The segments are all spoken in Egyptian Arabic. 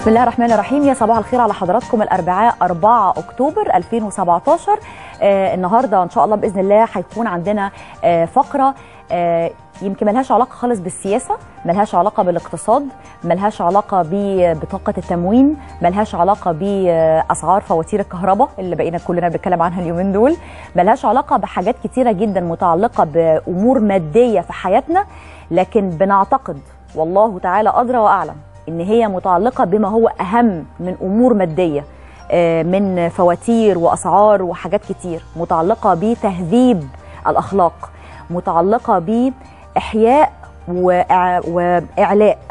بسم الله الرحمن الرحيم يا صباح الخير على حضراتكم الاربعاء 4 اكتوبر 2017 آه النهارده ان شاء الله باذن الله هيكون عندنا آه فقره آه يمكن ملهاش علاقه خالص بالسياسه ملهاش علاقه بالاقتصاد ملهاش علاقه ببطاقه التموين ملهاش علاقه باسعار فواتير الكهرباء اللي بقينا كلنا بنتكلم عنها اليومين دول ملهاش علاقه بحاجات كتيره جدا متعلقه بامور ماديه في حياتنا لكن بنعتقد والله تعالى ادرى واعلم ان هي متعلقه بما هو اهم من امور ماديه من فواتير واسعار وحاجات كتير متعلقه بتهذيب الاخلاق متعلقه باحياء واعلاء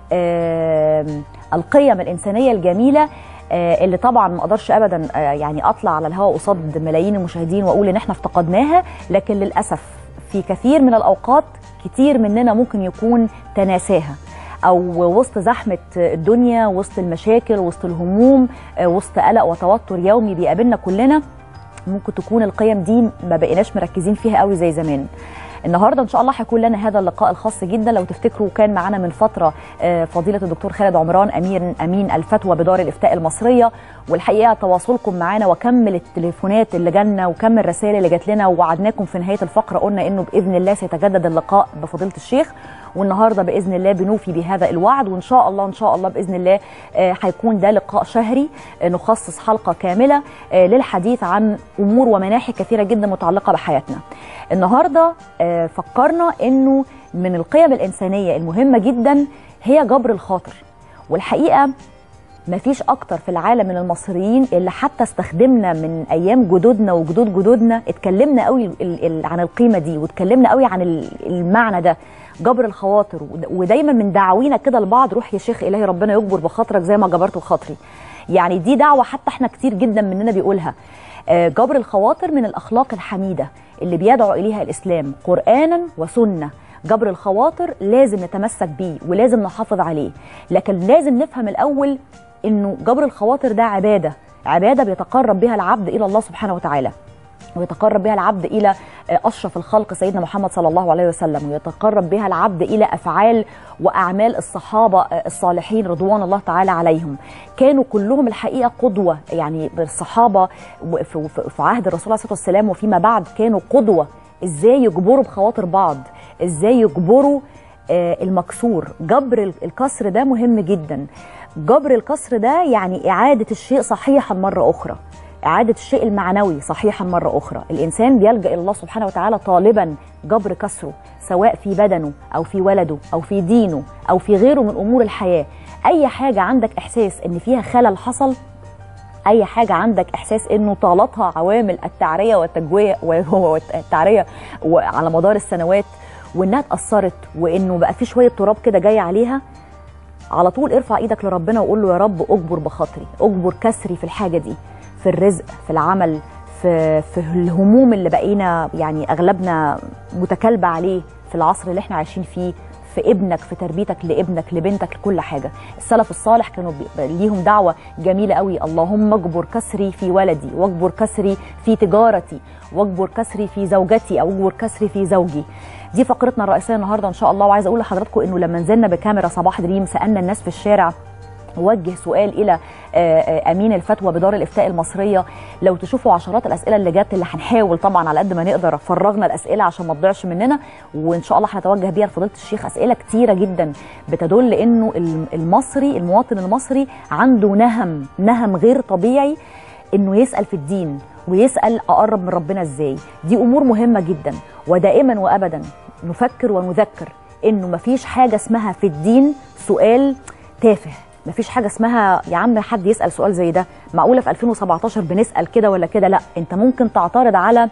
القيم الانسانيه الجميله اللي طبعا ما اقدرش ابدا يعني اطلع على الهواء قصاد ملايين المشاهدين واقول ان احنا افتقدناها لكن للاسف في كثير من الاوقات كتير مننا ممكن يكون تناساها او وسط زحمه الدنيا وسط المشاكل وسط الهموم وسط قلق وتوتر يومي بيقابلنا كلنا ممكن تكون القيم دي ما بقيناش مركزين فيها قوي زي زمان النهارده ان شاء الله هيكون لنا هذا اللقاء الخاص جدا لو تفتكروا كان معانا من فتره فضيله الدكتور خالد عمران امير امين الفتوى بدار الافتاء المصريه والحقيقه تواصلكم معانا وكم التليفونات اللي جالنا وكم الرسائل اللي جات لنا ووعدناكم في نهايه الفقره قلنا انه باذن الله سيتجدد اللقاء بفضيله الشيخ والنهارده باذن الله بنوفي بهذا الوعد وان شاء الله ان شاء الله باذن الله هيكون ده لقاء شهري نخصص حلقه كامله للحديث عن امور ومناحي كثيره جدا متعلقه بحياتنا. النهارده فكرنا انه من القيم الانسانيه المهمه جدا هي جبر الخاطر والحقيقه مفيش اكتر في العالم من المصريين اللي حتى استخدمنا من ايام جدودنا وجدود جدودنا اتكلمنا قوي عن القيمه دي واتكلمنا قوي عن المعنى ده جبر الخواطر ودايما من دعاوينا كده لبعض روح يا شيخ الهي ربنا يجبر بخاطرك زي ما جبرت بخاطري يعني دي دعوه حتى احنا كتير جدا مننا بيقولها جبر الخواطر من الاخلاق الحميده اللي بيدعو اليها الاسلام قرانا وسنه جبر الخواطر لازم نتمسك بيه ولازم نحافظ عليه لكن لازم نفهم الاول انه جبر الخواطر ده عباده عباده بيتقرب بها العبد الى الله سبحانه وتعالى ويتقرب بها العبد الى اشرف الخلق سيدنا محمد صلى الله عليه وسلم ويتقرب بها العبد الى افعال واعمال الصحابه الصالحين رضوان الله تعالى عليهم كانوا كلهم الحقيقه قدوه يعني الصحابه في عهد الرسول عليه الصلاه والسلام وفيما بعد كانوا قدوه ازاي يجبروا بخواطر بعض ازاي يجبروا المكسور جبر الكسر ده مهم جدا جبر الكسر ده يعني اعاده الشيء صحيحا مره اخرى إعادة الشيء المعنوي صحيحا مرة أخرى الإنسان بيلجأ إلى الله سبحانه وتعالى طالبا جبر كسره سواء في بدنه أو في ولده أو في دينه أو في غيره من أمور الحياة أي حاجة عندك إحساس إن فيها خلل حصل أي حاجة عندك إحساس إنه طالتها عوامل التعرية والتجوية والتعرية على مدار السنوات وإنها اتأثرت وإنه بقى في شوية تراب كده جاي عليها على طول ارفع ايدك لربنا وقول له يا رب اجبر بخاطري اجبر كسري في الحاجه دي في الرزق في العمل في في الهموم اللي بقينا يعني اغلبنا متكالبه عليه في العصر اللي احنا عايشين فيه في ابنك في تربيتك لابنك لبنتك لكل حاجه السلف الصالح كانوا ليهم دعوه جميله قوي اللهم اجبر كسري في ولدي واجبر كسري في تجارتي واجبر كسري في زوجتي او اجبر كسري في زوجي دي فقرتنا الرئيسيه النهارده ان شاء الله وعايزه اقول لحضراتكم انه لما نزلنا بكاميرا صباح دريم سالنا الناس في الشارع وجه سؤال الى امين الفتوى بدار الافتاء المصريه لو تشوفوا عشرات الاسئله اللي جت اللي هنحاول طبعا على قد ما نقدر فرغنا الاسئله عشان ما تضيعش مننا وان شاء الله هنتوجه بيها لفضيله الشيخ اسئله كتيره جدا بتدل انه المصري المواطن المصري عنده نهم نهم غير طبيعي انه يسال في الدين ويسال اقرب من ربنا ازاي دي امور مهمه جدا ودائما وابدا نفكر ونذكر انه مفيش حاجه اسمها في الدين سؤال تافه مفيش حاجه اسمها يا عم حد يسال سؤال زي ده معقوله في 2017 بنسال كده ولا كده لا انت ممكن تعترض على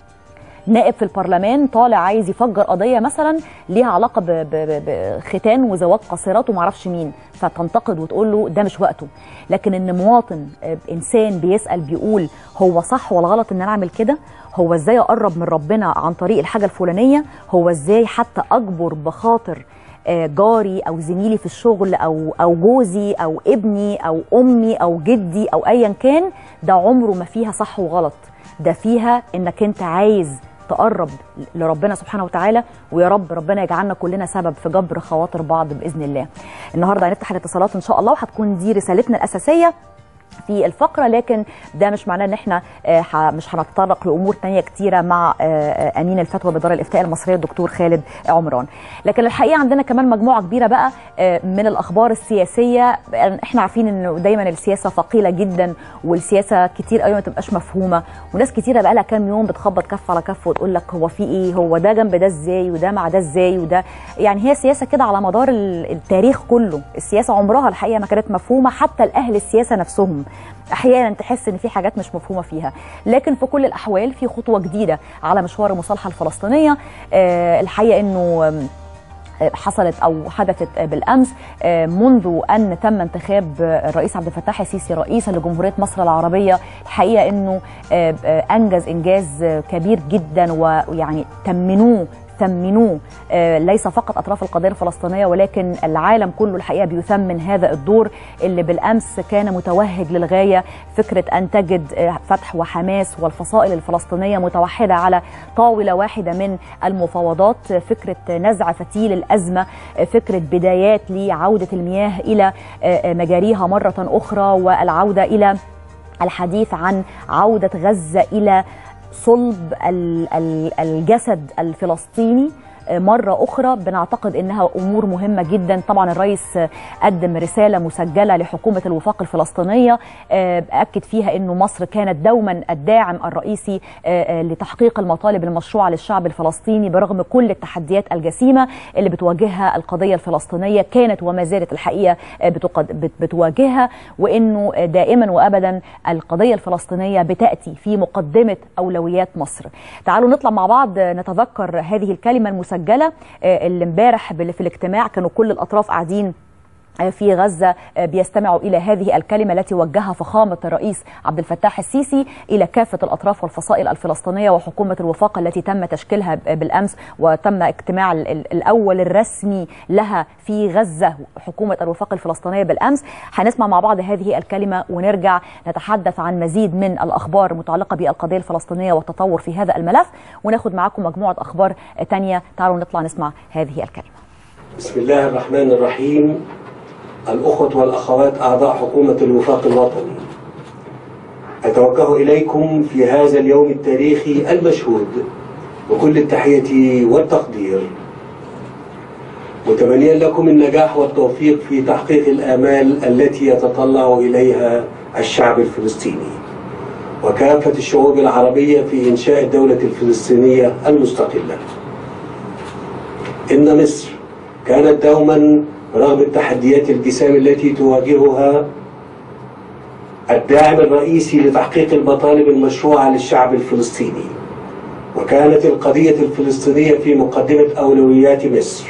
نائب في البرلمان طالع عايز يفجر قضيه مثلا ليها علاقه بختان وزواج قاصرات ومعرفش مين فتنتقد وتقول له ده مش وقته لكن ان مواطن انسان بيسال بيقول هو صح ولا غلط ان انا اعمل كده هو ازاي اقرب من ربنا عن طريق الحاجه الفلانيه هو ازاي حتى اجبر بخاطر جاري او زميلي في الشغل او او جوزي او ابني او امي او جدي او ايا كان ده عمره ما فيها صح وغلط ده فيها انك انت عايز تقرب لربنا سبحانه وتعالى ويا رب ربنا يجعلنا كلنا سبب في جبر خواطر بعض باذن الله النهارده هنفتح الاتصالات ان شاء الله وهتكون دي رسالتنا الاساسيه في الفقرة لكن ده مش معناه ان احنا آه، مش هنتطرق لامور تانية كتيرة مع آه، امين الفتوى بدار الافتاء المصرية الدكتور خالد عمران لكن الحقيقة عندنا كمان مجموعة كبيرة بقى آه، من الاخبار السياسية احنا عارفين انه دايما السياسة ثقيلة جدا والسياسة كتير قوي ما تبقاش مفهومة وناس كتيرة بقى لها كام يوم بتخبط كف على كف وتقول لك هو في ايه هو ده جنب ده ازاي وده مع ده ازاي وده يعني هي سياسة كده على مدار التاريخ كله السياسة عمرها الحقيقة ما كانت مفهومة حتى الاهل السياسة نفسهم احيانا تحس ان في حاجات مش مفهومه فيها لكن في كل الاحوال في خطوه جديده على مشوار المصالحه الفلسطينيه آه، الحقيقه انه آه، حصلت او حدثت بالامس آه، منذ ان تم انتخاب الرئيس عبد الفتاح السيسي رئيسا لجمهوريه مصر العربيه الحقيقه انه انجز انجاز كبير جدا ويعني تمنوه ثمنوه آه، ليس فقط اطراف القضيه الفلسطينيه ولكن العالم كله الحقيقه بيثمن هذا الدور اللي بالامس كان متوهج للغايه فكره ان تجد آه، فتح وحماس والفصائل الفلسطينيه متوحده على طاوله واحده من المفاوضات فكره نزع فتيل الازمه فكره بدايات لعوده المياه الى آه، مجاريها مره اخرى والعوده الى الحديث عن عوده غزه الى صلب الجسد الفلسطيني مرة أخرى بنعتقد أنها أمور مهمة جدا طبعا الرئيس قدم رسالة مسجلة لحكومة الوفاق الفلسطينية أكد فيها أنه مصر كانت دوما الداعم الرئيسي لتحقيق المطالب المشروعة للشعب الفلسطيني برغم كل التحديات الجسيمة اللي بتواجهها القضية الفلسطينية كانت وما زالت الحقيقة بتواجهها وأنه دائما وأبدا القضية الفلسطينية بتأتي في مقدمة أولويات مصر تعالوا نطلع مع بعض نتذكر هذه الكلمة المسجلة مسجله آه، اللي امبارح في الاجتماع كانوا كل الاطراف قاعدين آه، في غزة آه، بيستمعوا إلى هذه الكلمة التي وجهها فخامة الرئيس عبد الفتاح السيسي إلى كافة الأطراف والفصائل الفلسطينية وحكومة الوفاق التي تم تشكيلها بالأمس وتم اجتماع الأول الرسمي لها في غزة حكومة الوفاق الفلسطينية بالأمس هنسمع مع بعض هذه الكلمة ونرجع نتحدث عن مزيد من الأخبار المتعلقة بالقضية الفلسطينية والتطور في هذا الملف وناخد معاكم مجموعة أخبار تانية تعالوا نطلع نسمع هذه الكلمة بسم الله الرحمن الرحيم الأخوة والأخوات أعضاء حكومة الوفاق الوطني أتوجه إليكم في هذا اليوم التاريخي المشهود بكل التحية والتقدير متمنيا لكم النجاح والتوفيق في تحقيق الآمال التي يتطلع إليها الشعب الفلسطيني وكافة الشعوب العربية في إنشاء الدولة الفلسطينية المستقلة إن مصر كانت دوما رغم التحديات الجسام التي تواجهها الداعم الرئيسي لتحقيق المطالب المشروعة للشعب الفلسطيني وكانت القضية الفلسطينية في مقدمة أولويات مصر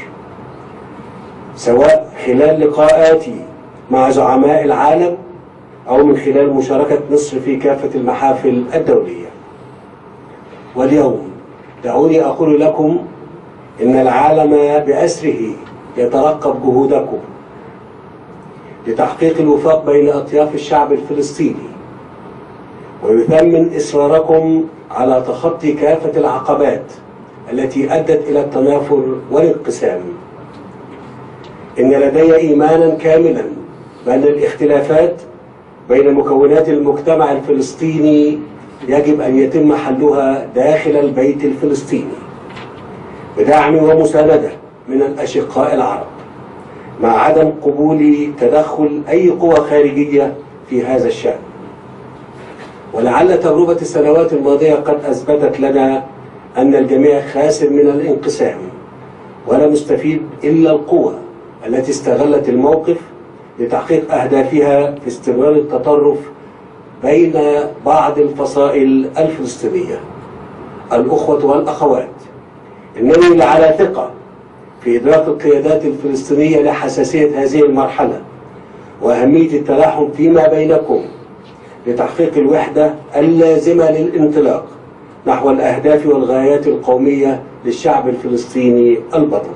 سواء خلال لقاءاتي مع زعماء العالم أو من خلال مشاركة مصر في كافة المحافل الدولية واليوم دعوني أقول لكم إن العالم بأسره يترقب جهودكم لتحقيق الوفاق بين أطياف الشعب الفلسطيني ويثمن إصراركم على تخطي كافة العقبات التي أدت إلى التنافر والانقسام إن لدي إيمانا كاملا بأن الاختلافات بين مكونات المجتمع الفلسطيني يجب أن يتم حلها داخل البيت الفلسطيني بدعم ومساندة من الأشقاء العرب مع عدم قبول تدخل أي قوى خارجية في هذا الشأن ولعل تجربة السنوات الماضية قد أثبتت لنا أن الجميع خاسر من الانقسام ولا مستفيد إلا القوى التي استغلت الموقف لتحقيق أهدافها في استمرار التطرف بين بعض الفصائل الفلسطينية الأخوة والأخوات إنني لعلى ثقة في إدراك القيادات الفلسطينية لحساسية هذه المرحلة وأهمية التلاحم فيما بينكم لتحقيق الوحدة اللازمة للانطلاق نحو الأهداف والغايات القومية للشعب الفلسطيني البطل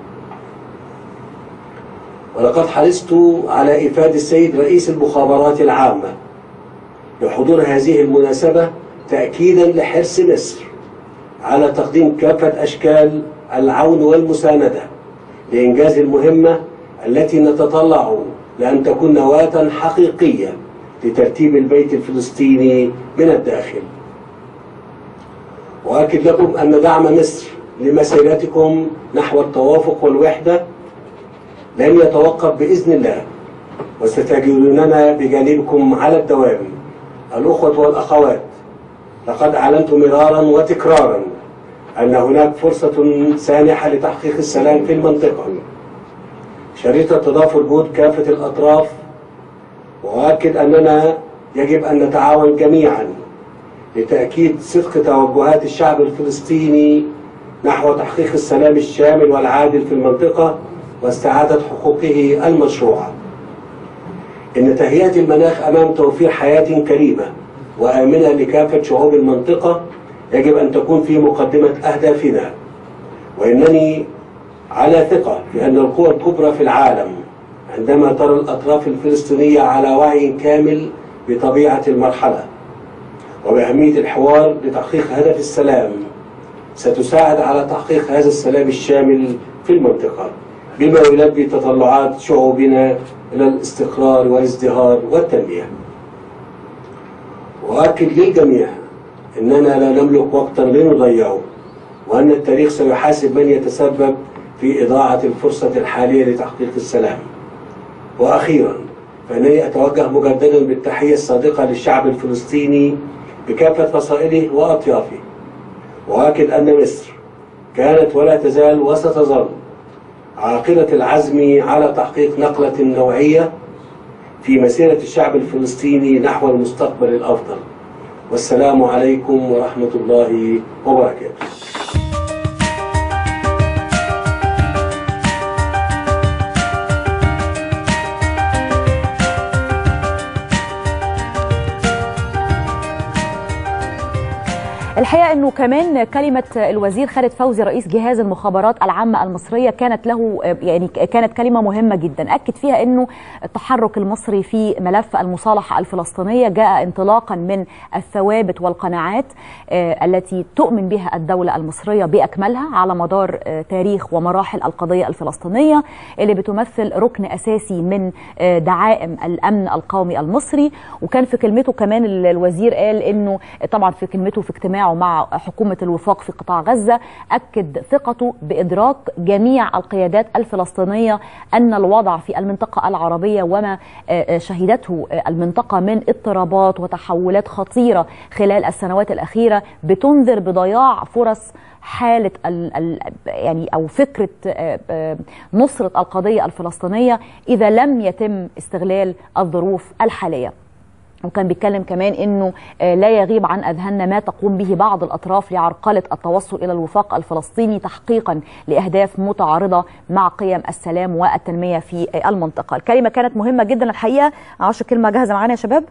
ولقد حرصت على إفادة السيد رئيس المخابرات العامة لحضور هذه المناسبة تأكيدا لحرص مصر على تقديم كافة أشكال العون والمساندة لإنجاز المهمة التي نتطلع لأن تكون نواة حقيقية لترتيب البيت الفلسطيني من الداخل وأكد لكم أن دعم مصر لمسيرتكم نحو التوافق والوحدة لن يتوقف بإذن الله وستجدوننا بجانبكم على الدوام الأخوة والأخوات لقد أعلنت مرارا وتكرارا أن هناك فرصة سانحة لتحقيق السلام في المنطقة شريطة تضافر جهود كافة الأطراف وأؤكد أننا يجب أن نتعاون جميعا لتأكيد صدق توجهات الشعب الفلسطيني نحو تحقيق السلام الشامل والعادل في المنطقة واستعادة حقوقه المشروعة إن تهيئة المناخ أمام توفير حياة كريمة وآمنة لكافة شعوب المنطقة يجب أن تكون في مقدمة أهدافنا وإنني على ثقة في أن القوى الكبرى في العالم عندما ترى الأطراف الفلسطينية على وعي كامل بطبيعة المرحلة وبأهمية الحوار لتحقيق هدف السلام ستساعد على تحقيق هذا السلام الشامل في المنطقة بما يلبي تطلعات شعوبنا إلى الاستقرار والازدهار والتنمية وأؤكد للجميع أننا لا نملك وقتا لنضيعه وأن التاريخ سيحاسب من يتسبب في إضاعة الفرصة الحالية لتحقيق السلام وأخيرا فإنني أتوجه مجددا بالتحية الصادقة للشعب الفلسطيني بكافة فصائله وأطيافه وأؤكد أن مصر كانت ولا تزال وستظل عاقلة العزم على تحقيق نقلة نوعية في مسيرة الشعب الفلسطيني نحو المستقبل الأفضل والسلام عليكم ورحمة الله وبركاته الحقيقه انه كمان كلمه الوزير خالد فوزي رئيس جهاز المخابرات العامه المصريه كانت له يعني كانت كلمه مهمه جدا اكد فيها انه التحرك المصري في ملف المصالحه الفلسطينيه جاء انطلاقا من الثوابت والقناعات التي تؤمن بها الدوله المصريه باكملها على مدار تاريخ ومراحل القضيه الفلسطينيه اللي بتمثل ركن اساسي من دعائم الامن القومي المصري وكان في كلمته كمان الوزير قال انه طبعا في كلمته في اجتماع مع حكومة الوفاق في قطاع غزة أكد ثقته بإدراك جميع القيادات الفلسطينية أن الوضع في المنطقة العربية وما شهدته المنطقة من اضطرابات وتحولات خطيرة خلال السنوات الأخيرة بتنذر بضياع فرص حالة ال ال يعني أو فكرة نصرة القضية الفلسطينية إذا لم يتم استغلال الظروف الحالية وكان بيتكلم كمان انه لا يغيب عن اذهاننا ما تقوم به بعض الاطراف لعرقله التوصل الى الوفاق الفلسطيني تحقيقا لاهداف متعارضه مع قيم السلام والتنميه في المنطقه. الكلمه كانت مهمه جدا الحقيقه، معرفش كلمه جاهزه معانا يا شباب؟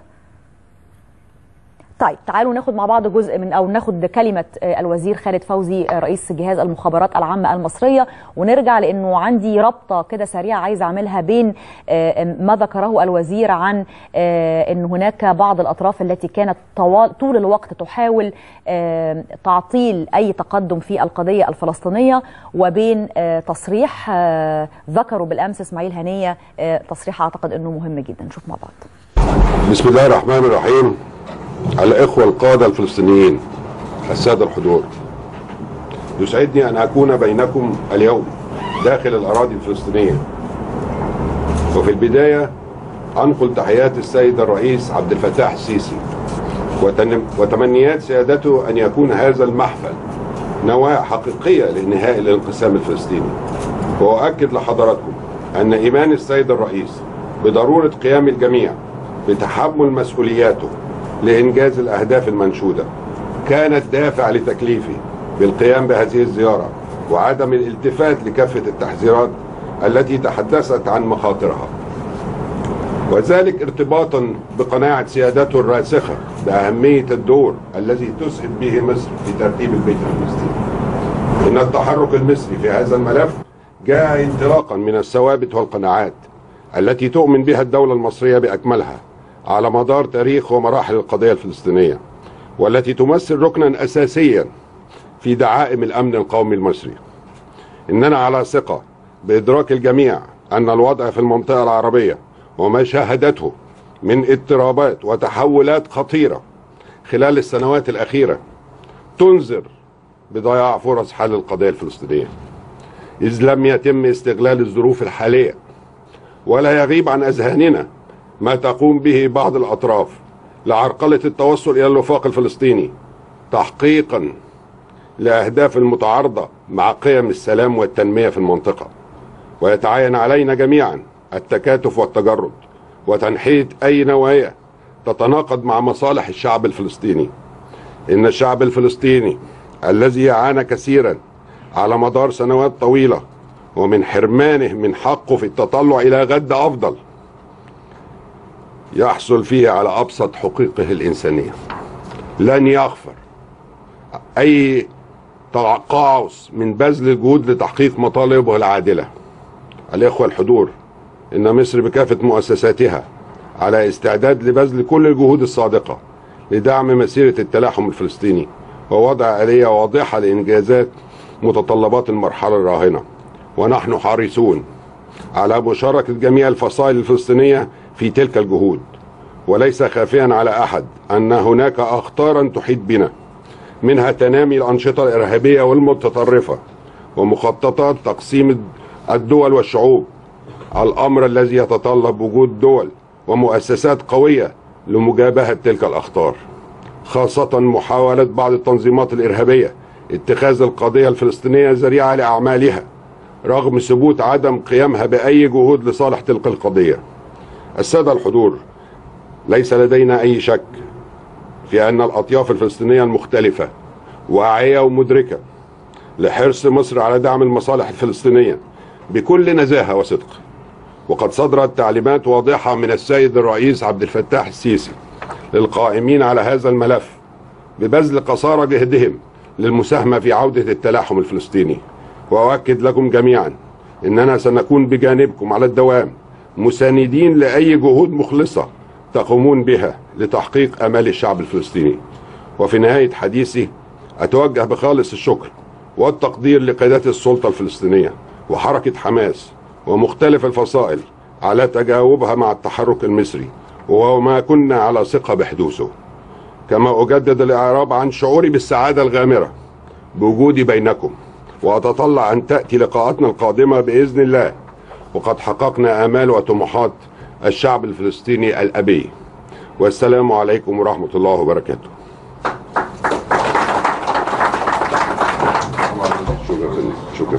طيب تعالوا ناخد مع بعض جزء من او ناخد كلمه الوزير خالد فوزي رئيس جهاز المخابرات العامه المصريه ونرجع لانه عندي رابطه كده سريعه عايزه اعملها بين ما ذكره الوزير عن ان هناك بعض الاطراف التي كانت طوال طول الوقت تحاول تعطيل اي تقدم في القضيه الفلسطينيه وبين تصريح ذكره بالامس اسماعيل هنيه تصريح اعتقد انه مهم جدا نشوف مع بعض بسم الله الرحمن الرحيم الإخوة القادة الفلسطينيين السادة الحضور يسعدني أن أكون بينكم اليوم داخل الأراضي الفلسطينية وفي البداية أنقل تحيات السيد الرئيس عبد الفتاح السيسي وتمنيات سيادته أن يكون هذا المحفل نواة حقيقية لإنهاء الانقسام الفلسطيني وأؤكد لحضراتكم أن إيمان السيد الرئيس بضرورة قيام الجميع بتحمل مسؤولياته لإنجاز الأهداف المنشودة كان الدافع لتكليفي بالقيام بهذه الزيارة وعدم الالتفات لكافة التحذيرات التي تحدثت عن مخاطرها وذلك ارتباطا بقناعة سيادته الراسخة بأهمية الدور الذي تسعد به مصر في ترتيب البيت الفلسطيني إن التحرك المصري في هذا الملف جاء انطلاقا من الثوابت والقناعات التي تؤمن بها الدولة المصرية بأكملها على مدار تاريخ ومراحل القضية الفلسطينية والتي تمثل ركنا أساسيا في دعائم الامن القومي المصري اننا على ثقه بادراك الجميع ان الوضع في المنطقه العربيه وما شاهدته من اضطرابات وتحولات خطيره خلال السنوات الاخيره تنذر بضياع فرص حل القضيه الفلسطينيه اذ لم يتم استغلال الظروف الحاليه ولا يغيب عن اذهاننا ما تقوم به بعض الاطراف لعرقله التوصل الى الوفاق الفلسطيني تحقيقا لاهداف المتعارضه مع قيم السلام والتنميه في المنطقه ويتعين علينا جميعا التكاتف والتجرد وتنحيه اي نوايا تتناقض مع مصالح الشعب الفلسطيني ان الشعب الفلسطيني الذي عانى كثيرا على مدار سنوات طويله ومن حرمانه من حقه في التطلع الى غد افضل يحصل فيه على ابسط حقوقه الانسانيه لن يغفر اي تقاعس من بذل الجهود لتحقيق مطالبه العادله الاخوه الحضور ان مصر بكافه مؤسساتها على استعداد لبذل كل الجهود الصادقه لدعم مسيره التلاحم الفلسطيني ووضع اليه واضحه لانجازات متطلبات المرحله الراهنه ونحن حريصون على مشاركه جميع الفصائل الفلسطينيه في تلك الجهود وليس خافيا على احد ان هناك اخطارا تحيط بنا منها تنامي الانشطه الارهابيه والمتطرفه ومخططات تقسيم الدول والشعوب الامر الذي يتطلب وجود دول ومؤسسات قويه لمجابهه تلك الاخطار خاصه محاوله بعض التنظيمات الارهابيه اتخاذ القضيه الفلسطينيه ذريعه لاعمالها رغم ثبوت عدم قيامها باي جهود لصالح تلك القضيه الساده الحضور ليس لدينا اي شك في ان الاطياف الفلسطينيه المختلفه واعيه ومدركه لحرص مصر على دعم المصالح الفلسطينيه بكل نزاهه وصدق وقد صدرت تعليمات واضحه من السيد الرئيس عبد الفتاح السيسي للقائمين على هذا الملف ببذل قصارى جهدهم للمساهمه في عوده التلاحم الفلسطيني واؤكد لكم جميعا اننا سنكون بجانبكم على الدوام مساندين لاي جهود مخلصه تقومون بها لتحقيق امال الشعب الفلسطيني وفي نهايه حديثي اتوجه بخالص الشكر والتقدير لقيادات السلطه الفلسطينيه وحركه حماس ومختلف الفصائل على تجاوبها مع التحرك المصري وما كنا على ثقه بحدوثه كما اجدد الاعراب عن شعوري بالسعاده الغامره بوجودي بينكم واتطلع ان تاتي لقاءاتنا القادمه باذن الله وقد حققنا امال وطموحات الشعب الفلسطيني الابي والسلام عليكم ورحمه الله وبركاته شكرا شكرا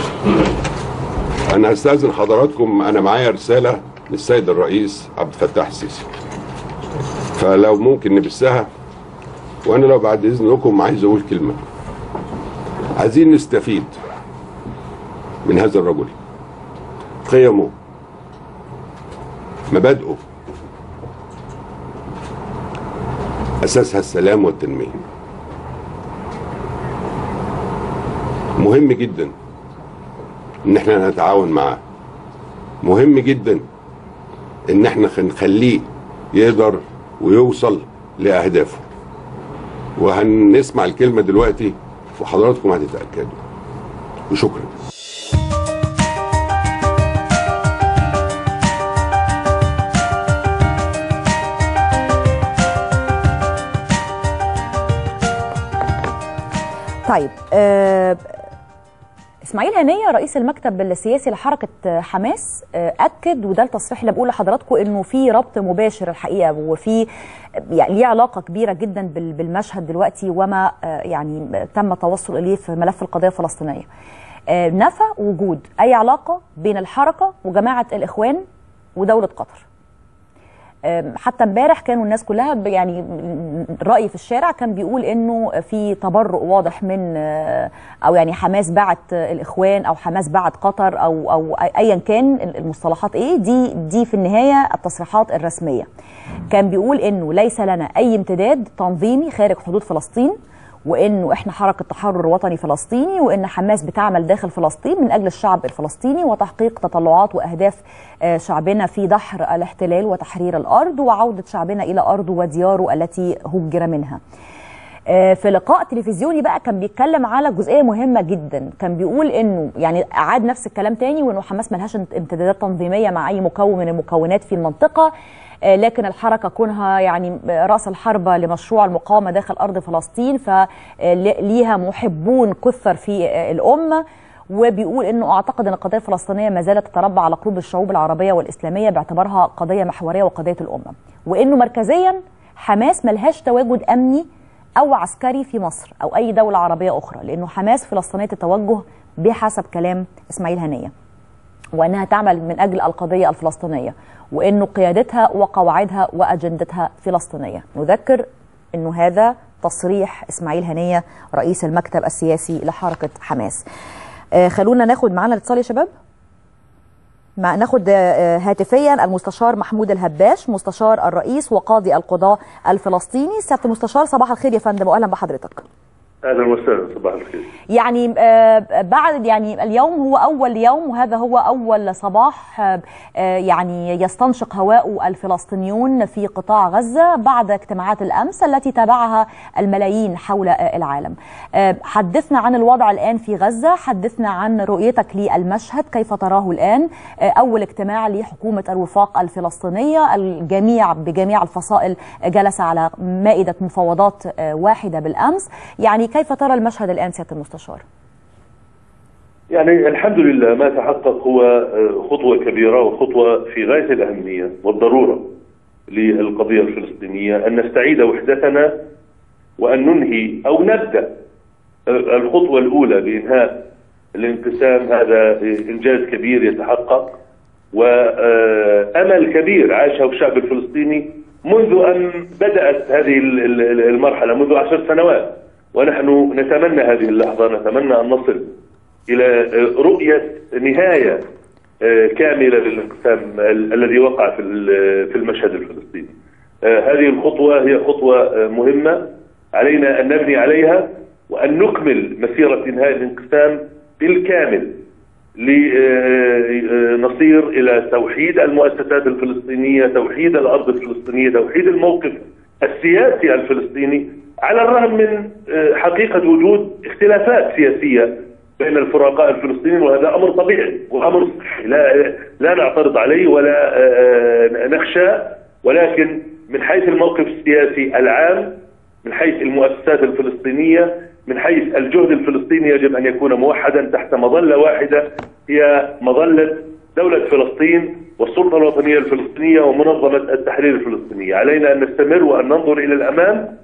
انا هستاذن حضراتكم انا معايا رساله للسيد الرئيس عبد الفتاح السيسي فلو ممكن نبثها وانا لو بعد اذنكم عايز اقول كلمه عايزين نستفيد من هذا الرجل قيمه مبادئه اساسها السلام والتنميه مهم جدا ان احنا نتعاون معاه مهم جدا ان احنا نخليه يقدر ويوصل لاهدافه وهنسمع الكلمه دلوقتي وحضراتكم هتتاكدوا وشكرا طيب آه اسماعيل هنيه رئيس المكتب السياسي لحركه حماس آه اكد وده التصريح اللي بقول لحضراتكم انه في ربط مباشر الحقيقه وفي يعني ليه علاقه كبيره جدا بالمشهد دلوقتي وما آه يعني تم التوصل اليه في ملف القضيه الفلسطينيه. آه نفى وجود اي علاقه بين الحركه وجماعه الاخوان ودوله قطر. حتى امبارح كانوا الناس كلها يعني الراي في الشارع كان بيقول انه في تبرؤ واضح من او يعني حماس بعت الاخوان او حماس بعت قطر او او ايا كان المصطلحات ايه دي دي في النهايه التصريحات الرسميه كان بيقول انه ليس لنا اي امتداد تنظيمي خارج حدود فلسطين وانه احنا حركه تحرر وطني فلسطيني وان حماس بتعمل داخل فلسطين من اجل الشعب الفلسطيني وتحقيق تطلعات واهداف شعبنا في دحر الاحتلال وتحرير الارض وعوده شعبنا الى ارضه ودياره التي هجر منها. آه، في لقاء تلفزيوني بقى كان بيتكلم على جزئيه مهمه جدا كان بيقول انه يعني اعاد نفس الكلام تاني وانه حماس ملهاش امت- امتدادات تنظيميه مع اي مكون من المكونات في المنطقه آه، لكن الحركه كونها يعني راس الحربه لمشروع المقاومه داخل ارض فلسطين فليها محبون كثر في آه، الامه وبيقول انه اعتقد ان القضيه الفلسطينيه ما زالت تتربع على قلوب الشعوب العربيه والاسلاميه باعتبارها قضيه محوريه وقضيه الامه وانه مركزيا حماس ملهاش تواجد امني او عسكري في مصر او اي دوله عربيه اخرى لانه حماس فلسطينيه التوجه بحسب كلام اسماعيل هنيه وانها تعمل من اجل القضيه الفلسطينيه وانه قيادتها وقواعدها واجندتها فلسطينيه نذكر انه هذا تصريح اسماعيل هنيه رئيس المكتب السياسي لحركه حماس آه، خلونا ناخد معانا الاتصال يا شباب مع ناخد آه، هاتفيا المستشار محمود الهباش مستشار الرئيس وقاضي القضاء الفلسطيني سياده المستشار صباح الخير يا فندم واهلا بحضرتك اهلا وسهلا صباح الخير يعني آه، بعد يعني اليوم هو اول يوم وهذا هو اول صباح آه، آه، يعني يستنشق هواء الفلسطينيون في قطاع غزه بعد اجتماعات الامس التي تابعها الملايين حول آه، العالم. آه، حدثنا عن الوضع الان في غزه، حدثنا عن رؤيتك للمشهد كيف تراه الان؟ آه، اول اجتماع لحكومه الوفاق الفلسطينيه، الجميع بجميع الفصائل جلس على مائده مفاوضات آه، واحده بالامس، يعني كيف ترى المشهد الان سياده المستشار؟ يعني الحمد لله ما تحقق هو آه، خطوة كبيرة وخطوة في غاية الأهمية والضرورة للقضية الفلسطينية أن نستعيد وحدتنا وأن ننهي أو نبدأ آه، الخطوة الأولى بإنهاء الانقسام هذا آه، إنجاز كبير يتحقق وأمل كبير عاشه الشعب الفلسطيني منذ أن بدأت هذه ال- ال- المرحلة منذ عشر سنوات ونحن نتمنى هذه اللحظة نتمنى أن نصل إلى آه، رؤية نهاية آه، كاملة للانقسام ال- الذي وقع في ال- في المشهد الفلسطيني آه، هذه الخطوة هي خطوة آه، مهمة علينا أن نبني عليها وأن نكمل مسيرة إنهاء الانقسام بالكامل لنصير إلى توحيد المؤسسات الفلسطينية توحيد الأرض الفلسطينية توحيد الموقف السياسي الفلسطيني على الرغم من آه، حقيقة وجود اختلافات سياسية بين الفرقاء الفلسطينيين وهذا أمر طبيعي وأمر صحي لا, لا نعترض عليه ولا آه، نخشى ولكن من حيث الموقف السياسي العام من حيث المؤسسات الفلسطينية من حيث الجهد الفلسطيني يجب أن يكون موحدا تحت مظلة واحدة هي مظلة دولة فلسطين والسلطة الوطنية الفلسطينية ومنظمة التحرير الفلسطينية علينا أن نستمر وأن ننظر إلى الأمام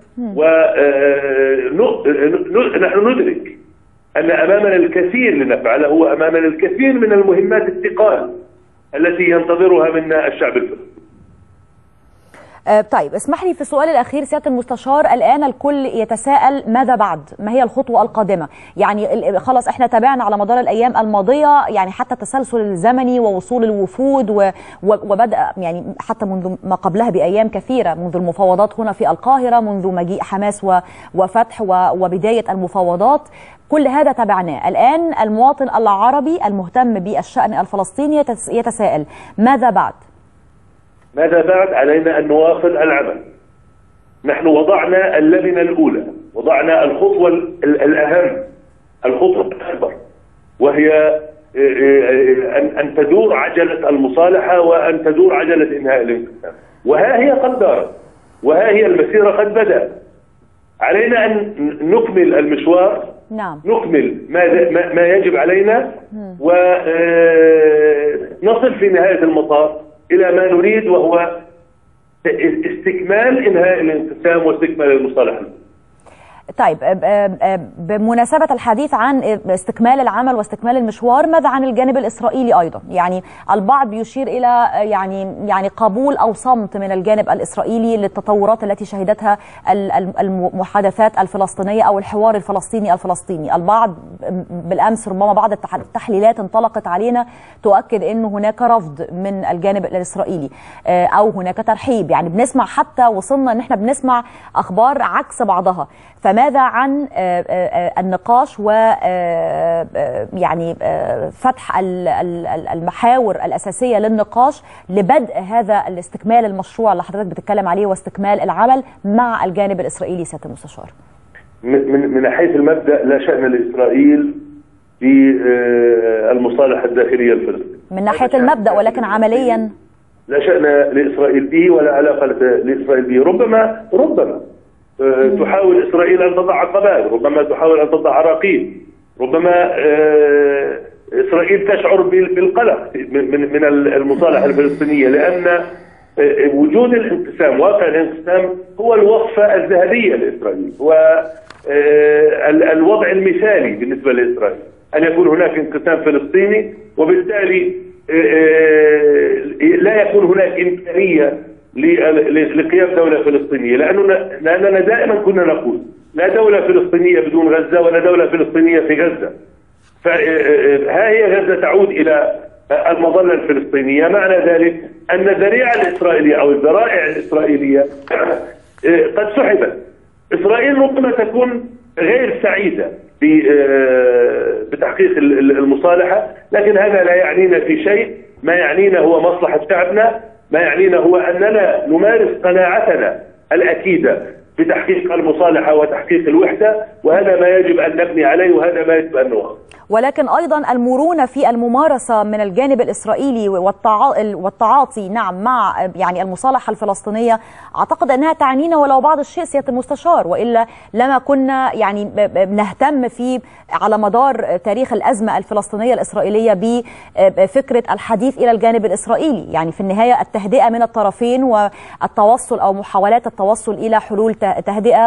ونحن ندرك أن أمامنا الكثير لنفعله وأمامنا الكثير من المهمات الثقال التي ينتظرها منا الشعب الفلسطيني آه، طيب اسمح لي في السؤال الاخير سياده المستشار الان الكل يتساءل ماذا بعد ما هي الخطوه القادمه يعني ال- خلاص احنا تابعنا على مدار الايام الماضيه يعني حتى التسلسل الزمني ووصول الوفود و- و- وبدا يعني حتى منذ ما قبلها بايام كثيره منذ المفاوضات هنا في القاهره منذ مجيء حماس و- وفتح و- وبدايه المفاوضات كل هذا تابعناه الان المواطن العربي المهتم بالشان الفلسطيني يتس- يتساءل ماذا بعد ماذا بعد علينا أن نواصل العمل نحن وضعنا اللبنة الأولى وضعنا الخطوة ال- ال- الأهم الخطوة الأكبر وهي آه، آه، أن أن تدور عجلة المصالحة وأن تدور عجلة إنهاء الانقسام وها هي قد دارت وها هي المسيرة قد بدأت علينا أن ن- نكمل المشوار نعم نكمل ما ما- ما يجب علينا ونصل في نهاية المطاف إلى ما نريد وهو استكمال إنهاء الانقسام واستكمال المصالحة طيب آه، آه، آه، بمناسبة الحديث عن استكمال العمل واستكمال المشوار ماذا عن الجانب الإسرائيلي أيضا يعني البعض بيشير إلى آه، يعني يعني قبول أو صمت من الجانب الإسرائيلي للتطورات التي شهدتها ال- ال- المحادثات الفلسطينية أو الحوار الفلسطيني الفلسطيني البعض بالأمس ربما بعض التح- التحليلات انطلقت علينا تؤكد أن هناك رفض من الجانب الإسرائيلي آه، أو هناك ترحيب يعني بنسمع حتى وصلنا أن احنا بنسمع أخبار عكس بعضها فماذا عن آه، آه، النقاش و آه، آه، يعني آه، فتح ال- ال- ال- المحاور الأساسية للنقاش لبدء هذا الاستكمال المشروع اللي حضرتك بتتكلم عليه واستكمال العمل مع الجانب الإسرائيلي سيادة المستشار من من من حيث المبدا لا شان لاسرائيل في آه، المصالحه الداخليه الفلسطينيه من ناحيه هذا شأن المبدا ولكن عمليا لا شأن لإسرائيل به ولا علاقة لإسرائيل به ربما ربما آه، تحاول إسرائيل أن تضع قبائل ربما تحاول أن تضع عراقيل ربما آه، إسرائيل تشعر بال- بالقلق من من- من المصالحة الفلسطينية لأن آه، وجود الانقسام واقع الانقسام هو الوصفة الذهبية لإسرائيل هو آه، ال- الوضع المثالي بالنسبة لإسرائيل أن يكون هناك انقسام فلسطيني وبالتالي لا يكون هناك إمكانية ل- لقيام دولة فلسطينية لأننا, لأننا دائما كنا نقول لا دولة فلسطينية بدون غزة ولا دولة فلسطينية في غزة فها هي غزة تعود إلى المظلة الفلسطينية معنى ذلك أن الذريعة الإسرائيلية أو الذرائع الإسرائيلية قد سحبت إسرائيل ربما تكون غير سعيدة ب- آه، بتحقيق ال- ال- المصالحة لكن هذا لا يعنينا في شيء ما يعنينا هو مصلحة شعبنا ما يعنينا هو أننا نمارس قناعتنا الأكيدة بتحقيق المصالحة وتحقيق الوحدة وهذا ما يجب أن نبني عليه وهذا ما يجب أن نوقف ولكن ايضا المرونه في الممارسه من الجانب الاسرائيلي والتعا- والتعاطي نعم مع يعني المصالحه الفلسطينيه اعتقد انها تعنينا ولو بعض الشيء سياده المستشار والا لما كنا يعني ب- ب- نهتم في على مدار تاريخ الازمه الفلسطينيه الاسرائيليه بفكره الحديث الى الجانب الاسرائيلي يعني في النهايه التهدئه من الطرفين والتوصل او محاولات التوصل الى حلول ت- تهدئه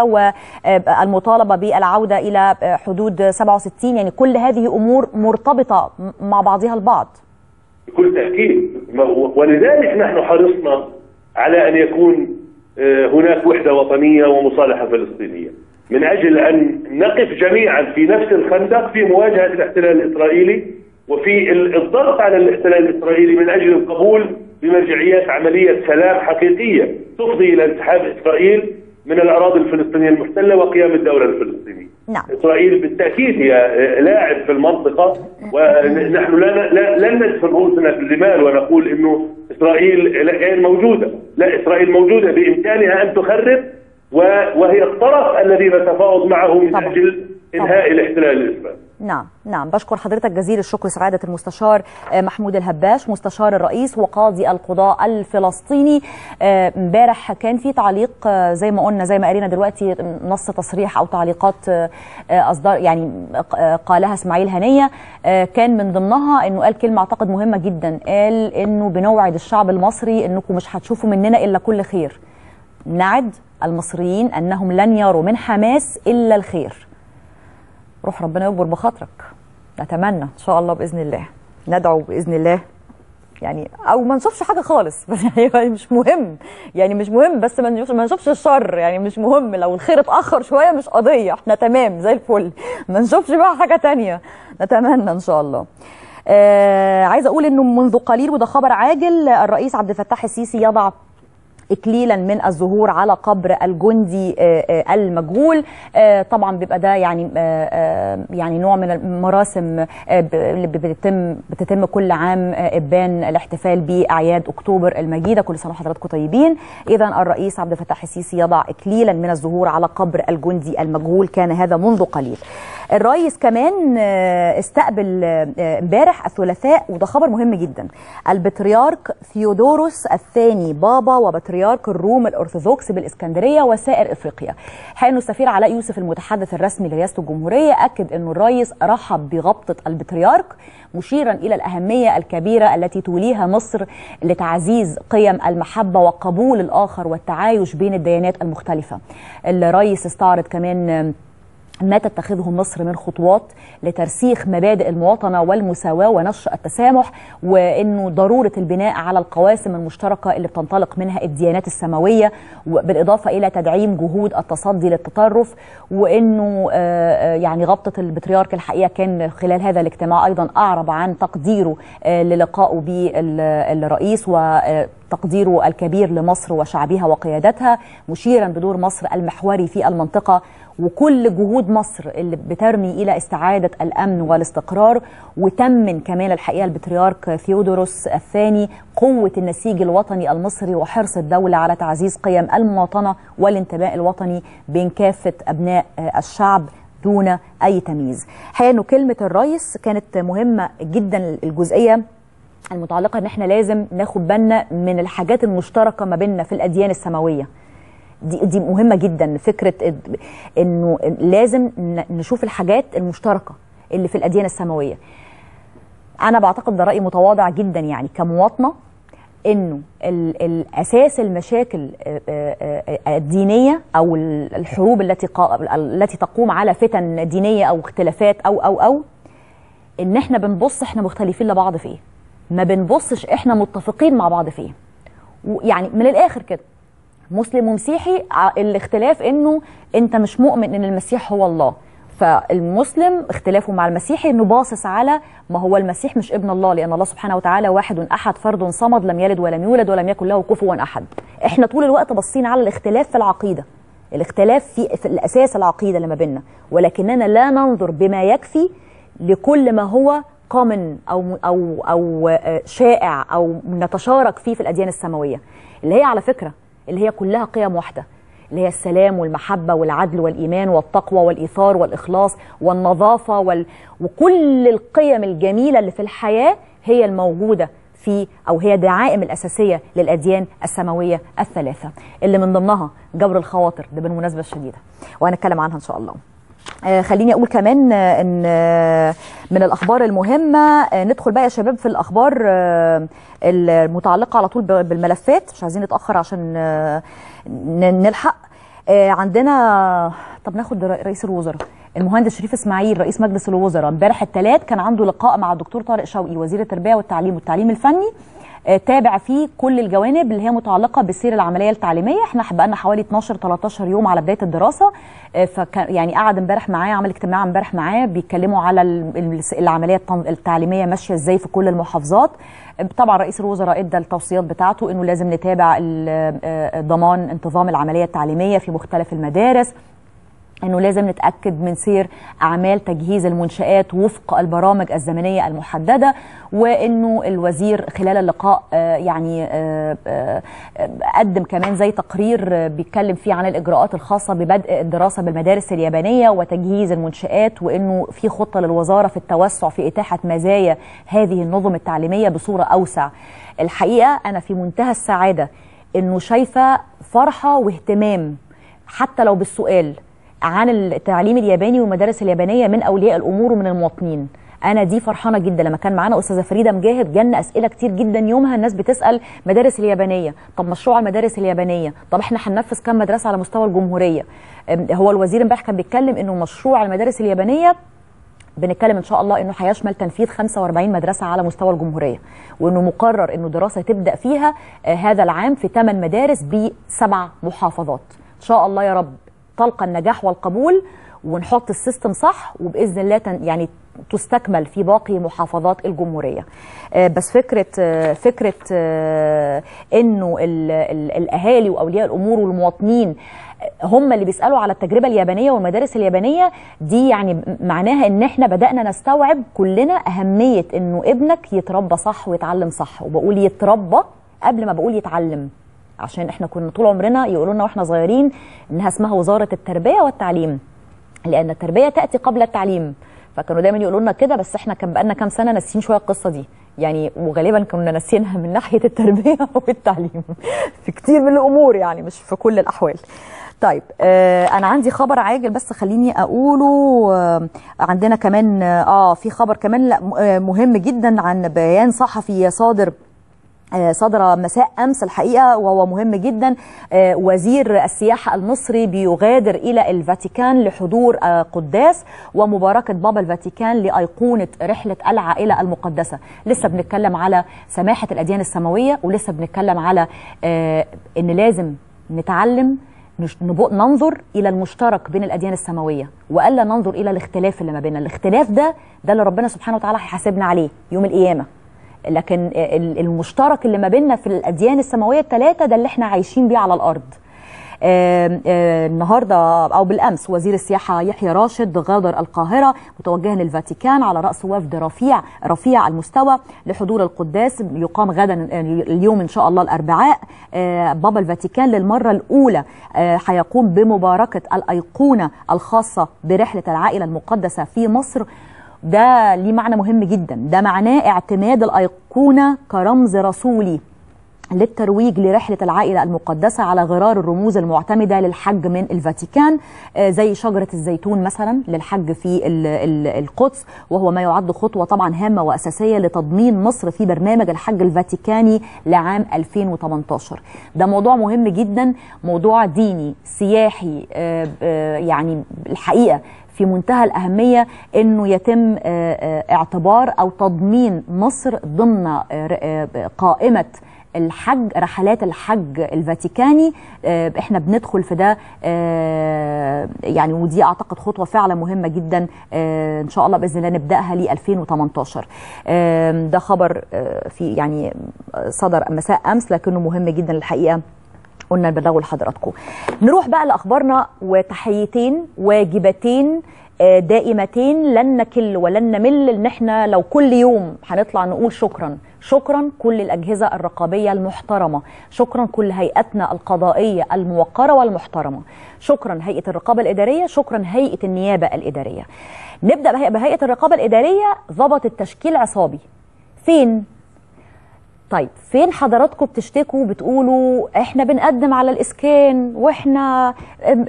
والمطالبه بالعوده الى حدود 67 يعني كل هذه امور مرتبطه مع بعضها البعض بكل تأكيد ما- ولذلك نحن حرصنا على أن يكون آه، هناك وحدة وطنية ومصالحة فلسطينية من أجل أن نقف جميعا في نفس الخندق في مواجهة الاحتلال الإسرائيلي وفي ال- الضغط على الاحتلال الإسرائيلي من أجل القبول بمرجعيات عملية سلام حقيقية تفضي إلى انسحاب إسرائيل من الأراضي الفلسطينية المحتلة وقيام الدولة الفلسطينية نعم. إسرائيل بالتأكيد هي لاعب في المنطقة ونحن لا لا لن ندفن رؤوسنا في الرمال ونقول إنه إسرائيل غير موجودة لا إسرائيل موجودة بإمكانها أن تخرب و- وهي الطرف الذي نتفاوض معه من طبعا. أجل إنهاء الاحتلال الإسرائيلي نعم نعم بشكر حضرتك جزيل الشكر سعادة المستشار آه، محمود الهباش مستشار الرئيس وقاضي القضاء الفلسطيني آه، امبارح كان في تعليق آه، زي ما قلنا زي ما قرينا دلوقتي نص تصريح او تعليقات آه، آه، اصدار يعني آه، قالها اسماعيل هنيه آه، كان من ضمنها انه قال كلمه اعتقد مهمه جدا قال انه بنوعد الشعب المصري انكم مش هتشوفوا مننا الا كل خير نعد المصريين انهم لن يروا من حماس الا الخير روح ربنا يكبر بخاطرك نتمنى ان شاء الله باذن الله ندعو باذن الله يعني او ما نشوفش حاجه خالص بس يعني مش مهم يعني مش مهم بس ما نشوفش ما نشوفش الشر يعني مش مهم لو الخير اتاخر شويه مش قضيه احنا تمام زي الفل ما نشوفش بقى حاجه تانية نتمنى ان شاء الله آه عايزه اقول انه منذ قليل وده خبر عاجل الرئيس عبد الفتاح السيسي يضع اكليلا من الزهور على قبر الجندي آه، آه، المجهول آه، طبعا بيبقى ده يعني آه، آه، يعني نوع من المراسم آه، ب- اللي بتتم بتتم كل عام آه، ابان الاحتفال باعياد اكتوبر المجيده كل سنه وحضراتكم طيبين اذا الرئيس عبد الفتاح السيسي يضع اكليلا من الزهور على قبر الجندي المجهول كان هذا منذ قليل الرئيس كمان آه، استقبل آه، امبارح الثلاثاء وده خبر مهم جدا البطريرك ثيودوروس الثاني بابا وبطريرك الروم الارثوذكس بالاسكندريه وسائر افريقيا حين السفير علاء يوسف المتحدث الرسمي لرئاسه الجمهوريه اكد ان الرئيس رحب بغبطه البطريرك مشيرا الى الاهميه الكبيره التي توليها مصر لتعزيز قيم المحبه وقبول الاخر والتعايش بين الديانات المختلفه الرئيس استعرض كمان ما تتخذه مصر من خطوات لترسيخ مبادئ المواطنه والمساواه ونشر التسامح وانه ضروره البناء على القواسم المشتركه اللي بتنطلق منها الديانات السماويه بالاضافه الى تدعيم جهود التصدي للتطرف وانه آه، آه، يعني غبطه البطريرك الحقيقه كان خلال هذا الاجتماع ايضا اعرب عن تقديره آه، للقائه بالرئيس و تقديره الكبير لمصر وشعبها وقيادتها مشيرا بدور مصر المحوري في المنطقة وكل جهود مصر اللي بترمي إلى استعادة الأمن والاستقرار وتمن كمان الحقيقة البطريرك ثيودوروس الثاني قوة النسيج الوطني المصري وحرص الدولة على تعزيز قيم المواطنة والانتماء الوطني بين كافة أبناء الشعب دون أي تمييز حقيقة أنه كلمة الرئيس كانت مهمة جدا الجزئية المتعلقة ان احنا لازم ناخد بالنا من الحاجات المشتركة ما بيننا في الأديان السماوية دي دي مهمة جدا فكرة انه لازم نشوف الحاجات المشتركة اللي في الأديان السماوية أنا بعتقد ده رأي متواضع جدا يعني كمواطنة انه الاساس المشاكل الدينيه او الحروب التي التي تقوم على فتن دينيه او اختلافات او او او ان احنا بنبص احنا مختلفين لبعض في ايه ما بنبصش احنا متفقين مع بعض في ايه يعني من الاخر كده مسلم ومسيحي الاختلاف انه انت مش مؤمن ان المسيح هو الله فالمسلم اختلافه مع المسيحي انه باصص على ما هو المسيح مش ابن الله لان الله سبحانه وتعالى واحد احد فرد صمد لم يلد ولم يولد ولم يكن له كفوا احد احنا طول الوقت باصين على الاختلاف في العقيده الاختلاف في, في الاساس العقيده اللي ما بيننا ولكننا لا ننظر بما يكفي لكل ما هو كومن او او او شائع او نتشارك فيه في الاديان السماويه اللي هي على فكره اللي هي كلها قيم واحده اللي هي السلام والمحبة والعدل والإيمان والتقوى والإيثار والإخلاص والنظافة وال... وكل القيم الجميلة اللي في الحياة هي الموجودة في أو هي دعائم الأساسية للأديان السماوية الثلاثة اللي من ضمنها جبر الخواطر ده بالمناسبة الشديدة وهنتكلم عنها إن شاء الله آه خليني اقول كمان آه ان آه من الاخبار المهمه ندخل بقى يا شباب في الاخبار المتعلقه على طول بالملفات مش عايزين نتاخر عشان نلحق عندنا طب ناخد رئيس الوزراء المهندس شريف اسماعيل رئيس مجلس الوزراء امبارح الثلاث كان عنده لقاء مع الدكتور طارق شوقي وزير التربيه والتعليم والتعليم الفني تابع فيه كل الجوانب اللي هي متعلقه بالسير العمليه التعليميه احنا بقالنا حوالي 12 13 يوم على بدايه الدراسه فكان يعني قعد امبارح معاه عمل اجتماع امبارح معاه بيتكلموا على العمليه التعليميه ماشيه ازاي في كل المحافظات طبعا رئيس الوزراء ادى التوصيات بتاعته انه لازم نتابع ضمان انتظام العمليه التعليميه في مختلف المدارس انه لازم نتاكد من سير اعمال تجهيز المنشات وفق البرامج الزمنيه المحدده وانه الوزير خلال اللقاء يعني قدم كمان زي تقرير بيتكلم فيه عن الاجراءات الخاصه ببدء الدراسه بالمدارس اليابانيه وتجهيز المنشات وانه في خطه للوزاره في التوسع في اتاحه مزايا هذه النظم التعليميه بصوره اوسع الحقيقه انا في منتهى السعاده انه شايفه فرحه واهتمام حتى لو بالسؤال عن التعليم الياباني والمدارس اليابانيه من اولياء الامور ومن المواطنين انا دي فرحانه جدا لما كان معانا استاذه فريده مجاهد جالنا اسئله كتير جدا يومها الناس بتسال مدارس اليابانيه طب مشروع المدارس اليابانيه طب احنا هننفذ كام مدرسه على مستوى الجمهوريه هو الوزير امبارح كان بيتكلم انه مشروع المدارس اليابانيه بنتكلم ان شاء الله انه هيشمل تنفيذ 45 مدرسه على مستوى الجمهوريه وانه مقرر انه دراسه تبدا فيها هذا العام في 8 مدارس بسبع محافظات ان شاء الله يا رب تلقى النجاح والقبول ونحط السيستم صح وباذن الله يعني تستكمل في باقي محافظات الجمهوريه بس فكره فكره انه الاهالي واولياء الامور والمواطنين هم اللي بيسالوا على التجربه اليابانيه والمدارس اليابانيه دي يعني معناها ان احنا بدانا نستوعب كلنا اهميه انه ابنك يتربى صح ويتعلم صح وبقول يتربى قبل ما بقول يتعلم عشان احنا كنا طول عمرنا يقولوا لنا واحنا صغيرين انها اسمها وزاره التربيه والتعليم لان التربيه تاتي قبل التعليم فكانوا دايما يقولوا لنا كده بس احنا كان بقالنا كام سنه ناسيين شويه القصه دي يعني وغالبا كنا ناسيينها من ناحيه التربيه والتعليم في كتير من الامور يعني مش في كل الاحوال طيب آه انا عندي خبر عاجل بس خليني اقوله آه عندنا كمان اه في خبر كمان لا مهم جدا عن بيان صحفي صادر صدر مساء امس الحقيقه وهو مهم جدا وزير السياحه المصري بيغادر الى الفاتيكان لحضور قداس ومباركه بابا الفاتيكان لايقونه رحله العائله المقدسه لسه بنتكلم على سماحه الاديان السماويه ولسه بنتكلم على ان لازم نتعلم ننظر الى المشترك بين الاديان السماويه والا ننظر الى الاختلاف اللي ما بيننا الاختلاف ده ده اللي ربنا سبحانه وتعالى هيحاسبنا عليه يوم القيامه لكن ال- المشترك اللي ما بيننا في الاديان السماويه الثلاثه ده اللي احنا عايشين بيه على الارض آه، آه، النهارده او بالامس وزير السياحه يحيى راشد غادر القاهره متوجها للفاتيكان على راس وفد رفيع رفيع المستوى لحضور القداس يقام غدا آه، اليوم ان شاء الله الاربعاء آه، بابا الفاتيكان للمره الاولى آه، هيقوم بمباركه الايقونه الخاصه برحله العائله المقدسه في مصر ده ليه معنى مهم جدا ده معناه اعتماد الايقونه كرمز رسولي للترويج لرحلة العائلة المقدسة على غرار الرموز المعتمدة للحج من الفاتيكان آه، زي شجرة الزيتون مثلا للحج في ال- ال- القدس وهو ما يعد خطوة طبعا هامة وأساسية لتضمين مصر في برنامج الحج الفاتيكاني لعام 2018 ده موضوع مهم جدا موضوع ديني سياحي آه، آه، يعني الحقيقة في منتهى الأهمية أنه يتم آه، آه، اعتبار أو تضمين مصر ضمن آه، آه، قائمة الحج رحلات الحج الفاتيكاني آه، احنا بندخل في ده آه، يعني ودي اعتقد خطوه فعلا مهمه جدا آه، ان شاء الله باذن الله نبداها ل 2018 آه، ده خبر آه، في يعني صدر مساء امس لكنه مهم جدا الحقيقه قلنا نبلغه لحضراتكم نروح بقى لاخبارنا وتحيتين واجبتين آه، دائمتين لن نكل ولن نمل ان احنا لو كل يوم هنطلع نقول شكرا شكرا كل الاجهزه الرقابيه المحترمه شكرا كل هيئتنا القضائيه الموقره والمحترمه شكرا هيئه الرقابه الاداريه شكرا هيئه النيابه الاداريه نبدا بهي- بهيئه الرقابه الاداريه ضبط التشكيل عصابي فين طيب فين حضراتكم بتشتكوا بتقولوا احنا بنقدم على الاسكان واحنا ب-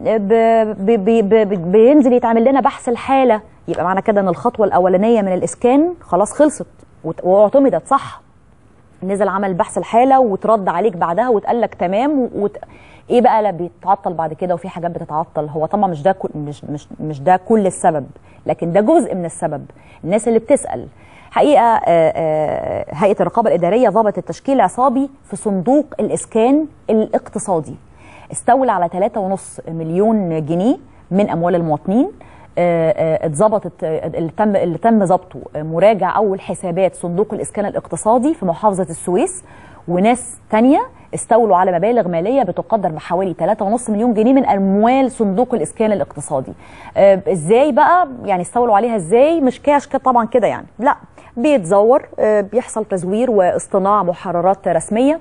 ب- ب- ب- ب- بينزل يتعمل لنا بحث الحاله يبقى معنى كده ان الخطوه الاولانيه من الاسكان خلاص خلصت وت- واعتمدت صح نزل عمل بحث الحاله وترد عليك بعدها وتقال لك تمام وت... ايه بقى لا بيتعطل بعد كده وفي حاجات بتتعطل هو طبعا مش ده كل مش مش مش ده كل السبب لكن ده جزء من السبب الناس اللي بتسال حقيقه آه، آه، هيئه الرقابه الاداريه ضبطت تشكيل عصابي في صندوق الاسكان الاقتصادي استولى على 3.5 مليون جنيه من اموال المواطنين آه، آه، اتظبطت آه، اللي تم اللي تم ضبطه آه، مراجع اول حسابات صندوق الاسكان الاقتصادي في محافظه السويس وناس تانية استولوا على مبالغ ماليه بتقدر بحوالي 3.5 مليون جنيه من اموال صندوق الاسكان الاقتصادي آه، ازاي بقى يعني استولوا عليها ازاي مش كاش كده طبعا كده يعني لا بيتزور آه، بيحصل تزوير واصطناع محررات رسميه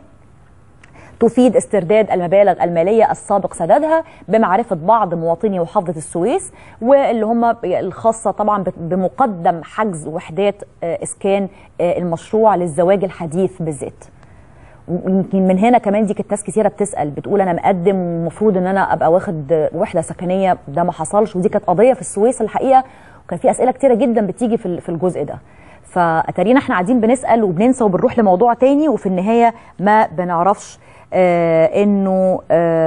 تفيد استرداد المبالغ الماليه السابق سدادها بمعرفه بعض مواطني محافظه السويس واللي هم الخاصه طبعا بمقدم حجز وحدات آه، اسكان آه، المشروع للزواج الحديث بالذات ويمكن من هنا كمان دي كانت ناس كثيره بتسال بتقول انا مقدم ومفروض ان انا ابقى واخد وحده سكنيه ده ما حصلش ودي كانت قضيه في السويس الحقيقه وكان في اسئله كتيره جدا بتيجي في ال- في الجزء ده فاتارينا احنا قاعدين بنسال وبننسى وبنروح لموضوع تاني وفي النهايه ما بنعرفش آه انه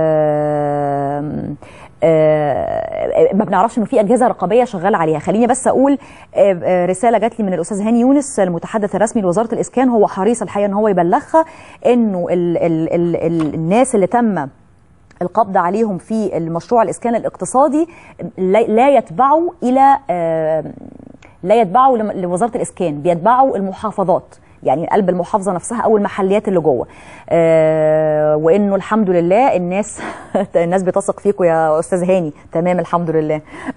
آه آه، ما بنعرفش انه في اجهزه رقابيه شغاله عليها خليني بس اقول آه، آه، رساله جات لي من الاستاذ هاني يونس المتحدث الرسمي لوزاره الاسكان هو حريص الحقيقه ان هو يبلغها انه ال ال ال ال الناس اللي تم القبض عليهم في المشروع الاسكان الاقتصادي لا لا يتبعوا الى آه، لا يتبعوا لم- لوزاره الاسكان بيتبعوا المحافظات يعني قلب المحافظه نفسها او المحليات اللي جوه آه وانه الحمد لله الناس الناس بتثق فيكم يا استاذ هاني تمام الحمد لله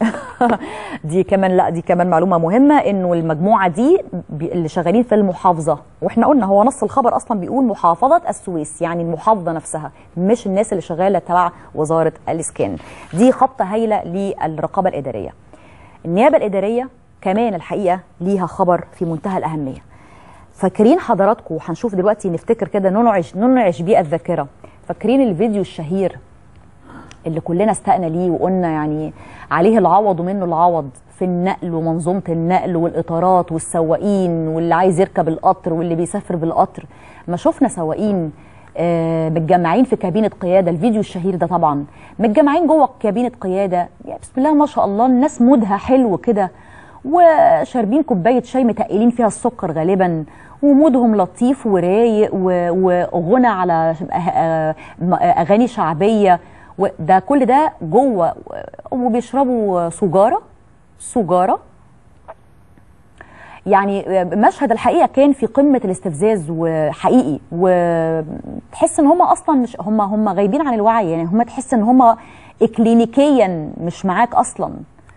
دي كمان لا دي كمان معلومه مهمه انه المجموعه دي بي- اللي شغالين في المحافظه واحنا قلنا هو نص الخبر اصلا بيقول محافظه السويس يعني المحافظه نفسها مش الناس اللي شغاله تبع وزاره الاسكان دي خبطه هايله للرقابه الاداريه النيابه الاداريه كمان الحقيقه ليها خبر في منتهى الاهميه فاكرين حضراتكم هنشوف دلوقتي نفتكر كده ننعش ننعش بيه الذاكره فاكرين الفيديو الشهير اللي كلنا استقنا ليه وقلنا يعني عليه العوض ومنه العوض في النقل ومنظومه النقل والاطارات والسواقين واللي عايز يركب القطر واللي بيسافر بالقطر ما شفنا سواقين آه، متجمعين في كابينه قياده الفيديو الشهير ده طبعا متجمعين جوه كابينه قياده يا بسم الله ما شاء الله الناس مودها حلو كده وشاربين كوبايه شاي متقلين فيها السكر غالبا ومودهم لطيف ورايق و- وغنى على آه، آه، اغاني شعبيه وده كل ده جوه وبيشربوا سجاره سجاره يعني مشهد الحقيقه كان في قمه الاستفزاز وحقيقي وتحس ان هم اصلا مش هم هم غايبين عن الوعي يعني هم تحس ان هم اكلينيكيا مش معاك اصلا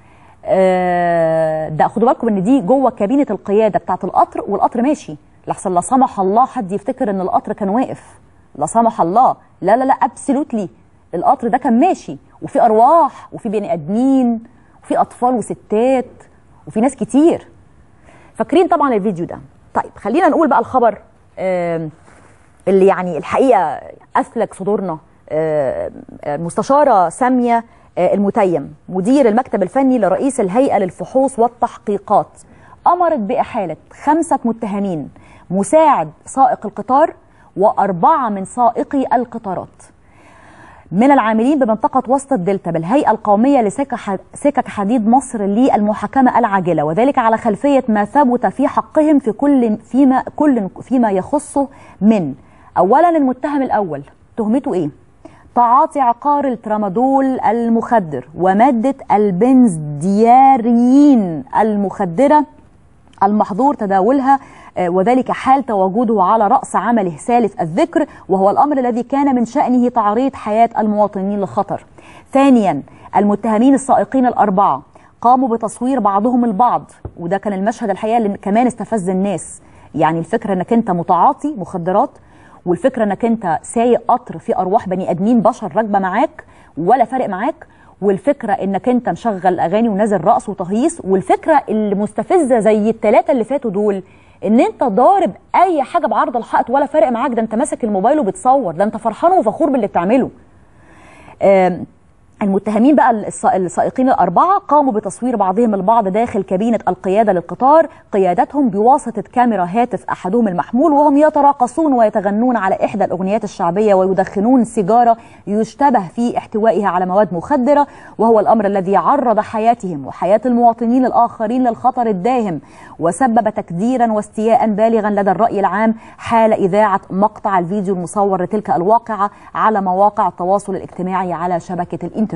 آه، ده خدوا بالكم ان دي جوه كابينه القياده بتاعه القطر والقطر ماشي لحسن لا سمح الله حد يفتكر ان القطر كان واقف لا سمح الله لا لا لا ابسولوتلي القطر ده كان ماشي وفي ارواح وفي بني ادمين وفي اطفال وستات وفي ناس كتير فاكرين طبعا الفيديو ده طيب خلينا نقول بقى الخبر آم، اللي يعني الحقيقه اسلك صدورنا آم، المستشاره ساميه آه، المتيم مدير المكتب الفني لرئيس الهيئه للفحوص والتحقيقات امرت باحاله خمسه متهمين مساعد سائق القطار واربعه من سائقي القطارات من العاملين بمنطقة وسط الدلتا بالهيئة القومية لسكك ح- سكك حديد مصر للمحاكمة العاجلة وذلك على خلفية ما ثبت في حقهم في كل فيما كل فيما يخصه من أولا المتهم الأول تهمته إيه؟ تعاطي عقار الترامادول المخدر ومادة البنزدياريين المخدرة المحظور تداولها آه، وذلك حال تواجده على رأس عمله سالف الذكر وهو الأمر الذي كان من شأنه تعريض حياة المواطنين للخطر ثانيا المتهمين السائقين الأربعة قاموا بتصوير بعضهم البعض وده كان المشهد الحقيقة اللي كمان استفز الناس يعني الفكرة انك انت متعاطي مخدرات والفكرة انك انت سايق قطر في ارواح بني ادمين بشر راكبة معاك ولا فارق معاك والفكره انك انت مشغل اغاني ونازل رقص وتهيص والفكره اللي مستفزه زي الثلاثه اللي فاتوا دول ان انت ضارب اي حاجه بعرض الحائط ولا فارق معاك ده انت ماسك الموبايل وبتصور ده انت فرحان وفخور باللي بتعمله آم، المتهمين بقى الس- السائقين الأربعة قاموا بتصوير بعضهم البعض داخل كابينة القيادة للقطار قيادتهم بواسطة كاميرا هاتف أحدهم المحمول وهم يتراقصون ويتغنون على إحدى الأغنيات الشعبية ويدخنون سيجارة يشتبه في احتوائها على مواد مخدرة وهو الأمر الذي عرض حياتهم وحياة المواطنين الآخرين للخطر الداهم وسبب تكديرا واستياء بالغا لدى الرأي العام حال إذاعة مقطع الفيديو المصور لتلك الواقعة على مواقع التواصل الاجتماعي على شبكة الإنترنت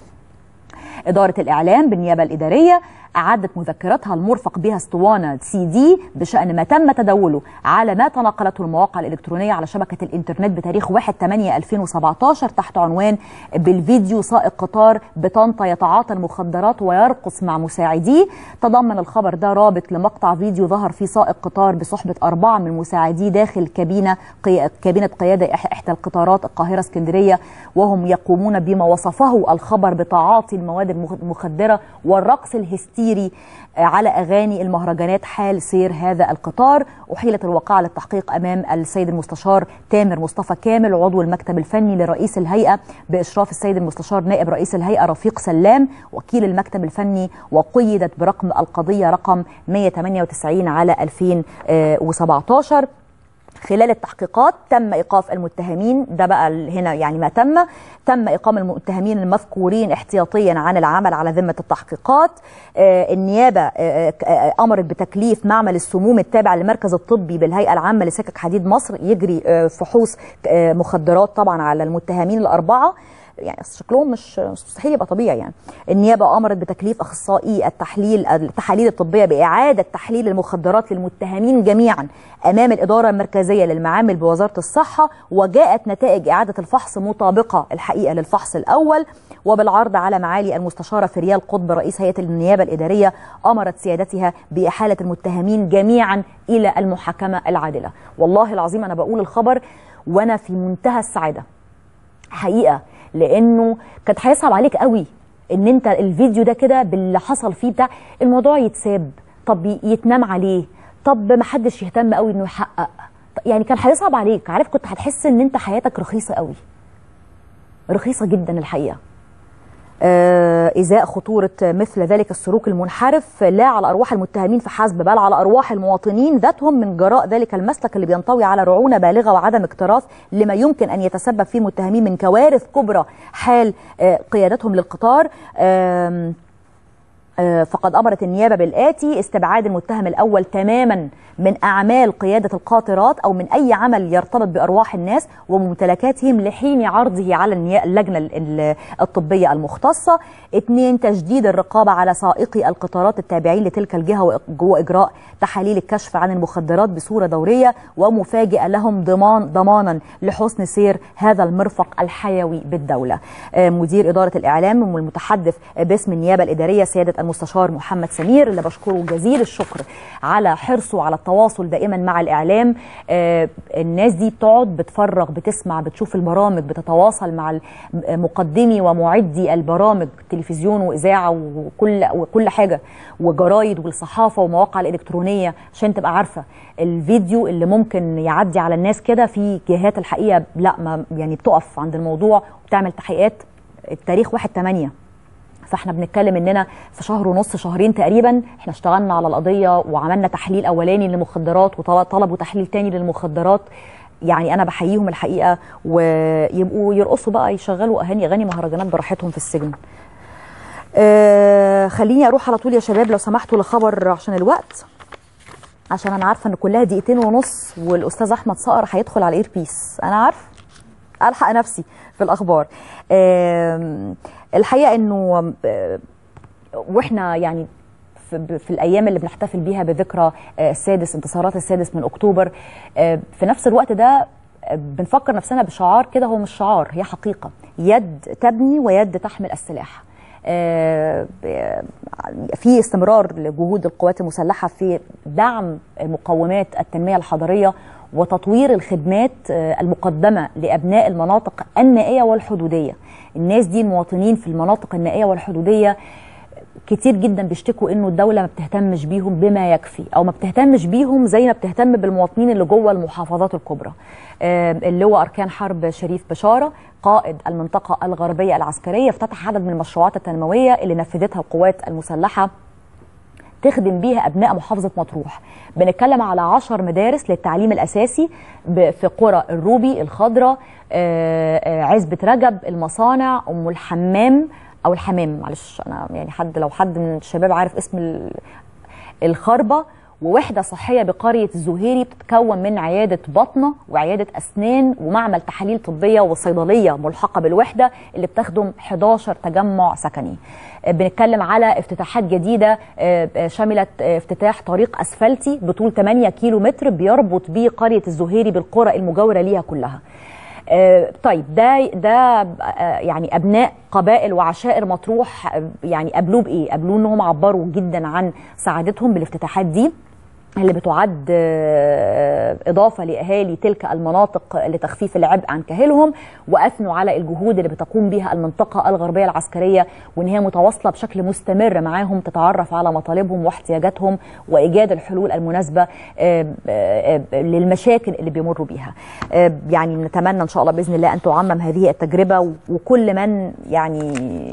إدارة الإعلام بالنيابة الإدارية أعدت مذكرتها المرفق بها اسطوانة سي دي بشأن ما تم تداوله على ما تناقلته المواقع الإلكترونية على شبكة الإنترنت بتاريخ 1 8 2017 تحت عنوان بالفيديو سائق قطار بطنطا يتعاطى المخدرات ويرقص مع مساعديه تضمن الخبر ده رابط لمقطع فيديو ظهر فيه سائق قطار بصحبة أربعة من مساعديه داخل كابينة قي... كابينة قيادة إح- إحدى القطارات القاهرة اسكندرية وهم يقومون بما وصفه الخبر بتعاطي المواد المخ- المخدرة والرقص الهستيري آه، على أغاني المهرجانات حال سير هذا القطار أحيلت الواقعة للتحقيق أمام السيد المستشار تامر مصطفى كامل عضو المكتب الفني لرئيس الهيئة بإشراف السيد المستشار نائب رئيس الهيئة رفيق سلام وكيل المكتب الفني وقيدت برقم القضية رقم 198 على 2017 خلال التحقيقات تم ايقاف المتهمين ده بقى ال- هنا يعني ما تم تم اقام المتهمين المذكورين احتياطيا عن العمل على ذمه التحقيقات آه النيابه آه آه امرت بتكليف معمل السموم التابع للمركز الطبي بالهيئه العامه لسكك حديد مصر يجري آه فحوص آه مخدرات طبعا على المتهمين الاربعه يعني أصل شكلهم مش مش مستحيل يبقى طبيعي يعني النيابه امرت بتكليف اخصائي التحليل التحاليل الطبيه باعاده تحليل المخدرات للمتهمين جميعا امام الاداره المركزيه للمعامل بوزاره الصحه وجاءت نتائج اعاده الفحص مطابقه الحقيقه للفحص الاول وبالعرض على معالي المستشاره فريال قطب رئيس هيئه النيابه الاداريه امرت سيادتها باحاله المتهمين جميعا الى المحاكمه العادله والله العظيم انا بقول الخبر وانا في منتهى السعاده حقيقه لانه كانت هيصعب عليك قوي ان انت الفيديو ده كده باللي حصل فيه بتاع الموضوع يتساب طب يتنام عليه طب ما حدش يهتم قوي انه يحقق يعني كان هيصعب عليك عارف كنت هتحس ان انت حياتك رخيصه قوي رخيصه جدا الحقيقه آه، إزاء خطورة مثل ذلك السلوك المنحرف لا على أرواح المتهمين فحسب بل على أرواح المواطنين ذاتهم من جراء ذلك المسلك اللي بينطوي على رعونة بالغة وعدم اكتراث لما يمكن أن يتسبب فيه المتهمين من كوارث كبرى حال آه، قيادتهم للقطار آم، آه، فقد أمرت النيابة بالآتي استبعاد المتهم الأول تماما من أعمال قيادة القاطرات أو من أي عمل يرتبط بأرواح الناس وممتلكاتهم لحين عرضه على النيا- اللجنة ال- ال- الطبية المختصة اثنين تجديد الرقابة على سائقي القطارات التابعين لتلك الجهة وإق- وإجراء تحاليل الكشف عن المخدرات بصورة دورية ومفاجئة لهم ضمان ضمانا لحسن سير هذا المرفق الحيوي بالدولة آه، مدير إدارة الإعلام والمتحدث باسم النيابة الإدارية سيادة المستشار محمد سمير اللي بشكره جزيل الشكر على حرصه على التواصل دائما مع الإعلام آه، الناس دي بتقعد بتفرغ بتسمع بتشوف البرامج بتتواصل مع ال- مقدمي ومعدي البرامج تلفزيون وإذاعة وكل وكل حاجة وجرايد والصحافة والمواقع الإلكترونية عشان تبقى عارفة الفيديو اللي ممكن يعدي على الناس كده في جهات الحقيقة لا ما يعني بتقف عند الموضوع وبتعمل تحقيقات التاريخ 1 8 فاحنا بنتكلم اننا في شهر ونص شهرين تقريبا احنا اشتغلنا على القضيه وعملنا تحليل اولاني للمخدرات وطلبوا تحليل تاني للمخدرات يعني انا بحييهم الحقيقه ويبقوا يرقصوا بقى يشغلوا اغاني اغاني مهرجانات براحتهم في السجن آه خليني اروح على طول يا شباب لو سمحتوا لخبر عشان الوقت عشان انا عارفه ان كلها دقيقتين ونص والاستاذ احمد صقر هيدخل على الاير بيس انا عارف الحق نفسي في الاخبار آم، الحقيقه انه آه، واحنا يعني في, في الايام اللي بنحتفل بيها بذكرى آه، السادس انتصارات السادس من اكتوبر آه، في نفس الوقت ده آه، بنفكر نفسنا بشعار كده هو مش شعار هي حقيقه يد تبني ويد تحمل السلاح آه، ب- في استمرار لجهود القوات المسلحه في دعم مقومات التنميه الحضريه وتطوير الخدمات آه، المقدمه لابناء المناطق النائيه والحدوديه. الناس دي المواطنين في المناطق النائيه والحدوديه كتير جدا بيشتكوا انه الدوله ما بتهتمش بيهم بما يكفي او ما بتهتمش بيهم زي ما بتهتم بالمواطنين اللي جوه المحافظات الكبرى آه، اللي هو اركان حرب شريف بشاره قائد المنطقه الغربيه العسكريه افتتح عدد من المشروعات التنمويه اللي نفذتها القوات المسلحه تخدم بيها ابناء محافظه مطروح بنتكلم على عشر مدارس للتعليم الاساسي ب- في قرى الروبي الخضراء آه، آه، عزبه رجب المصانع ام الحمام او الحمام معلش انا يعني حد لو حد من الشباب عارف اسم ال- الخربة ووحدة صحية بقرية الزهيري بتتكون من عيادة بطنة وعيادة أسنان ومعمل تحاليل طبية وصيدلية ملحقة بالوحدة اللي بتخدم 11 تجمع سكني آه، بنتكلم على افتتاحات جديدة آه، آه، شملت آه، افتتاح طريق أسفلتي بطول 8 كيلو متر بيربط بيه قرية الزهيري بالقرى المجاورة ليها كلها آه، طيب ده ده آه، يعني ابناء قبائل وعشائر مطروح آه، يعني قابلوه بايه؟ قابلوه انهم عبروا جدا عن سعادتهم بالافتتاحات دي اللي بتعد آه، إضافة لأهالي تلك المناطق لتخفيف العبء عن كاهلهم وأثنوا على الجهود اللي بتقوم بها المنطقة الغربية العسكرية وإن هي متواصلة بشكل مستمر معاهم تتعرف على مطالبهم واحتياجاتهم وإيجاد الحلول المناسبة آه، آه، آه، للمشاكل اللي بيمروا بيها آه، يعني نتمنى إن شاء الله بإذن الله أن تعمم هذه التجربة وكل من يعني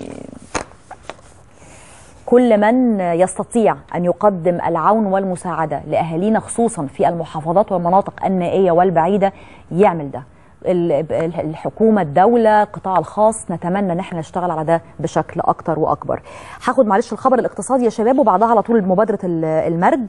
كل من يستطيع أن يقدم العون والمساعدة لأهالينا خصوصا في المحافظات والمناطق النائية والبعيدة يعمل ده ال- ال- الحكومة الدولة القطاع الخاص نتمنى ان احنا نشتغل على ده بشكل اكتر واكبر هاخد معلش الخبر الاقتصادي يا شباب وبعدها على طول مبادرة ال- المرج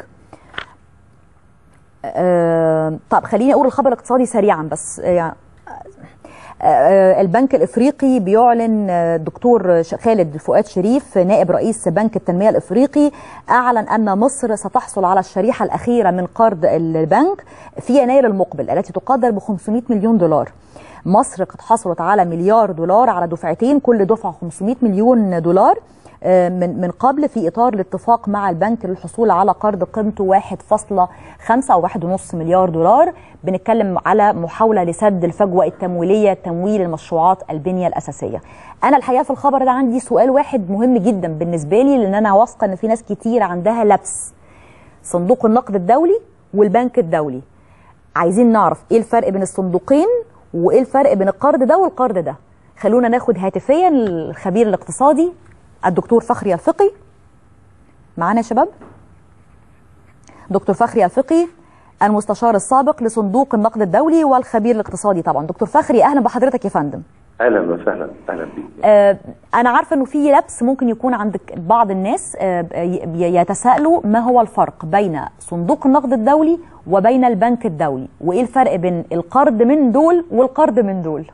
آه، طب خليني اقول الخبر الاقتصادي سريعا بس يعني آه، البنك الافريقي بيعلن آه، الدكتور ش- خالد فؤاد شريف نائب رئيس بنك التنميه الافريقي اعلن ان مصر ستحصل على الشريحه الاخيره من قرض البنك في يناير المقبل التي تقدر ب 500 مليون دولار. مصر قد حصلت على مليار دولار على دفعتين كل دفعه 500 مليون دولار آه، من من قبل في اطار الاتفاق مع البنك للحصول على قرض قيمته 1.5 او 1.5 مليار دولار بنتكلم على محاوله لسد الفجوه التمويليه تمويل المشروعات البنيه الاساسيه. انا الحقيقه في الخبر ده عندي سؤال واحد مهم جدا بالنسبه لي لان انا واثقه ان في ناس كتير عندها لبس. صندوق النقد الدولي والبنك الدولي. عايزين نعرف ايه الفرق بين الصندوقين وايه الفرق بين القرض ده والقرض ده. خلونا ناخد هاتفيا الخبير الاقتصادي الدكتور فخري الفقي معانا يا شباب دكتور فخري الفقي المستشار السابق لصندوق النقد الدولي والخبير الاقتصادي طبعا دكتور فخري اهلا بحضرتك يا فندم اهلا وسهلا اهلا بيك آه، انا عارفه انه في لبس ممكن يكون عند بعض الناس آه، ي- يتساءلوا ما هو الفرق بين صندوق النقد الدولي وبين البنك الدولي وايه الفرق بين القرض من دول والقرض من دول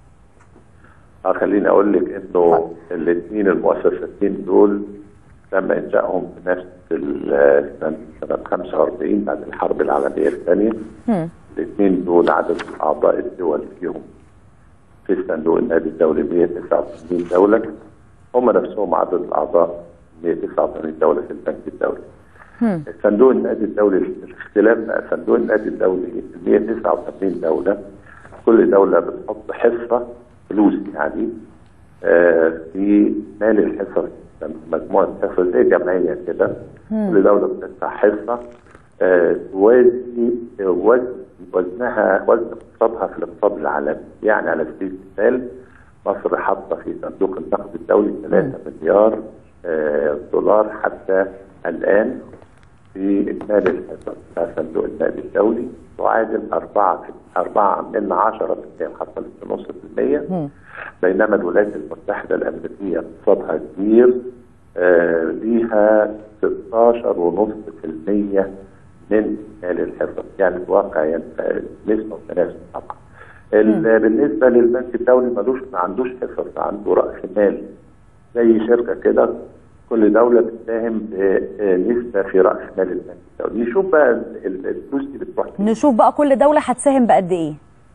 اه خليني اقول لك انه الاثنين المؤسستين دول تم انشائهم في نفس ال- سنه سنة 45 بعد الحرب العالميه الثانيه الاثنين دول عدد اعضاء الدول فيهم في الصندوق النادي الدولي 189 دوله هم نفسهم عدد الاعضاء 189 دوله في البنك الدولي صندوق النادي الدولي الاختلاف بقى صندوق النادي الدولي 189 دوله كل دوله بتحط حصه فلوس يعني آه، في مال الحصص مجموعه حصص زي جمعيه كده كل دوله بتدفع حصه آه، توازي آه، وزن وزنها وزن اقتصادها في الاقتصاد العالمي يعني على سبيل المثال مصر حاطه في صندوق النقد الدولي 3 مليار آه، دولار حتى الان في إجمالي الحصص بتاع صندوق النقد الدولي تعادل 4 4 من 10 حصلت في نص في المية بينما الولايات المتحدة الأمريكية اقتصادها كبير آه ليها 16.5% من إجمالي الحصص يعني في واقع يعني نسبة وتناسب طبعا ال- بالنسبة للبنك الدولي ملوش ما عندوش حصص عنده رأس مال زي شركة كده كل دولة بتساهم بنسبة في رأس مال البنك الدولي نشوف بقى ال- ال- الفلوس دي بتروح فين. نشوف بقى كل دوله هتساهم بقد ايه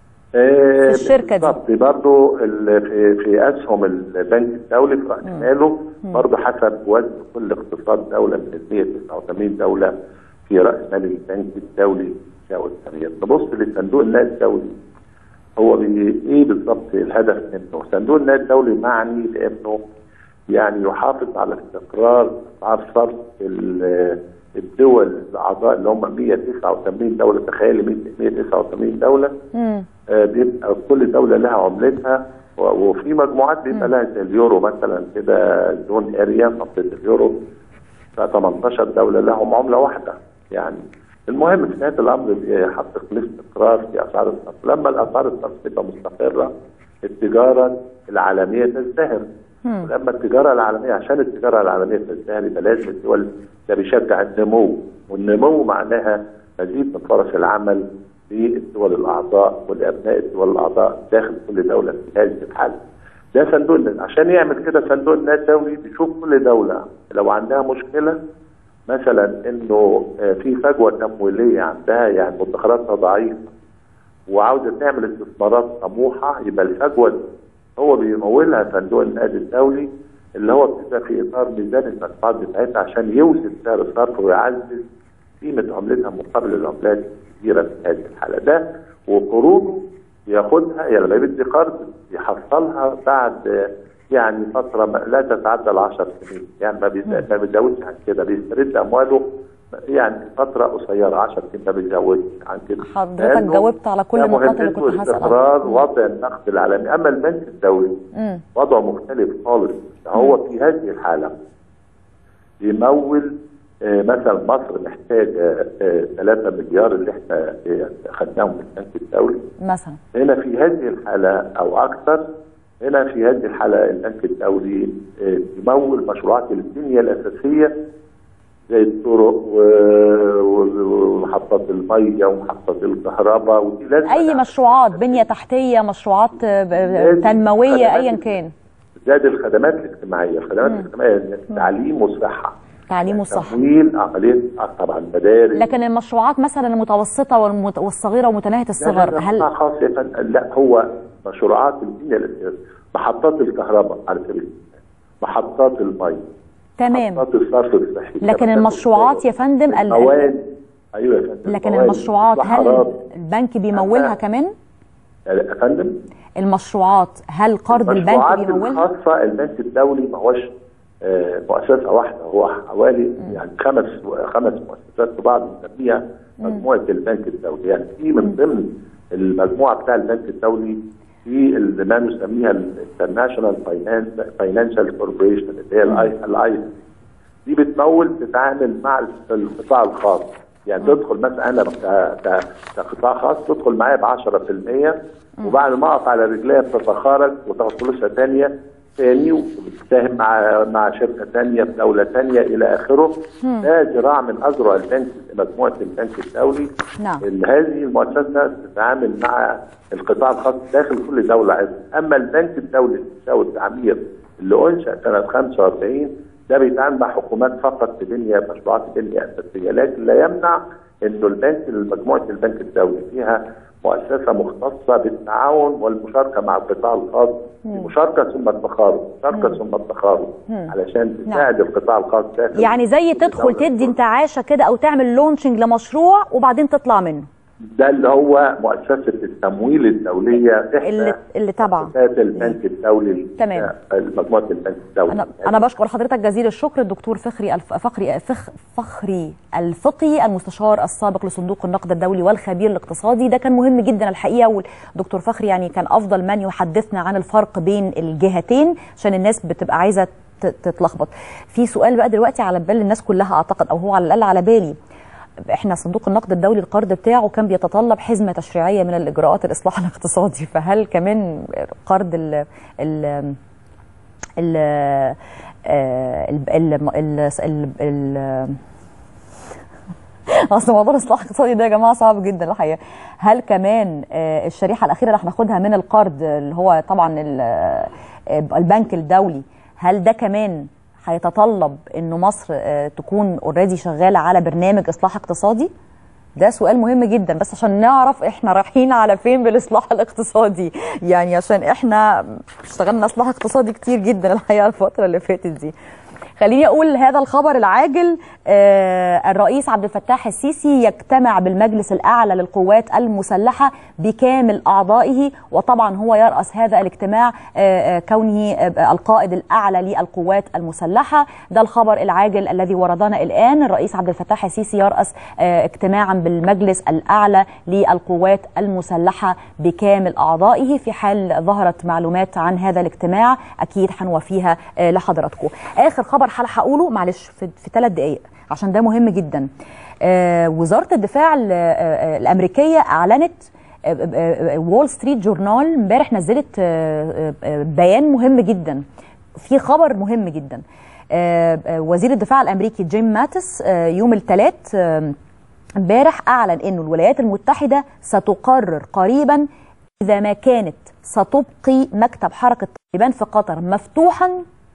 آه، في الشركة دي. بالظبط برضه ال- في في اسهم البنك الدولي في راس ماله برضه حسب وزن كل اقتصاد دوله من ال 189 دوله في راس مال البنك الدولي شاو التغيير نبص لصندوق النقد الدولي هو بي- ايه بالظبط الهدف منه؟ صندوق النقد الدولي معني بانه يعني يحافظ على استقرار اسعار صرف ال- الدول الاعضاء اللي هم 189 دوله تخيل 189 دوله آه، بيبقى كل دوله لها عملتها و- وفي مجموعات بيبقى لها زي اليورو مثلا كده زون اريا منطقه اليورو ف 18 دوله لهم عمله واحده يعني المهم في نهايه الامر بيحقق الاستقرار في اسعار الصرف لما الاسعار الصرف تبقى مستقره التجاره العالميه تزدهر ولما التجاره العالميه عشان التجاره العالميه تزدهر يبقى لازم الدول ده بيشجع النمو والنمو معناها مزيد من فرص العمل للدول الاعضاء ولابناء الدول الاعضاء داخل كل دوله في هذه الحاله. ده صندوق النقد عشان يعمل كده صندوق النقد الدولي بيشوف كل دوله لو عندها مشكله مثلا انه آه، في فجوه تمويليه عندها يعني مدخراتها ضعيفه وعاوزه تعمل استثمارات طموحه يبقى الفجوه دي هو بيمولها صندوق النقد الدولي اللي هو بتبقى في اطار ميزان المدفوعات بتاعتها عشان يوزن سعر الصرف ويعزز قيمه عملتها مقابل العملات الكبيره في هذه الحاله ده وقروضه ياخدها يعني لما يدي قرض يحصلها بعد آه، يعني فتره ما- لا تتعدى ال 10 سنين يعني ما بيز- ما بيزودش عن كده بيسترد امواله يعني فتره قصيره 10 سنين ما بيزودش عن كده حضرتك لأنه جاوبت على كل ده النقاط اللي مهمته كنت هسألها. استقرار وضع النقد العالمي اما البنك الدولي مم. وضعه مختلف خالص هو في هذه الحاله يمول آه، مثلا مصر محتاجه آه، 3 مليار اللي احنا آه، خدناهم من البنك الدولي مثلا هنا في هذه الحالة أو أكثر هنا في هذه الحالة البنك الدولي آه، يمول مشروعات البنية الأساسية زي الطرق و- و- ومحطات المية ومحطات الكهرباء ودي لازم اي مشروعات بنيه تحتيه مشروعات آه، ب- تنمويه ايا كان زاد الخدمات الاجتماعية الخدمات الاجتماعية التعليم والصحة تعليم والصحه تمويل عملية آه، طبعا مدارس لكن المشروعات مثلا المتوسطه والمت- والصغيره ومتناهيه الصغر لا، لا، هل لا، خاص يا فندم لا هو مشروعات البنية الأساسية محطات الكهرباء على سبيل المثال محطات المي تمام محطات الصرف الصحي لكن شبكات المشروعات الطرق، يا فندم ال- الموانئ ايوه يا فندم لكن الموانئ، المشروعات هل الصحراء. البنك بيمولها كمان يا فندم المشروعات هل قرض البنك المشروعات بيمولها الخاصه البنك الدولي ما هوش آه، مؤسسه واحده هو حوالي يعني خمس خمس مؤسسات في بعض بنسميها مجموعه البنك الدولي يعني في من ضمن المجموعه بتاع البنك الدولي في اللي ما نسميها الانترناشونال فاينانشال كوربوريشن اللي هي الاي دي بتمول تتعامل مع القطاع الخاص يعني تدخل مثلا انا ك- ك- كقطاع خاص تدخل معايا ب 10% وبعد ما اقف على رجليها بتتخارج وتاخد فلوسها ثانيه ثاني وبتساهم مع مع شركه ثانيه في دوله ثانيه الى اخره ده ذراع من اذرع البنك مجموعه البنك الدولي نعم. اللي هذه المؤسسه تتعامل مع القطاع الخاص داخل كل دوله عضو اما البنك الدولي للتساوي التعمير اللي انشا سنه 45 ده بيتعامل مع حكومات فقط في بنيه مشروعات بنيه اساسيه لكن لا يمنع انه البنك مجموعه البنك الدولي فيها مؤسسه مختصه بالتعاون والمشاركه مع القطاع الخاص مشاركه ثم التخارج مشاركه ثم التخارج علشان تساعد القطاع الخاص داخل يعني زي كل تدخل دولة. تدي انتعاشه كده او تعمل لونشنج لمشروع وبعدين تطلع منه ده اللي هو مؤسسه التمويل الدوليه اللي احدى اللي تبع مؤسسات البنك الدولي تمام. مجموعه البنك الدولي انا انا بشكر حضرتك جزيل الشكر الدكتور فخري الف... فخري فخ... فخري الفقي المستشار السابق لصندوق النقد الدولي والخبير الاقتصادي ده كان مهم جدا الحقيقه والدكتور فخري يعني كان افضل من يحدثنا عن الفرق بين الجهتين عشان الناس بتبقى عايزه ت- تتلخبط في سؤال بقى دلوقتي على بال الناس كلها اعتقد او هو على الاقل على بالي احنا صندوق النقد الدولي القرض بتاعه كان بيتطلب حزمه تشريعيه من الاجراءات الاصلاح الاقتصادي فهل كمان قرض ال ال ال ال ال ال ال ال اصل موضوع الاصلاح الاقتصادي ده يا جماعه صعب جدا الحقيقه هل كمان آه، الشريحه الاخيره اللي هناخدها من القرض اللي هو طبعا ال- آه، البنك الدولي هل ده كمان هيتطلب انه مصر آه، تكون اوريدي شغاله على برنامج اصلاح اقتصادي ده سؤال مهم جدا بس عشان نعرف احنا رايحين على فين بالاصلاح الاقتصادي يعني عشان احنا اشتغلنا اصلاح اقتصادي كتير جدا الحقيقه الفتره اللي فاتت دي خليني اقول هذا الخبر العاجل آه الرئيس عبد الفتاح السيسي يجتمع بالمجلس الاعلى للقوات المسلحه بكامل اعضائه وطبعا هو يراس هذا الاجتماع آه آه كونه آه القائد الاعلى للقوات المسلحه ده الخبر العاجل الذي وردنا الان الرئيس عبد الفتاح السيسي يراس آه اجتماعا بالمجلس الاعلى للقوات المسلحه بكامل اعضائه في حال ظهرت معلومات عن هذا الاجتماع اكيد هنوفيها آه لحضراتكم اخر خبر حلقه هقوله معلش في, في ثلاث دقائق عشان ده مهم جدا آه وزاره الدفاع ال- آه، الامريكيه اعلنت وول ستريت جورنال امبارح نزلت آه، آه، بيان مهم جدا في خبر مهم جدا آه، آه، وزير الدفاع الامريكي جيم ماتس آه، يوم الثلاث امبارح اعلن انه الولايات المتحده ستقرر قريبا اذا ما كانت ستبقي مكتب حركه طالبان في قطر مفتوحا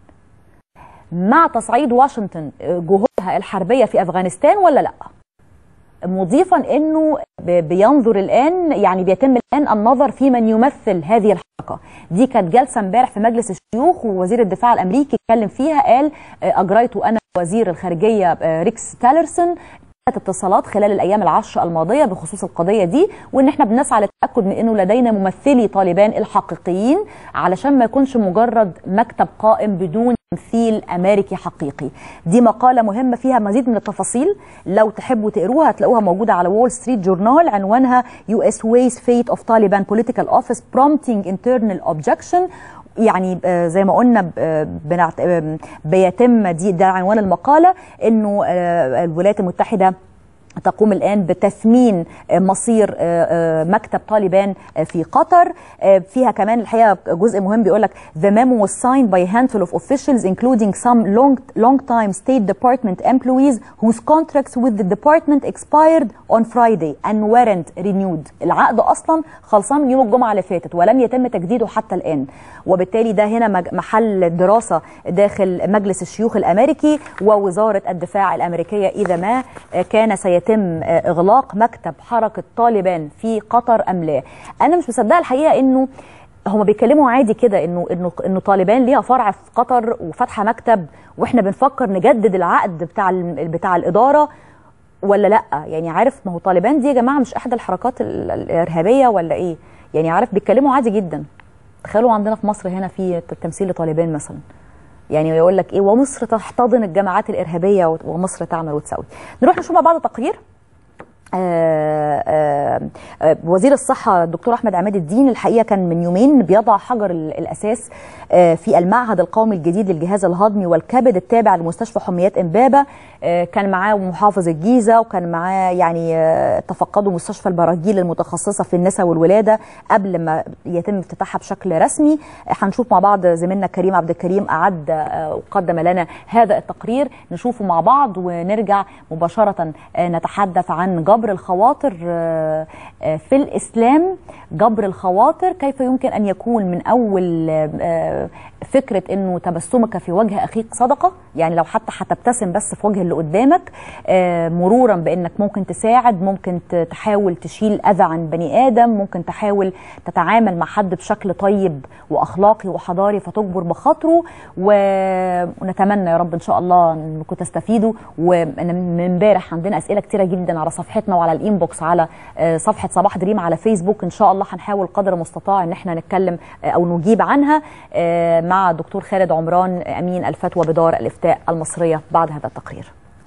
مع تصعيد واشنطن جهودها الحربيه في افغانستان ولا لا مضيفا انه ب- بينظر الان يعني بيتم الان النظر في من يمثل هذه الحركه دي كانت جلسه امبارح في مجلس الشيوخ ووزير الدفاع الامريكي اتكلم فيها قال آه، اجريت انا وزير الخارجيه آه، ريكس تالرسون اتصالات خلال الايام العشر الماضيه بخصوص القضيه دي وان احنا بنسعى للتاكد من انه لدينا ممثلي طالبان الحقيقيين علشان ما يكونش مجرد مكتب قائم بدون تمثيل امريكي حقيقي دي مقاله مهمه فيها مزيد من التفاصيل لو تحبوا تقروها هتلاقوها موجوده على وول ستريت جورنال عنوانها يو اس ويز فيت اوف طالبان بوليتيكال اوفيس prompting internal objection يعني آه، زي ما قلنا آه، بنعت- آه، بيتم دي ده عنوان المقاله انه آه، الولايات المتحده تقوم الآن بتثمين آه، مصير آه، آه، مكتب طالبان آه، في قطر آه، فيها كمان الحقيقة جزء مهم بيقول لك the memo was signed by a handful of officials including some long long time State Department employees whose contracts with the department expired on Friday and weren't renewed العقد أصلا خلصان من يوم الجمعة اللي فاتت ولم يتم تجديده حتى الآن وبالتالي ده هنا مج- محل دراسة داخل مجلس الشيوخ الأمريكي ووزارة الدفاع الأمريكية إذا ما آه، كان سيتم آه، إغلاق مكتب حركة طالبان في قطر أم لا أنا مش مصدقة الحقيقة إنه هما بيتكلموا عادي كده انه انه انه طالبان ليها فرع في قطر وفاتحه مكتب واحنا بنفكر نجدد العقد بتاع ال- بتاع الاداره ولا لا يعني عارف ما هو طالبان دي يا جماعه مش احدى الحركات ال- الارهابيه ولا ايه يعني عارف بيتكلموا عادي جدا تخيلوا عندنا في مصر هنا في تمثيل لطالبان مثلا يعني يقول لك ايه ومصر تحتضن الجماعات الارهابيه ومصر تعمل وتسوي نروح نشوف مع بعض تقرير آه، آه، آه، وزير الصحة الدكتور أحمد عماد الدين الحقيقة كان من يومين بيضع حجر ال- الأساس آه، في المعهد القومي الجديد للجهاز الهضمي والكبد التابع لمستشفى حميات إمبابة آه، كان معاه محافظ الجيزة وكان معاه يعني آه، تفقدوا مستشفى البراجيل المتخصصة في النساء والولادة قبل ما يتم افتتاحها بشكل رسمي آه، هنشوف مع بعض زميلنا كريم عبد الكريم أعد آه، وقدم لنا هذا التقرير نشوفه مع بعض ونرجع مباشرة آه، نتحدث عن جبر الخواطر آه، آه، في الإسلام جبر الخواطر كيف يمكن أن يكون من أول آه، فكرة أنه تبسمك في وجه أخيك صدقة يعني لو حتى هتبتسم بس في وجه اللي قدامك آه، مرورا بأنك ممكن تساعد ممكن ت- تحاول تشيل أذى عن بني آدم ممكن تحاول تتعامل مع حد بشكل طيب وأخلاقي وحضاري فتجبر بخاطره و- ونتمنى يا رب إن شاء الله أنكم تستفيدوا ومن امبارح عندنا أسئلة كتيرة جدا على صفحتنا وعلى الإنبوكس على آه، صفحة صباح دريم على فيسبوك إن شاء الله هنحاول قدر المستطاع إن احنا نتكلم آه، أو نجيب عنها آه، مع الدكتور خالد عمران أمين الفتوى بدار الإفتاء المصرية بعد هذا التقرير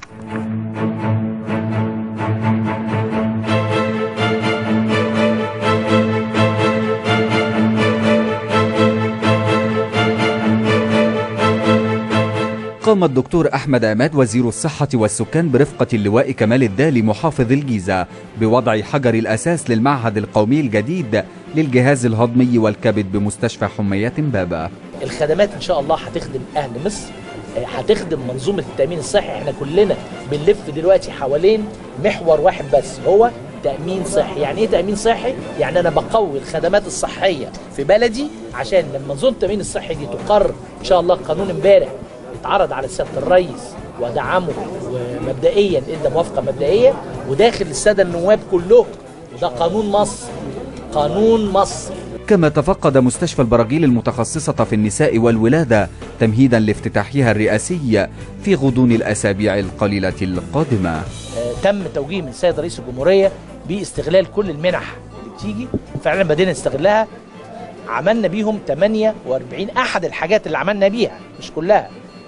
قام الدكتور أحمد عماد وزير الصحة والسكان برفقة اللواء كمال الدالي محافظ الجيزة بوضع حجر الأساس للمعهد القومي الجديد للجهاز الهضمي والكبد بمستشفى حميات بابا الخدمات ان شاء الله هتخدم اهل مصر آه، هتخدم منظومه التامين الصحي احنا كلنا بنلف دلوقتي حوالين محور واحد بس هو تامين صحي يعني ايه تامين صحي يعني انا بقوي الخدمات الصحيه في بلدي عشان لما منظومه التامين الصحي دي تقرر ان شاء الله قانون امبارح اتعرض على سياده الرئيس ودعمه ومبدئيا ادى موافقه مبدئيه وداخل الساده النواب كلهم وده قانون مصر قانون مصر كما تفقد مستشفى البراجيل المتخصصة في النساء والولادة تمهيدا لافتتاحها الرئاسي في غضون الأسابيع القليلة القادمة آه، تم توجيه من السيد رئيس الجمهوريه باستغلال كل المنح اللي بتيجي فعلا بدينا نستغلها عملنا بيهم 48 احد الحاجات اللي عملنا بيها مش كلها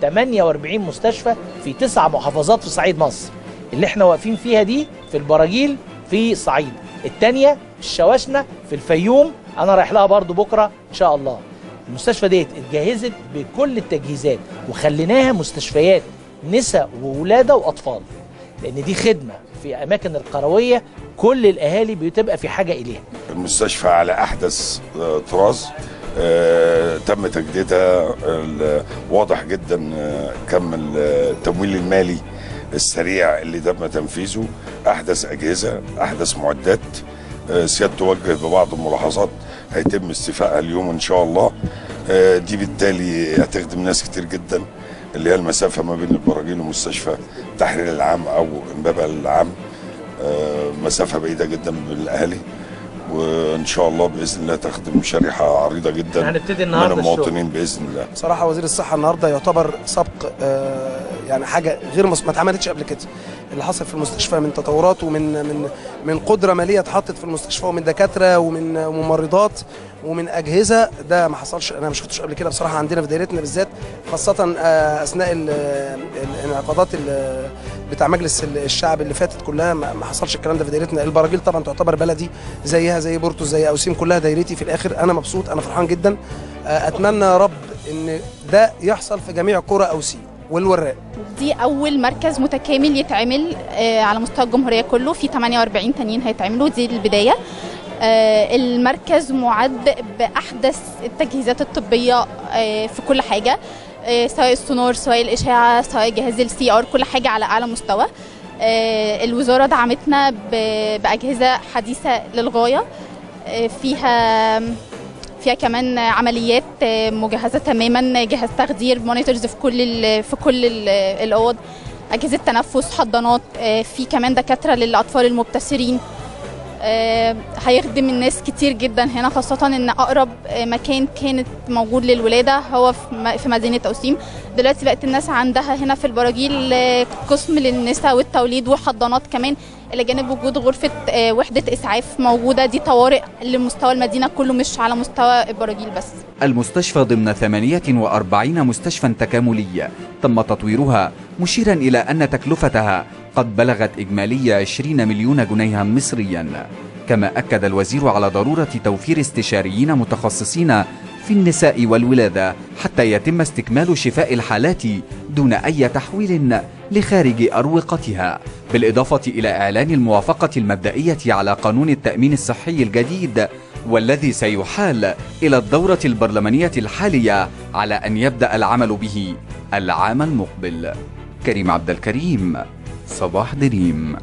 48 مستشفى في تسع محافظات في صعيد مصر اللي احنا واقفين فيها دي في البراجيل في الصعيد الثانيه في الشواشنه في الفيوم انا رايح لها برضو بكره ان شاء الله المستشفى ديت اتجهزت بكل التجهيزات وخليناها مستشفيات نساء وولاده واطفال لان دي خدمه في اماكن القرويه كل الاهالي بتبقى في حاجه اليها المستشفى على احدث آه، طراز آه، تم تجديدها ال- واضح جدا آه، كم ال- التمويل المالي السريع اللي تم تنفيذه احدث اجهزه احدث معدات آه، سيادته توجه ببعض الملاحظات هيتم استيفائها اليوم ان شاء الله آه، دي بالتالي هتخدم ناس كتير جدا اللي هي المسافه ما بين البراجيل ومستشفى تحرير العام او امبابه العام آه، مسافه بعيده جدا بالاهالي وان شاء الله باذن الله تخدم شريحه عريضه جدا هنبتدي من النهارده الشغل. المواطنين باذن الله بصراحة وزير الصحة النهاردة يعتبر سبق آه، يعني حاجة غير مس... ما اتعملتش قبل كده اللي حصل في المستشفى من تطورات ومن من من قدرة مالية اتحطت في المستشفى ومن دكاترة ومن ممرضات ومن أجهزة ده ما حصلش أنا ما شفتش قبل كده بصراحة عندنا في دايرتنا بالذات خاصة آه، أثناء ال- الانعقادات ال- بتاع مجلس الشعب اللي فاتت كلها ما ما حصلش الكلام ده في دايرتنا البراجيل طبعا تعتبر بلدي زيها زي بورتو زي اوسيم كلها دايرتي في الاخر انا مبسوط انا فرحان جدا آه، اتمنى يا رب ان ده يحصل في جميع قرى اوسيم والوراق دي أول مركز متكامل يتعمل آه، على مستوى الجمهورية كله في 48 تانيين هيتعملوا دي البداية آه، المركز معد بأحدث التجهيزات الطبية آه، في كل حاجة آه، سواء السونار سواء الإشعة سواء جهاز السي ار كل حاجة على أعلى مستوى آه، الوزارة دعمتنا ب- بأجهزة حديثة للغاية آه، فيها فيها كمان عمليات آه، مجهزه تماما جهاز تخدير مونيتورز في كل ال في كل ال- الاوض اجهزه تنفس حضانات آه، في كمان دكاتره للاطفال المبتسرين آه، هيخدم الناس كتير جدا هنا خاصة ان اقرب آه، مكان كانت موجود للولادة هو في م- في مدينة اوسيم دلوقتي بقت الناس عندها هنا في البراجيل آه، قسم للنساء والتوليد وحضانات كمان الى جانب وجود غرفة آه، وحدة اسعاف موجودة دي طوارئ لمستوى المدينة كله مش على مستوى البراجيل بس المستشفى ضمن 48 مستشفى تكاملي تم تطويرها مشيرا إلى أن تكلفتها قد بلغت إجمالية 20 مليون جنيها مصريا كما أكد الوزير على ضرورة توفير استشاريين متخصصين في النساء والولادة حتى يتم استكمال شفاء الحالات دون أي تحويل لخارج أروقتها بالإضافة إلى إعلان الموافقة المبدئية على قانون التأمين الصحي الجديد والذي سيحال إلى الدورة البرلمانية الحالية على أن يبدأ العمل به العام المقبل كريم عبد الكريم صباح دريم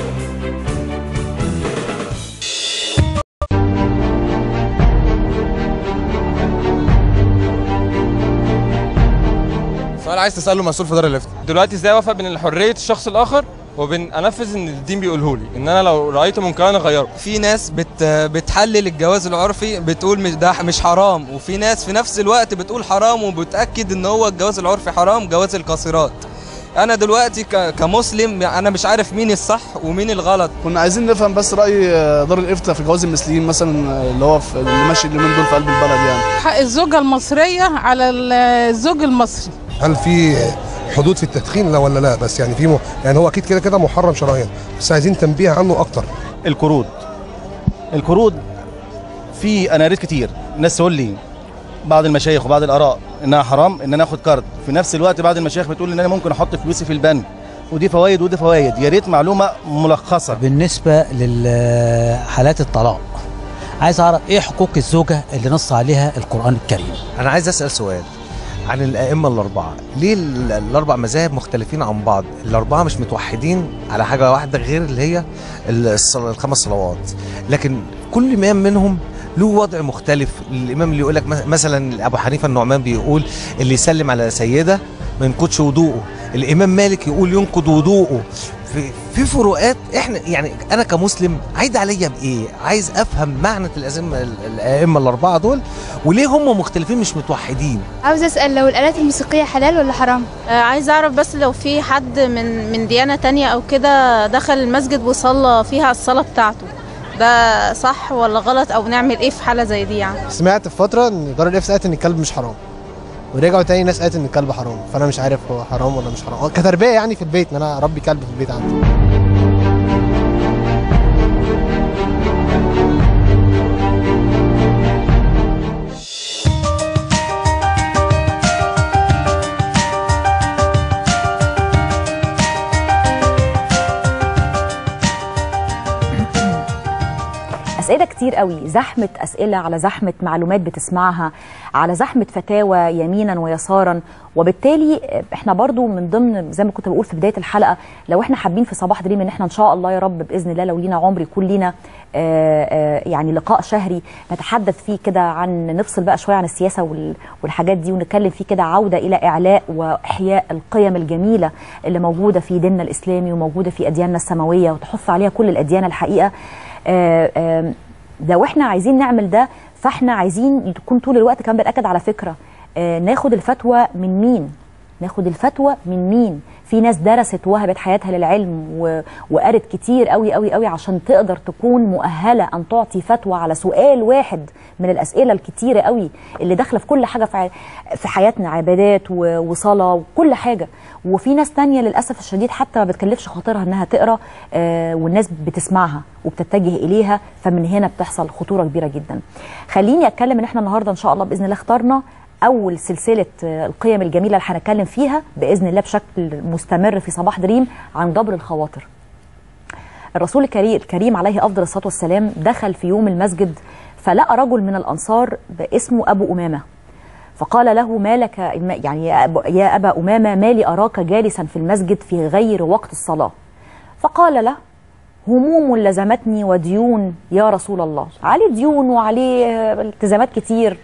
سؤال عايز تساله مسؤول في دار الافتاء دلوقتي ازاي اوفق بين حريه الشخص الاخر وبين انفذ ان الدين بيقوله لي ان انا لو رايته منكرا اغيره في ناس بت بتحلل الجواز العرفي بتقول مش ده مش حرام وفي ناس في نفس الوقت بتقول حرام وبتاكد ان هو الجواز العرفي حرام جواز القاصرات انا دلوقتي ك- كمسلم انا مش عارف مين الصح ومين الغلط كنا عايزين نفهم بس راي دار الافتاء في جواز المثليين مثلا اللي هو في اللي ماشي اليومين دول في قلب البلد يعني حق الزوجة المصرية على الزوج المصري هل في حدود في التدخين لا ولا لا بس يعني في م... يعني هو اكيد كده كده محرم شرعيا بس عايزين تنبيه عنه اكتر القروض القروض في انا قريت كتير ناس تقول لي بعض المشايخ وبعض الاراء انها حرام ان انا اخد كارد في نفس الوقت بعض المشايخ بتقول ان انا ممكن احط فلوسي في البنك ودي فوائد ودي فوائد يا ريت معلومه ملخصه بالنسبة لحالات الطلاق عايز أعرف إيه حقوق الزوجة اللي نص عليها القرآن الكريم انا عايز اسال سؤال عن الائمه الاربعه ليه ال- الاربع مذاهب مختلفين عن بعض الاربعه مش متوحدين على حاجه واحده غير اللي هي الصل- الخمس صلوات لكن كل امام منهم له وضع مختلف الامام اللي يقول لك مس- مثلا ابو حنيفه النعمان بيقول اللي يسلم على سيده ما ينقضش وضوءه الامام مالك يقول ينقض وضوءه في في فروقات احنا يعني انا كمسلم عايد عليا بايه عايز افهم معنى الأزمة الائمه الاربعه دول وليه هم مختلفين مش متوحدين عاوز اسال لو الالات الموسيقيه حلال ولا حرام آه، عايز اعرف بس لو في حد من من ديانة تانية او كده دخل المسجد وصلى فيها الصلاة بتاعته ده صح ولا غلط او نعمل ايه في حالة زي دي يعني سمعت في فتره ان دار الافتاء قالت ان الكلب مش حرام ورجعوا تاني ناس قالت ان الكلب حرام فانا مش عارف هو حرام ولا مش حرام هو كتربيه يعني في البيت ان انا اربي كلب في البيت عندي اسئله كتير قوي زحمه اسئله على زحمه معلومات بتسمعها على زحمه فتاوى يمينا ويسارا وبالتالي احنا برضو من ضمن زي ما كنت بقول في بدايه الحلقه لو احنا حابين في صباح دريم ان احنا ان شاء الله يا رب باذن الله لو لينا عمر يكون لينا آه، آه، يعني لقاء شهري نتحدث فيه كده عن نفصل بقى شويه عن السياسه وال- والحاجات دي ونتكلم فيه كده عوده الى اعلاء واحياء القيم الجميله اللي موجوده في ديننا الاسلامي وموجوده في ادياننا السماويه وتحث عليها كل الاديان الحقيقه آه، آه، لو احنا عايزين نعمل ده فاحنا عايزين تكون طول الوقت كمان بنأكد على فكره آه، ناخد الفتوى من مين ناخد الفتوى من مين في ناس درست وهبت حياتها للعلم و... وقرت كتير قوي قوي قوي عشان تقدر تكون مؤهله ان تعطي فتوى على سؤال واحد من الاسئله الكتيره قوي اللي داخله في كل حاجه في, ع... في حياتنا عبادات و... وصلاه وكل حاجه وفي ناس تانية للاسف الشديد حتى ما بتكلفش خاطرها انها تقرا آه والناس بتسمعها وبتتجه اليها فمن هنا بتحصل خطوره كبيره جدا خليني اتكلم ان احنا النهارده ان شاء الله باذن الله اخترنا اول سلسله آه، القيم الجميله اللي هنتكلم فيها باذن الله بشكل مستمر في صباح دريم عن جبر الخواطر الرسول الكريم الكريم عليه افضل الصلاه والسلام دخل في يوم المسجد فلقى رجل من الانصار باسمه ابو امامه فقال له ما لك يعني يا أبا- يا ابا امامه ما لي اراك جالسا في المسجد في غير وقت الصلاه فقال له هموم لزمتني وديون يا رسول الله عليه ديون وعليه آه، التزامات كتير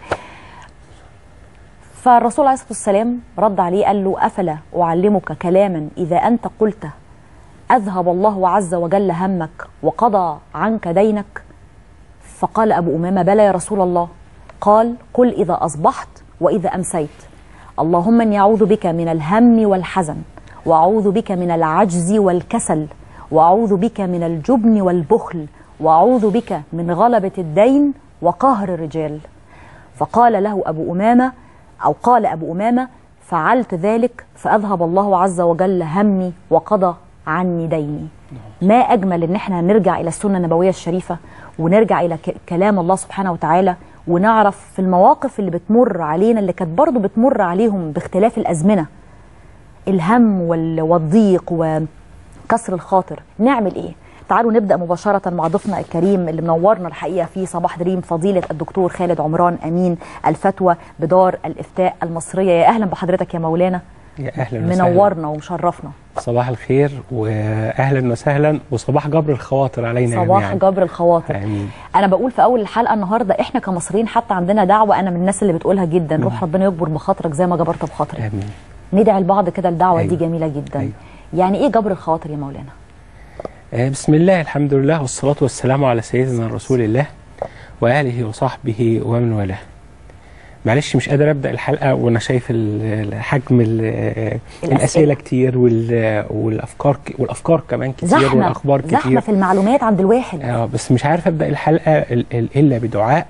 فالرسول عليه الصلاه والسلام رد عليه قال له افلا اعلمك كلاما اذا انت قلته اذهب الله عز وجل همك وقضى عنك دينك فقال ابو امامه بلى يا رسول الله قال قل اذا اصبحت واذا امسيت اللهم اني اعوذ بك من الهم والحزن واعوذ بك من العجز والكسل واعوذ بك من الجبن والبخل واعوذ بك من غلبه الدين وقهر الرجال فقال له ابو امامه او قال ابو امامه فعلت ذلك فاذهب الله عز وجل همي وقضى عني ديني ما اجمل ان احنا نرجع الى السنه النبويه الشريفه ونرجع الى ك- كلام الله سبحانه وتعالى ونعرف في المواقف اللي بتمر علينا اللي كانت برضو بتمر عليهم باختلاف الازمنه الهم وال- والضيق وكسر الخاطر نعمل ايه تعالوا نبدا مباشره مع ضيفنا الكريم اللي منورنا الحقيقه في صباح دريم فضيله الدكتور خالد عمران امين الفتوى بدار الافتاء المصريه يا اهلا بحضرتك يا مولانا يا اهلا وسهلا منورنا ومشرفنا صباح الخير واهلا وسهلا وصباح جبر الخواطر علينا صباح جميعا جبر الخواطر امين انا بقول في اول الحلقه النهارده احنا كمصريين حتى عندنا دعوه انا من الناس اللي بتقولها جدا روح ربنا يجبر بخاطرك زي ما جبرت بخاطري امين ندعي لبعض كده الدعوه أيوة. دي جميله جدا يعني ايه جبر الخواطر يا مولانا آه، بسم الله الحمد لله والصلاه والسلام على سيدنا رسول الله واله وصحبه ومن والاه معلش مش قادر ابدا الحلقه وانا شايف ال- حجم ال- الاسئله كتير وال- والافكار ك- والافكار كمان كتير زحمه والاخبار كتير زحمه في المعلومات عند الواحد اه بس مش عارف ابدا الحلقه ال- ال- الا بدعاء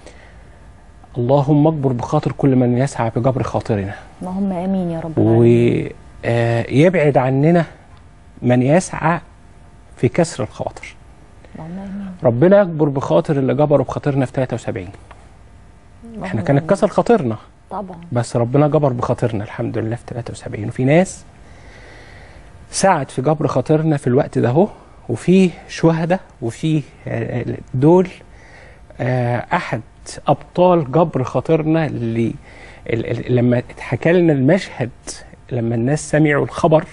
اللهم اجبر بخاطر كل من يسعى بجبر خاطرنا اللهم امين يا رب العالمين. ويبعد عننا من يسعى في كسر الخواطر اللهم امين ربنا يجبر بخاطر اللي جبروا بخاطرنا في 73 احنا اللهم كان اتكسر خاطرنا طبعا بس ربنا جبر بخاطرنا الحمد لله في 73 وفي ناس سعت في جبر خاطرنا في الوقت ده اهو وفي شهداء وفي آه، دول آه، احد ابطال جبر خاطرنا اللي ال- ال- لما اتحكى لنا المشهد لما الناس سمعوا الخبر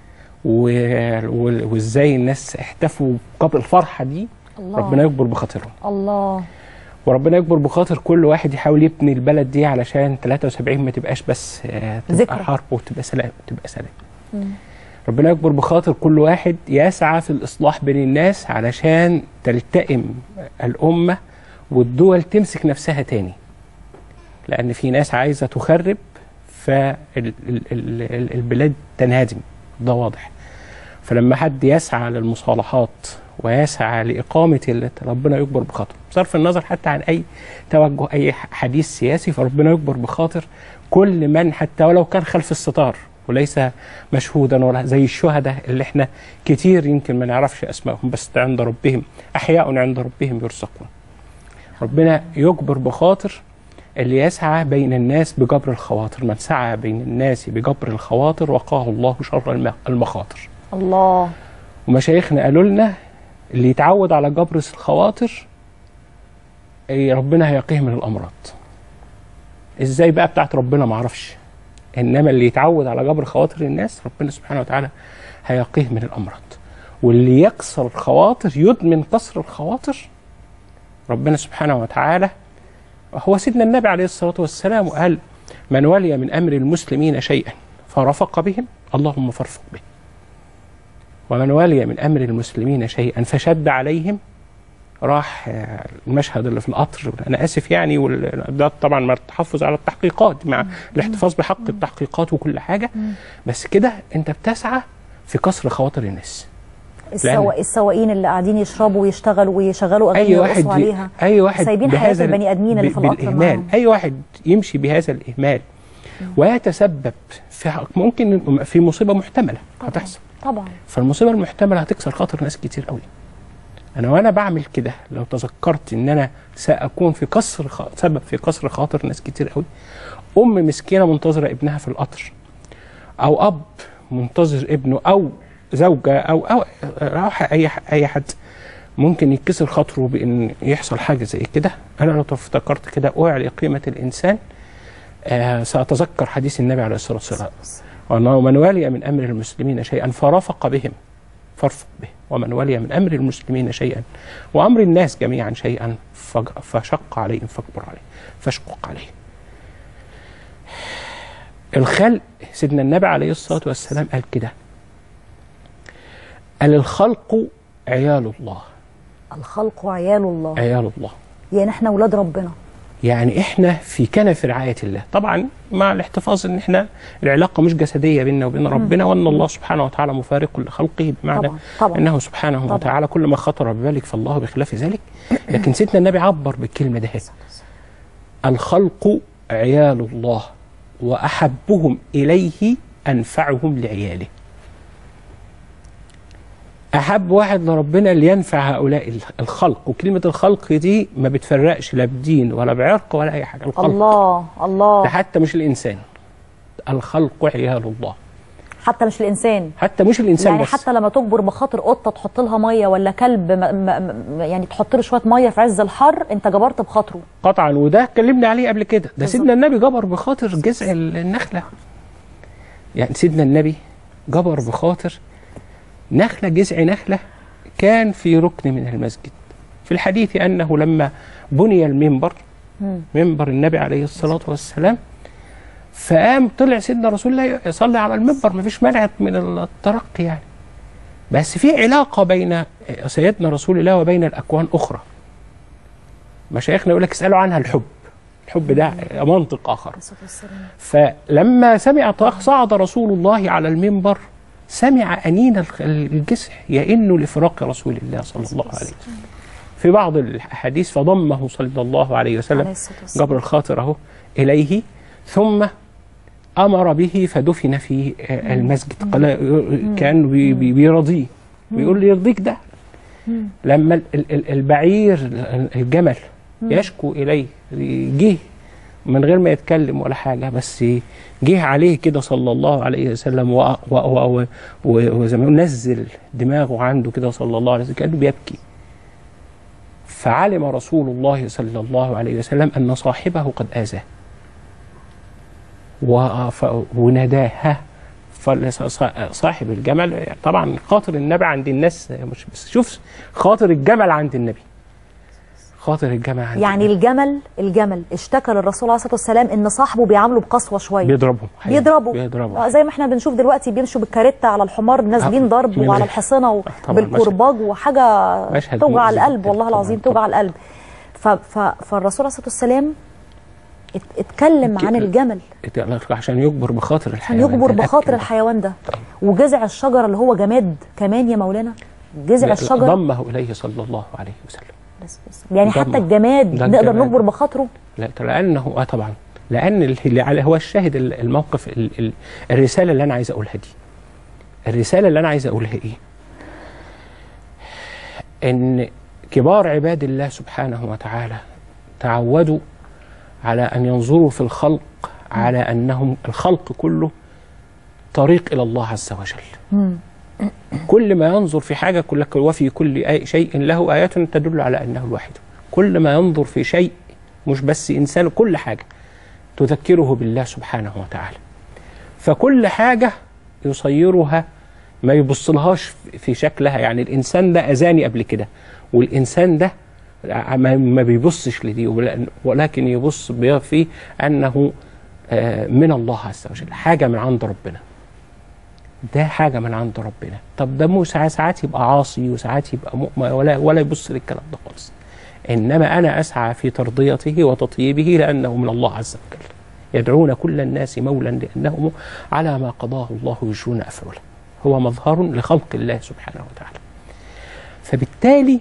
و- و- وازاي الناس احتفوا بجبر الفرحه دي الله. ربنا يجبر بخاطرهم الله وربنا يجبر بخاطر كل واحد يحاول يبني البلد دي علشان 73 ما تبقاش بس آه، تبقى ذكرى. حرب وتبقى سلام تبقى سلام ربنا يجبر بخاطر كل واحد يسعى في الإصلاح بين الناس علشان تلتئم الأمة والدول تمسك نفسها تاني لأن في ناس عايزة تخرب فالبلاد تنهدم ده واضح فلما حد يسعى للمصالحات ويسعى لإقامة ال- ربنا يجبر بخاطر بصرف النظر حتى عن أي توجه أي ح- حديث سياسي فربنا يجبر بخاطر كل من حتى ولو كان خلف الستار وليس مشهودا ولا زي الشهداء اللي احنا كتير يمكن ما نعرفش أسمائهم بس عند ربهم أحياء عند ربهم يرزقون ربنا يجبر بخاطر اللي يسعى بين الناس بجبر الخواطر من سعى بين الناس بجبر الخواطر وقاه الله شر الم- المخاطر الله ومشايخنا قالوا لنا اللي يتعود على جبر الخواطر إيه ربنا هيقيه من الامراض ازاي بقى بتاعت ربنا ما اعرفش انما اللي يتعود على جبر خواطر الناس ربنا سبحانه وتعالى هيقيه من الامراض واللي يكسر الخواطر يدمن كسر الخواطر ربنا سبحانه وتعالى هو سيدنا النبي عليه الصلاه والسلام وقال من ولي من امر المسلمين شيئا فرفق بهم اللهم فارفق به ومن ولي من امر المسلمين شيئا فشد عليهم راح آه، المشهد اللي في القطر انا اسف يعني وال- ده طبعا مع التحفظ على التحقيقات مع الاحتفاظ بحق التحقيقات وكل حاجه بس كده انت بتسعى في كسر خواطر الناس السوا... السواقين اللي قاعدين يشربوا ويشتغلوا ويشغلوا اغاني اي واحد ويرقصوا عليها اي واحد سايبين حياه بهذا ال- البني ادمين اللي ب- في القطر بالاهمال معاهم. اي واحد يمشي بهذا الاهمال ويتسبب في حق- ممكن في مصيبه محتمله هتحصل طبعا فالمصيبه المحتمله هتكسر خاطر ناس كتير قوي انا وانا بعمل كده لو تذكرت ان انا ساكون في كسر خ... سبب في كسر خاطر ناس كتير قوي ام مسكينه منتظره ابنها في القطر او اب منتظر ابنه او زوجه او او أو اي اي حد ممكن يتكسر خاطره بان يحصل حاجه زي كده انا لو افتكرت كده اعلي قيمه الانسان آه ساتذكر حديث النبي عليه الصلاه والسلام وانه من ولي من امر المسلمين شيئا فرفق بهم فارفق به ومن ولي من امر المسلمين شيئا وامر الناس جميعا شيئا فج- فشق عليهم فاكبر عليه فاشقق عليه الخلق سيدنا النبي عليه الصلاه والسلام قال كده قال الخلق عيال الله الخلق عيال الله عيال الله يعني احنا اولاد ربنا يعني احنا في كنف رعايه الله طبعا مع الاحتفاظ ان احنا العلاقه مش جسديه بيننا وبين ربنا وان الله سبحانه وتعالى مفارق لخلقه بمعنى طبعا طبعا انه سبحانه طبعا. وتعالى كل ما خطر ببالك فالله بخلاف ذلك لكن سيدنا النبي عبر بالكلمه ده الخلق عيال الله واحبهم اليه انفعهم لعياله احب واحد لربنا اللي ينفع هؤلاء الخلق وكلمه الخلق دي ما بتفرقش لا بدين ولا بعرق ولا اي حاجه الخلق الله الله ده حتى مش الانسان الخلق عيال الله حتى مش الانسان حتى مش الانسان يعني بس حتى لما تجبر بخاطر قطه تحط لها ميه ولا كلب م م م يعني تحط له شويه ميه في عز الحر انت جبرت بخاطره قطعا وده اتكلمنا عليه قبل كده ده سيدنا النبي جبر بخاطر جذع النخله يعني سيدنا النبي جبر بخاطر نخله جذع نخله كان في ركن من المسجد في الحديث انه لما بني المنبر منبر النبي عليه الصلاه والسلام فقام طلع سيدنا رسول الله يصلي على المنبر مفيش مانع من الترقي يعني بس في علاقة بين سيدنا رسول الله وبين الأكوان أخرى مشايخنا يقول لك اسألوا عنها الحب الحب ده منطق آخر فلما سمع طاق صعد رسول الله على المنبر سمع أنين الجسح يئن لفراق رسول الله صلى الله عليه وسلم في بعض الأحاديث فضمه صلى الله عليه وسلم جبر الخاطر أهو إليه ثم امر به فدفن في المسجد قال كان بي- بي- بيرضيه بيقول لي يرضيك ده لما ال- ال- البعير الجمل مم. يشكو اليه جه من غير ما يتكلم ولا حاجه بس جه عليه كده صلى الله عليه وسلم و- و- و- و- وزي ما يقول نزل دماغه عنده كده صلى الله عليه وسلم كانه بيبكي فعلم رسول الله صلى الله عليه وسلم ان صاحبه قد اذاه و- ف- وناداه فصاحب الجمل طبعا خاطر النبي عند الناس مش بس شوف خاطر الجمل عند النبي خاطر الجمل عند يعني الجمل الجمل اشتكى للرسول عليه الصلاه والسلام ان صاحبه بيعامله بقسوه شويه بيضربهم حقيقي. بيضربوا بيضربوا آه، زي ما احنا بنشوف دلوقتي بيمشوا بالكاريتا على الحمار نازلين ضرب من وعلى غير- الحصنه طبعاً وبالكرباج وحاجه مشهد توجع مؤذي القلب جداً والله طبعاً، العظيم توجع القلب ف ف فالرسول عليه الصلاه والسلام ات- اتكلم عن الجمل عشان يجبر بخاطر عشان الحيوان يجبر ده. بخاطر الحيوان ده وجذع الشجره اللي هو جماد كمان يا مولانا جذع لا، الشجره ضمه اليه صلى الله عليه وسلم يعني ضمه. حتى الجماد ده نقدر الجماد. نجبر بخاطره لا لانه اه طبعا لان اللي على هو الشاهد ال- الموقف ال- ال- الرساله اللي انا عايز اقولها دي الرساله اللي انا عايز اقولها ايه ان كبار عباد الله سبحانه وتعالى تعودوا على ان ينظروا في الخلق على انهم الخلق كله طريق الى الله عز وجل كل ما ينظر في حاجة كل وفي كل آي شيء له آيات تدل على أنه الواحد كل ما ينظر في شيء مش بس إنسان كل حاجة تذكره بالله سبحانه وتعالى فكل حاجة يصيرها ما يبصلهاش في شكلها يعني الإنسان ده أذاني قبل كده والإنسان ده ما ما بيبصش لدي ولكن- ولكن يبص بي- في أنه آه، من الله عز وجل حاجة من عند ربنا ده حاجة من عند ربنا طب ده مو ساعات ساعات يبقى عاصي وساعات يبقى مؤمن ولا ولا يبص للكلام ده خالص إنما أنا أسعى في ترضيته وتطيبه لأنه من الله عز وجل يدعون كل الناس مولا لأنهم على ما قضاه الله يجرون أفعله هو مظهر لخلق الله سبحانه وتعالى فبالتالي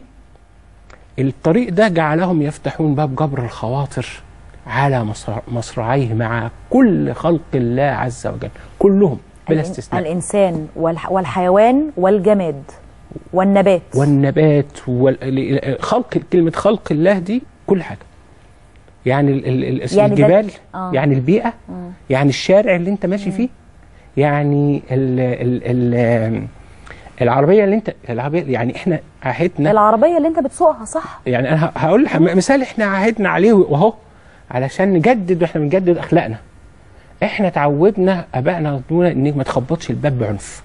الطريق ده جعلهم يفتحون باب جبر الخواطر على مصر- مصراعيه مع كل خلق الله عز وجل كلهم بلا الإن- استثناء الإنسان والح- والحيوان والجماد والنبات والنبات والخلق كلمة خلق الله دي كل حاجة يعني ال- ال- ال- يعني ده- الجبال آه. يعني البيئة مم. يعني الشارع اللي انت ماشي فيه يعني ال ال ال العربية اللي انت العربية يعني احنا عهدنا العربية اللي أنت بتسوقها صح يعني انا هقول لك مثال احنا عهدنا عليه واهو علشان نجدد واحنا بنجدد اخلاقنا احنا تعودنا ابائنا يقولون انك ما تخبطش الباب بعنف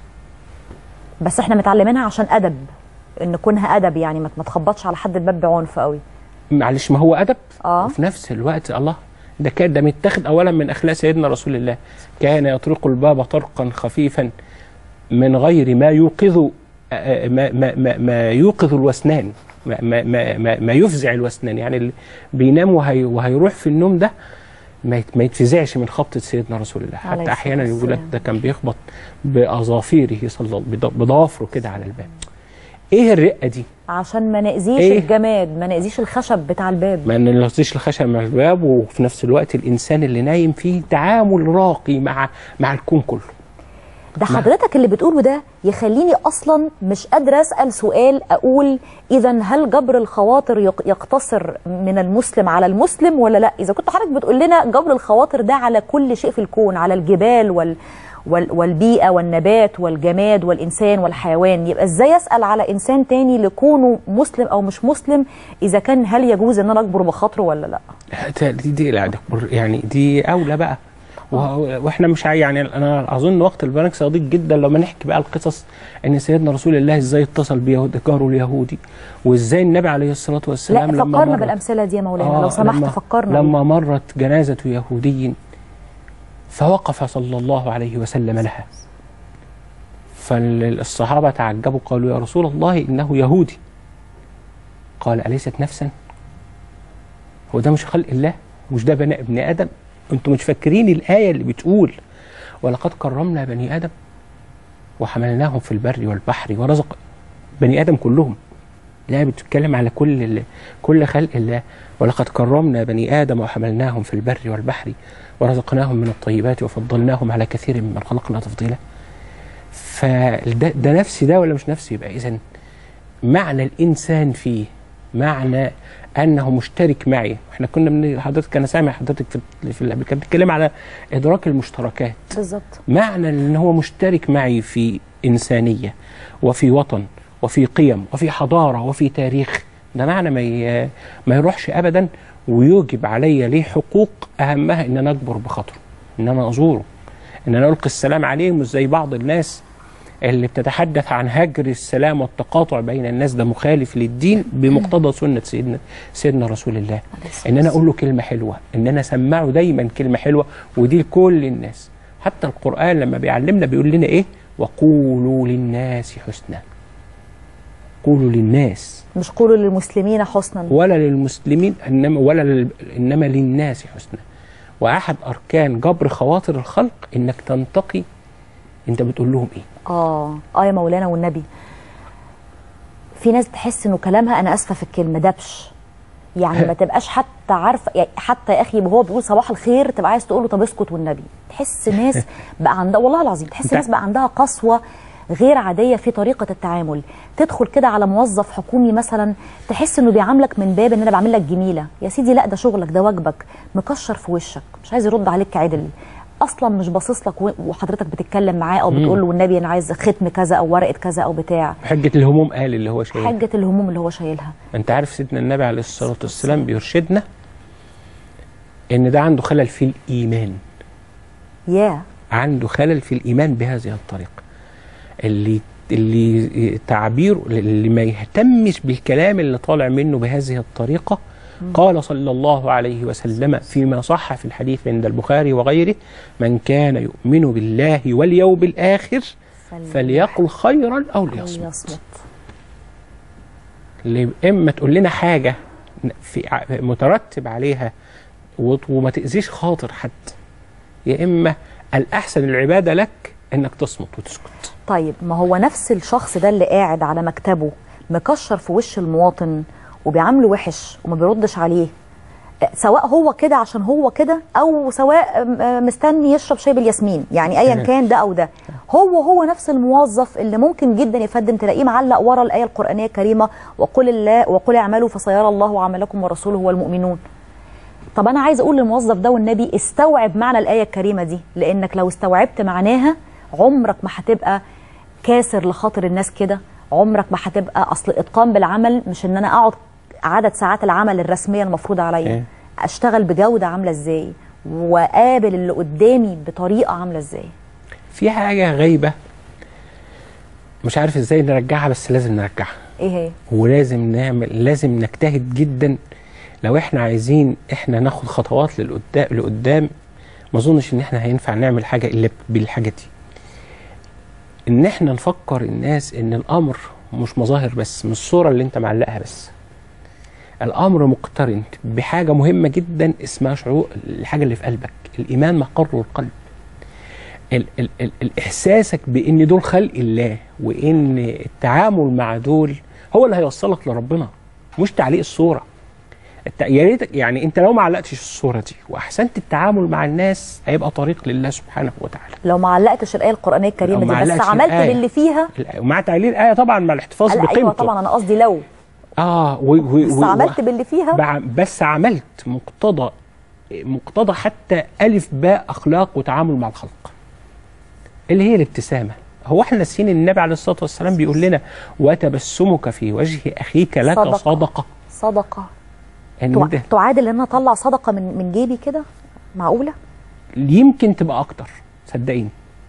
بس احنا متعلمينها عشان أدب إن كونها أدب يعني ما ما تخبطش على حد الباب بعنف قوي معلش ما هو ادب اه وفي نفس الوقت الله ده كان ده متاخد اولا من اخلاق سيدنا رسول الله كان يطرق الباب طرقا خفيفا من غير ما يوقظ آه، ما ما ما, ما يوقظ الوسنان ما ما ما, ما, ما يفزع الوسنان يعني اللي بينام وهي وهيروح في النوم ده ما يت- ما يتفزعش من خبطه سيدنا رسول الله عليه حتى احيانا الصلاة يقول لك ده كان بيخبط باظافيره صلى الله بض- بضوافره كده على الباب ايه الرقه دي عشان ما نأذيش إيه؟ الجماد ما نأذيش الخشب بتاع الباب ما نلطيش الخشب مع الباب وفي نفس الوقت الانسان اللي نايم فيه تعامل راقي مع مع الكون كله ده حضرتك اللي بتقوله ده يخليني اصلا مش قادره اسال سؤال اقول اذا هل جبر الخواطر يق- يقتصر من المسلم على المسلم ولا لا اذا كنت حضرتك بتقول لنا جبر الخواطر ده على كل شيء في الكون على الجبال وال وال- والبيئه والنبات والجماد والانسان والحيوان يبقى ازاي اسال على انسان تاني لكونه مسلم او مش مسلم اذا كان هل يجوز ان انا اجبر بخاطره ولا لا دي دي لا ده يعني دي اولى بقى و- واحنا مش عاي- يعني انا اظن وقت البرنامج صديق جدا لما نحكي بقى القصص ان سيدنا رسول الله ازاي اتصل بيهود جاره اليهودي وازاي النبي عليه الصلاه لا والسلام لما فكرنا مرت بالامثله دي يا مولانا آه، لو سمحت لما فكرنا لما مرت جنازه يهودي فوقف صلى الله عليه وسلم لها فالصحابه تعجبوا قالوا يا رسول الله انه يهودي قال اليست نفسا هو ده مش خلق الله مش ده بني ابن ادم انتوا مش فاكرين الايه اللي بتقول ولقد كرمنا بني ادم وحملناهم في البر والبحر ورزق بني ادم كلهم لا بتتكلم على كل ال- كل خلق الله ولقد كرمنا بني ادم وحملناهم في البر والبحر ورزقناهم من الطيبات وفضلناهم على كثير ممن خلقنا تفضيلا فده ده نفسي ده ولا مش نفسي يبقى اذا معنى الانسان فيه معنى انه مشترك معي احنا كنا من حضرتك انا سامع حضرتك في في اللي كان بيتكلم على ادراك المشتركات بالظبط معنى ان هو مشترك معي في انسانيه وفي وطن وفي قيم وفي حضاره وفي تاريخ ده معنى ما ي- ما يروحش ابدا ويوجب علي ليه حقوق اهمها ان انا اجبر بخاطره ان انا ازوره ان انا القي السلام عليه مش زي بعض الناس اللي بتتحدث عن هجر السلام والتقاطع بين الناس ده مخالف للدين بمقتضى سنه سيدنا سيدنا رسول الله ان انا اقول له كلمه حلوه ان انا اسمعه دايما كلمه حلوه ودي لكل الناس حتى القران لما بيعلمنا بيقول لنا ايه وقولوا للناس حسنا قولوا للناس مش قولوا للمسلمين حسنا ولا للمسلمين انما ولا لل... انما للناس حسنا واحد اركان جبر خواطر الخلق انك تنتقي انت بتقول لهم ايه اه اه يا مولانا والنبي في ناس تحس انه كلامها انا اسفه في الكلمه دبش يعني ما تبقاش حتى عارفه يعني حتى يا اخي وهو بيقول صباح الخير تبقى عايز تقول له طب اسكت والنبي تحس ناس بقى عندها والله العظيم تحس انت- ناس بقى عندها قسوه غير عاديه في طريقه التعامل تدخل كده على موظف حكومي مثلا تحس انه بيعاملك من باب ان انا بعمل لك جميله يا سيدي لا ده شغلك ده واجبك مكشر في وشك مش عايز يرد عليك عدل اصلا مش باصص لك و- وحضرتك بتتكلم معاه او مم. بتقول له والنبي انا عايز ختم كذا او ورقه كذا او بتاع حجه الهموم قال اللي هو شايل حجه الهموم اللي هو شايلها انت عارف سيدنا النبي عليه الصلاه والسلام بيرشدنا ان ده عنده خلل في الايمان يا عنده خلل في الايمان بهذه الطريقه اللي اللي تعبير اللي ما يهتمش بالكلام اللي طالع منه بهذه الطريقه قال صلى الله عليه وسلم فيما صح في الحديث عند البخاري وغيره من كان يؤمن بالله واليوم الاخر فليقل خيرا او ليصمت يصمت اللي اما تقول لنا حاجه في ع- مترتب عليها وت- وما تاذيش خاطر حد يا اما الاحسن العباده لك انك تصمت وتسكت طيب ما هو نفس الشخص ده اللي قاعد على مكتبه مكشر في وش المواطن وبيعامله وحش وما بيردش عليه آه، سواء هو كده عشان هو كده او سواء آم، آه، مستني يشرب شاي بالياسمين يعني ايا تمام. كان ده او ده هو هو نفس الموظف اللي ممكن جدا يا فندم تلاقيه معلق ورا الايه القرانيه الكريمه وقل الله وقل اعملوا فسيرى الله عملكم ورسوله والمؤمنون طب انا عايز اقول للموظف ده والنبي استوعب معنى الايه الكريمه دي لانك لو استوعبت معناها عمرك ما هتبقى كاسر لخاطر الناس كده عمرك ما هتبقى اصل اتقان بالعمل مش ان انا اقعد عدد ساعات العمل الرسميه المفروضه عليا إيه. اشتغل بجوده عامله ازاي واقابل اللي قدامي بطريقه عامله ازاي في حاجه غايبه مش عارف ازاي نرجعها بس لازم نرجعها ايه هي ولازم نعمل لازم نجتهد جدا لو احنا عايزين احنا ناخد خطوات للقدام لقدام ما اظنش ان احنا هينفع نعمل حاجه الا بالحاجه دي ان احنا نفكر الناس ان الامر مش مظاهر بس مش الصوره اللي انت معلقها بس الامر مقترن بحاجه مهمه جدا اسمها شعور الحاجه اللي في قلبك الايمان مقر القلب ال ال ال الاحساسك بان دول خلق الله وان التعامل مع دول هو اللي هيوصلك لربنا مش تعليق الصوره الت- يا ريت يعني انت لو ما علقتش الصوره دي واحسنت التعامل مع الناس هيبقى طريق لله سبحانه وتعالى لو ما علقتش الايه القرانيه الكريمه لو دي ما بس علقتش عملت الآية. باللي فيها ومع تعليل الايه طبعا مع الاحتفاظ لا بقيمته ايوه طبعا انا قصدي لو اه و و بس و- عملت باللي فيها بع- بس عملت مقتضى مقتضى حتى الف باء اخلاق وتعامل مع الخلق اللي هي الابتسامه هو احنا ناسيين ان النبي عليه الصلاه والسلام بيقول لنا وتبسمك في وجه اخيك لك صدقة. صدقه, صدقه ان تع- ده تعادل ان انا اطلع صدقه من من جيبي كده معقوله يمكن تبقى اكتر صدقيني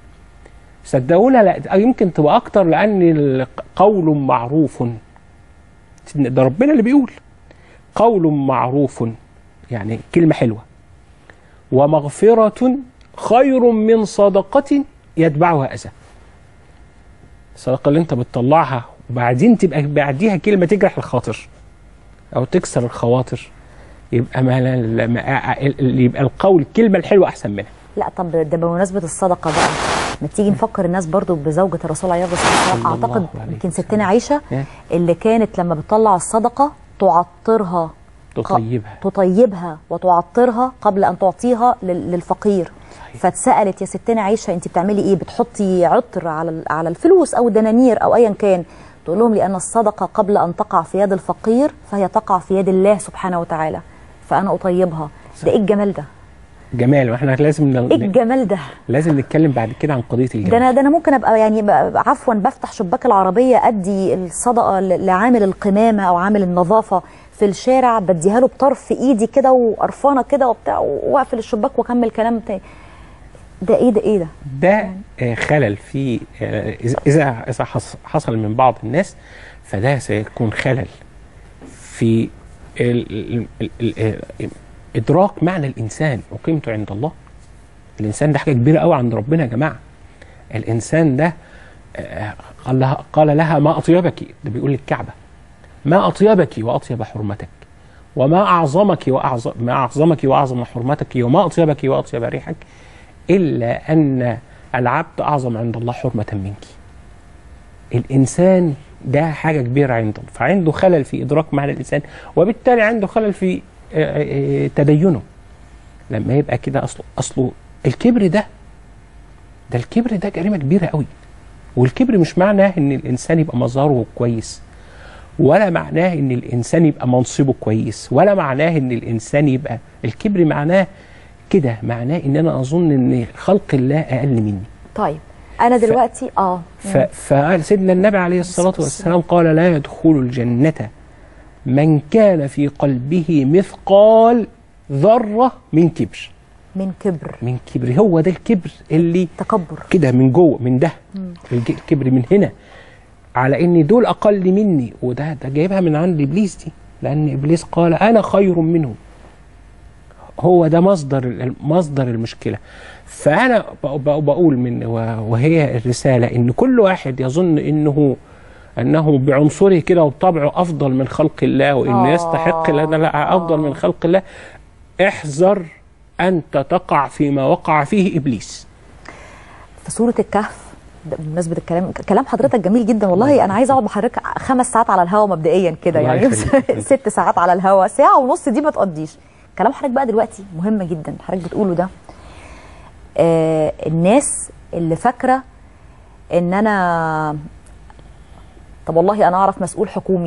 صدقونا لا يمكن تبقى اكتر لان ال- قول معروف ده ربنا اللي بيقول قول معروف يعني كلمه حلوه ومغفره خير من صدقه يتبعها اذى الصدقه اللي انت بتطلعها وبعدين تبقى بعديها كلمه تجرح الخاطر او تكسر الخواطر يبقى ما لا- ما يبقى القول الكلمه الحلوه احسن منها لا طب ده بمناسبه الصدقه بقى ما تيجي نفكر الناس برضو بزوجة الرسول عليه الصلاة والسلام صلى الله أعتقد عليه يمكن ستنا عائشة إيه؟ اللي كانت لما بتطلع الصدقة تعطرها تطيبها تطيبها وتعطرها قبل أن تعطيها لل- للفقير فاتسألت يا ستنا عائشة أنت بتعملي إيه بتحطي عطر على ال- على الفلوس أو الدنانير أو أيا كان تقول لهم لأن الصدقة قبل أن تقع في يد الفقير فهي تقع في يد الله سبحانه وتعالى فأنا أطيبها ده إيه الجمال ده جمال واحنا لازم ن... إيه الجمال ده لازم نتكلم بعد كده عن قضيه الجمال ده انا ده انا ممكن ابقى يعني بقى- عفوا بفتح شباك العربيه ادي الصدقه ل- لعامل القمامه او عامل النظافه في الشارع بديها له بطرف ايدي كده وقرفانه كده وبتاع واقفل الشباك واكمل كلام تاني ده ايه ده ايه ده ده آه، خلل في آه، إذا- اذا اذا حص- حصل من بعض الناس فده سيكون خلل في ال ال ال ال ال ادراك معنى الانسان وقيمته عند الله الانسان ده حاجه كبيره قوي عند ربنا يا جماعه الانسان ده آه، قال لها قال لها ما اطيبك ده بيقول للكعبه ما اطيبك واطيب حرمتك وما اعظمك واعظم ما اعظمك واعظم حرمتك وما اطيبك واطيب ريحك الا ان العبد اعظم عند الله حرمه منك الانسان ده حاجه كبيره عنده فعنده خلل في ادراك معنى الانسان وبالتالي عنده خلل في آه، آه، تدينه لما يبقى كده اصله اصله الكبر ده ده الكبر ده جريمه كبيره قوي والكبر مش معناه ان الانسان يبقى مظهره كويس ولا معناه ان الانسان يبقى منصبه كويس ولا معناه ان الانسان يبقى الكبر معناه كده معناه ان انا اظن ان خلق الله اقل مني طيب انا دلوقتي اه ف... فقال سيدنا النبي عليه الصلاة والسلام قال لا يدخل الجنة من كان في قلبه مثقال ذرة من كبر من كبر من كبر هو ده الكبر اللي تكبر كده من جوه من ده مم. الج- الكبر من هنا على ان دول اقل مني وده ده جايبها من عند ابليس دي لان ابليس قال انا خير منهم هو ده مصدر ال- مصدر المشكله فانا ب- ب- بقول من و- وهي الرساله ان كل واحد يظن انه انه بعنصره كده وبطبعه افضل من خلق الله وانه آه. يستحق لا لا لا افضل من خلق الله احذر انت تقع فيما وقع فيه ابليس في سوره الكهف ده بمناسبه الكلام كلام حضرتك جميل جدا والله انا عايزه اقعد مع حضرتك خمس ساعات على الهوا مبدئيا كده الله يعني يخليك. ست ساعات على الهوا ساعه ونص دي ما تقضيش كلام حضرتك بقى دلوقتي مهم جدا حضرتك بتقوله ده آه الناس اللي فاكره ان انا طب والله انا اعرف مسؤول حكومي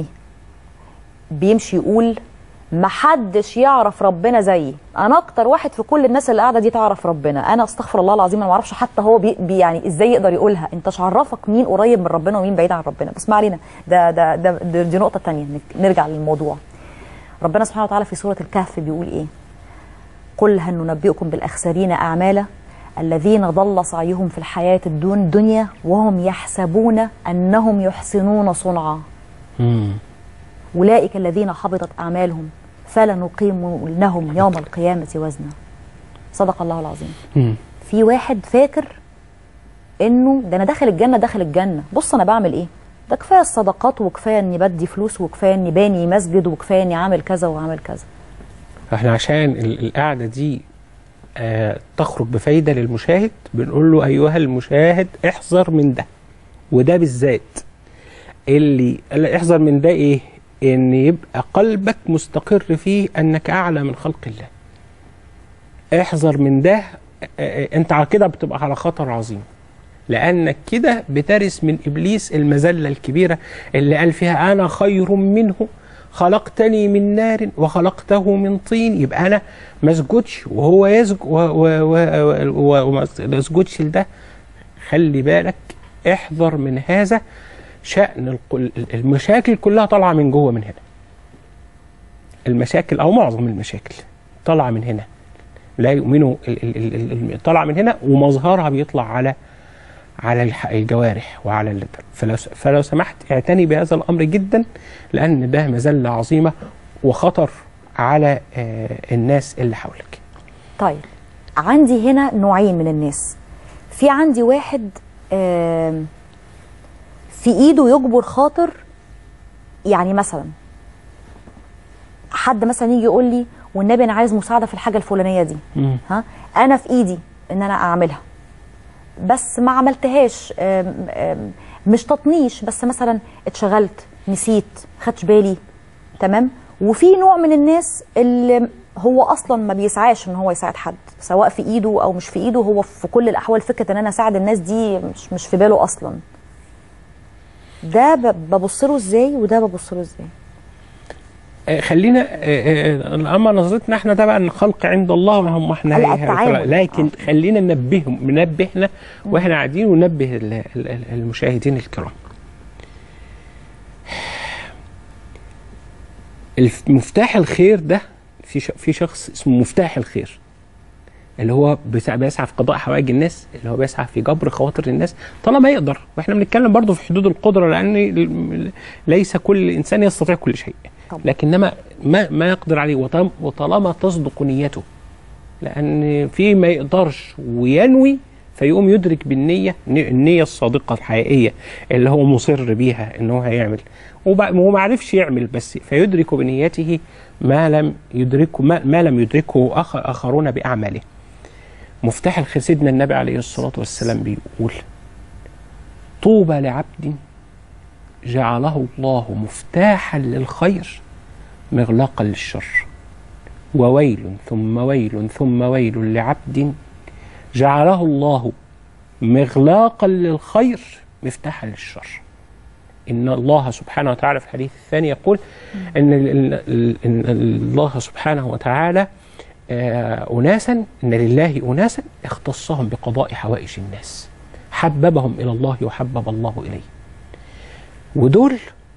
بيمشي يقول محدش يعرف ربنا زيي انا اكتر واحد في كل الناس اللي قاعده دي تعرف ربنا انا استغفر الله العظيم انا ما اعرفش حتى هو بي بي يعني ازاي يقدر يقولها انت مش عرفك مين قريب من ربنا ومين بعيد عن ربنا بس ما علينا ده ده ده, ده دي نقطه تانية نك- نرجع للموضوع ربنا سبحانه وتعالى في سوره الكهف بيقول ايه قل هل ننبئكم بالاخسرين اعمالا الذين ضل سعيهم في الحياه الدون الدنيا وهم يحسبون انهم يحسنون صنعا أولئك الذين حبطت أعمالهم فلا نقيم لهم يوم القيامة وزنا صدق الله العظيم في واحد فاكر انه ده انا داخل الجنه داخل الجنه بص انا بعمل ايه ده كفايه الصدقات وكفايه اني بدي فلوس وكفايه اني باني مسجد وكفايه اني عامل كذا وعامل كذا احنا عشان ال- القعده دي آه تخرج بفايده للمشاهد بنقول له ايها المشاهد احذر من ده وده بالذات اللي اللي احذر من ده ايه ان يبقى قلبك مستقر فيه انك اعلى من خلق الله احذر من ده آه، انت على كده بتبقى على خطر عظيم لانك كده بترث من ابليس المذله الكبيره اللي قال فيها انا خير منه خلقتني من نار وخلقته من طين يبقى انا ما اسجدش وهو يسجد وما اسجدش لده خلي بالك احذر من هذا شأن القل- المشاكل كلها طالعه من جوه من هنا المشاكل او معظم المشاكل طالعه من هنا لا يؤمنوا ال- ال- ال- ال- طالعه من هنا ومظهرها بيطلع على على الح- الجوارح وعلى ال- فلو س- فلو سمحت اعتني بهذا الامر جدا لان ده مذله عظيمه وخطر على آه، الناس اللي حولك طيب عندي هنا نوعين من الناس في عندي واحد آم، في ايده يجبر خاطر يعني مثلا حد مثلا يجي يقول لي والنبي انا عايز مساعده في الحاجه الفلانيه دي ها انا في ايدي ان انا اعملها بس ما عملتهاش آم، آم، مش تطنيش بس مثلا اتشغلت نسيت خدش بالي تمام وفي نوع من الناس اللي هو اصلا ما بيسعاش ان هو يساعد حد سواء في ايده او مش في ايده هو في كل الاحوال فكره ان انا اساعد الناس دي مش مش في باله اصلا ده ب- ببص له ازاي وده ببص له ازاي آه، خلينا آه، آه، اما نظرتنا احنا ده بقى ان خلق عند الله وهم احنا لا، التعامل. لكن خلينا ننبههم ننبهنا واحنا قاعدين وننبه ال- ال- ال- المشاهدين الكرام الف- مفتاح الخير ده في ش- في شخص اسمه مفتاح الخير اللي هو بيسعى بيسعى في قضاء حوائج الناس اللي هو بيسعى في جبر خواطر الناس طالما يقدر واحنا بنتكلم برضه في حدود القدره لان ال- ليس كل انسان يستطيع كل شيء لكنما ما ما يقدر عليه وطالما- وطالما تصدق نيته لان في ما يقدرش وينوي فيقوم يدرك بالنيه النيه الصادقه الحقيقيه اللي هو مصر بيها ان هو هيعمل وب- وهو ما عرفش يعمل بس فيدرك بنيته ما لم يدركه ما, ما لم يدركه آخر اخرون باعماله مفتاح الخير سيدنا النبي عليه الصلاه والسلام بيقول طوبى لعبد جعله الله مفتاحا للخير مغلاقا للشر وويل ثم ويل ثم ويل لعبد جعله الله مغلاقا للخير مفتاحا للشر إن الله سبحانه وتعالى في الحديث الثاني يقول إن, ال- ال- إن الله سبحانه وتعالى آه، أناسا إن لله أناسا اختصهم بقضاء حوائج الناس حببهم إلى الله وحبب الله إليه ودول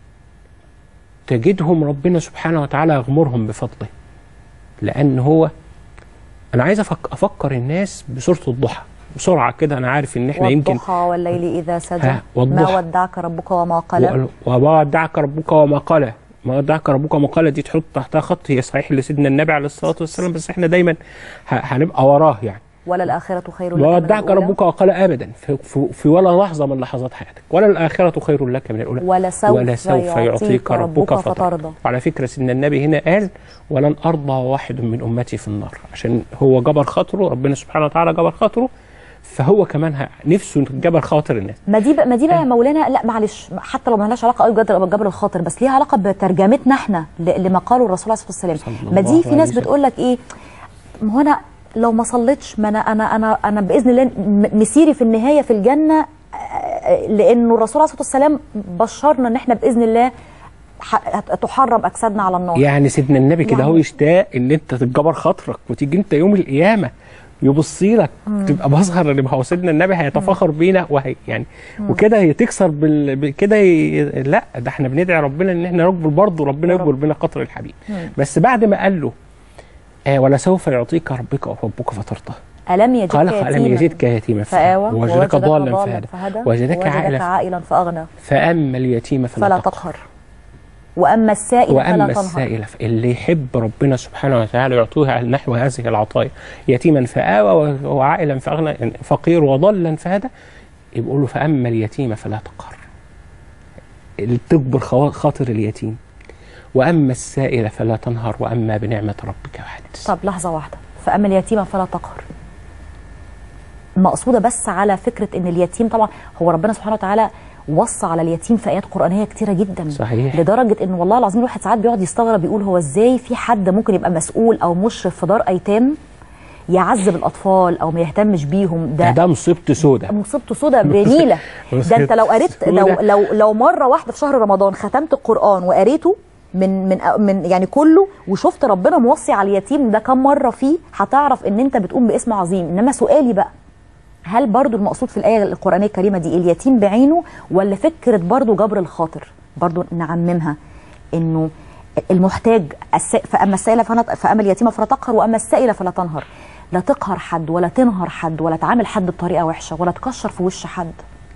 تجدهم ربنا سبحانه وتعالى يغمرهم بفضله لأن هو أنا عايز أفك أفكر الناس بسورة الضحى بسرعة كده أنا عارف إن إحنا يمكن والضحى والليل اذا سجى ها، والضحى. ما ودعك ربك وما قلى و- وما ودعك ربك وما قلى ما ودعك ربك وما قلى دي تحط تحتها خط هي صحيح لسيدنا النبي عليه الصلاة والسلام بس إحنا دايما ه- هنبقى وراه يعني ولا الاخره خير لك ما من ودعك الأولى. ربك وقال ابدا في, في, في ولا لحظه من لحظات حياتك ولا الاخره خير لك من الاولى ولسوف ولسوف يعطيك ربك فترضى. فترضى وعلى فكره سيدنا النبي هنا قال ولن ارضى واحد من امتي في النار عشان هو جبر خاطره ربنا سبحانه وتعالى جبر خاطره فهو كمان ه- نفسه جبر خاطر الناس ما دي بقى ما دي بقى يا مولانا لا معلش حتى لو ما لهاش علاقه قوي بجبر بجبر الخاطر بس ليها علاقه بترجمتنا احنا ل- لما قاله الرسول عليه الصلاه والسلام ما الله دي في عليه ناس وسلم. بتقول لك ايه ما هو انا لو ما صليتش ما انا انا انا انا باذن الله م- مسيري في النهايه في الجنه آه، لانه الرسول عليه الصلاه والسلام بشرنا ان احنا باذن الله ح- هت- تحرم اجسادنا على النار يعني سيدنا النبي كده يعني- هو يشتاق ان انت تتجبر خاطرك وتيجي انت يوم القيامه يبص لك مم. تبقى مظهر ان ما هو سيدنا النبي هيتفاخر بينا وهي يعني مم. وكده هي تكسر بال... ب- كده ي... لا ده احنا بندعي ربنا ان احنا نجبر برضه ربنا يجبر بينا قطر الحبيب مم. بس بعد ما قال له آه ولا سوف يعطيك ربك وربك فترضى ألم يجدك قال يتيما فلم يجدك يتيما فآوى ووجدك ضالا فهدى فهدى وجدك عائلا عائلا فأغنى فاما اليتيم فلا, فلا تقهر تقهر وأما السائل واما فلا تنهر السائل ف- اللي يحب ربنا سبحانه وتعالى يعطوه على نحو هذه العطايا يتيما فآوى و- وعائلا فأغنى يعني فقير وضلا فهدى يقول له فأما اليتيم فلا تقهر اللي تجبر خوا- خاطر اليتيم وأما السائل فلا تنهر وأما بنعمة ربك فحدث طب لحظة واحدة فأما اليتيم فلا تقهر مقصودة بس على فكرة إن اليتيم طبعا هو ربنا سبحانه وتعالى وصى على اليتيم في ايات قرانيه كتيره جدا صحيح. لدرجه ان والله العظيم الواحد ساعات بيقعد يستغرب يقول هو ازاي في حد ممكن يبقى مسؤول او مشرف في دار ايتام يعذب الاطفال او ما يهتمش بيهم ده ده مصيبته سودة مصيبته سودا بنيله ده انت لو قريت لو سودة. لو لو مره واحده في شهر رمضان ختمت القران وقريته من من من يعني كله وشفت ربنا موصي على اليتيم ده كم مره فيه هتعرف ان انت بتقوم باسم عظيم انما سؤالي بقى هل برضو المقصود في الآية القرآنية الكريمة دي اليتيم بعينه ولا فكرة برضو جبر الخاطر برضو نعممها إنه المحتاج الس... فأما السائلة فلا فأما اليتيمة فلا تقهر وأما السائلة فلا تنهر لا تقهر حد ولا تنهر حد ولا تعامل حد بطريقة وحشة ولا تكشر في وش حد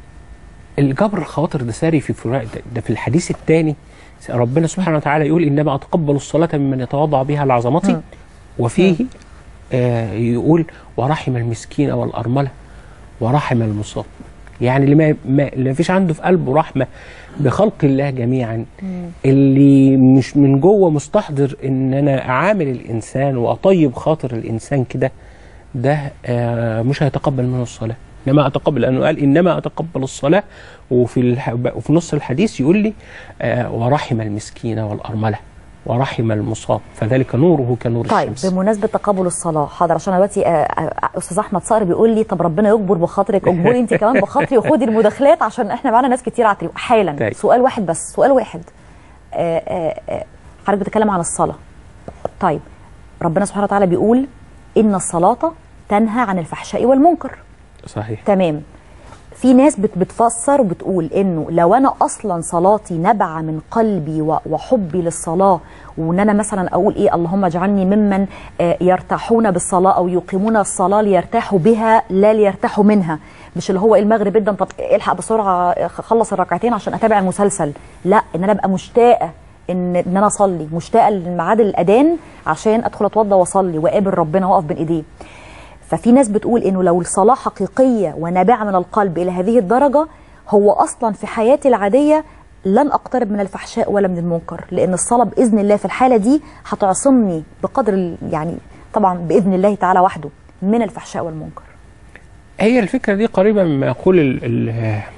الجبر الخواطر ده ساري في فراق ده, ده في الحديث الثاني ربنا سبحانه وتعالى يقول انما اتقبل الصلاه ممن يتواضع بها لعظمتي وفيه آه يقول ورحم المسكين والارمله ورحم المصاب يعني اللي ما, ما اللي فيش عنده في قلبه رحمه بخلق الله جميعا اللي مش من جوه مستحضر ان انا اعامل الانسان واطيب خاطر الانسان كده ده آه مش هيتقبل منه الصلاه انما اتقبل لانه قال انما اتقبل الصلاه وفي الح... وفي نص الحديث يقول لي آه ورحم المسكين والارمله ورحم المصاب فذلك نوره كنور طيب الشمس بمناسبة تقبل الصلاة حاضر عشان دلوقتي آه، آه، أستاذ أحمد صقر بيقول لي طب ربنا يجبر بخاطرك اجبري أنت كمان بخاطري وخدي المداخلات عشان إحنا معانا ناس كتير على التليفون حالا طيب. سؤال واحد بس سؤال واحد آه، آه، آه، حضرتك بتتكلم عن الصلاة طيب ربنا سبحانه وتعالى بيقول إن الصلاة تنهى عن الفحشاء والمنكر صحيح تمام في ناس بت بتفسر وبتقول انه لو انا اصلا صلاتي نبع من قلبي و- وحبي للصلاه وان انا مثلا اقول ايه اللهم اجعلني ممن آه، يرتاحون بالصلاه او يقيمون الصلاه ليرتاحوا بها لا ليرتاحوا منها مش اللي هو المغرب جدا طب الحق بسرعه خلص الركعتين عشان اتابع المسلسل لا ان انا ابقى مشتاقه ان ان انا اصلي مشتاقه لميعاد الاذان عشان ادخل اتوضى واصلي واقابل ربنا واقف بين ايديه ففي ناس بتقول انه لو الصلاه حقيقيه ونابعه من القلب الى هذه الدرجه هو اصلا في حياتي العاديه لن اقترب من الفحشاء ولا من المنكر لان الصلاه باذن الله في الحاله دي هتعصمني بقدر ال- يعني طبعا باذن الله تعالى وحده من الفحشاء والمنكر هي الفكرة دي قريبة مما يقول ال ال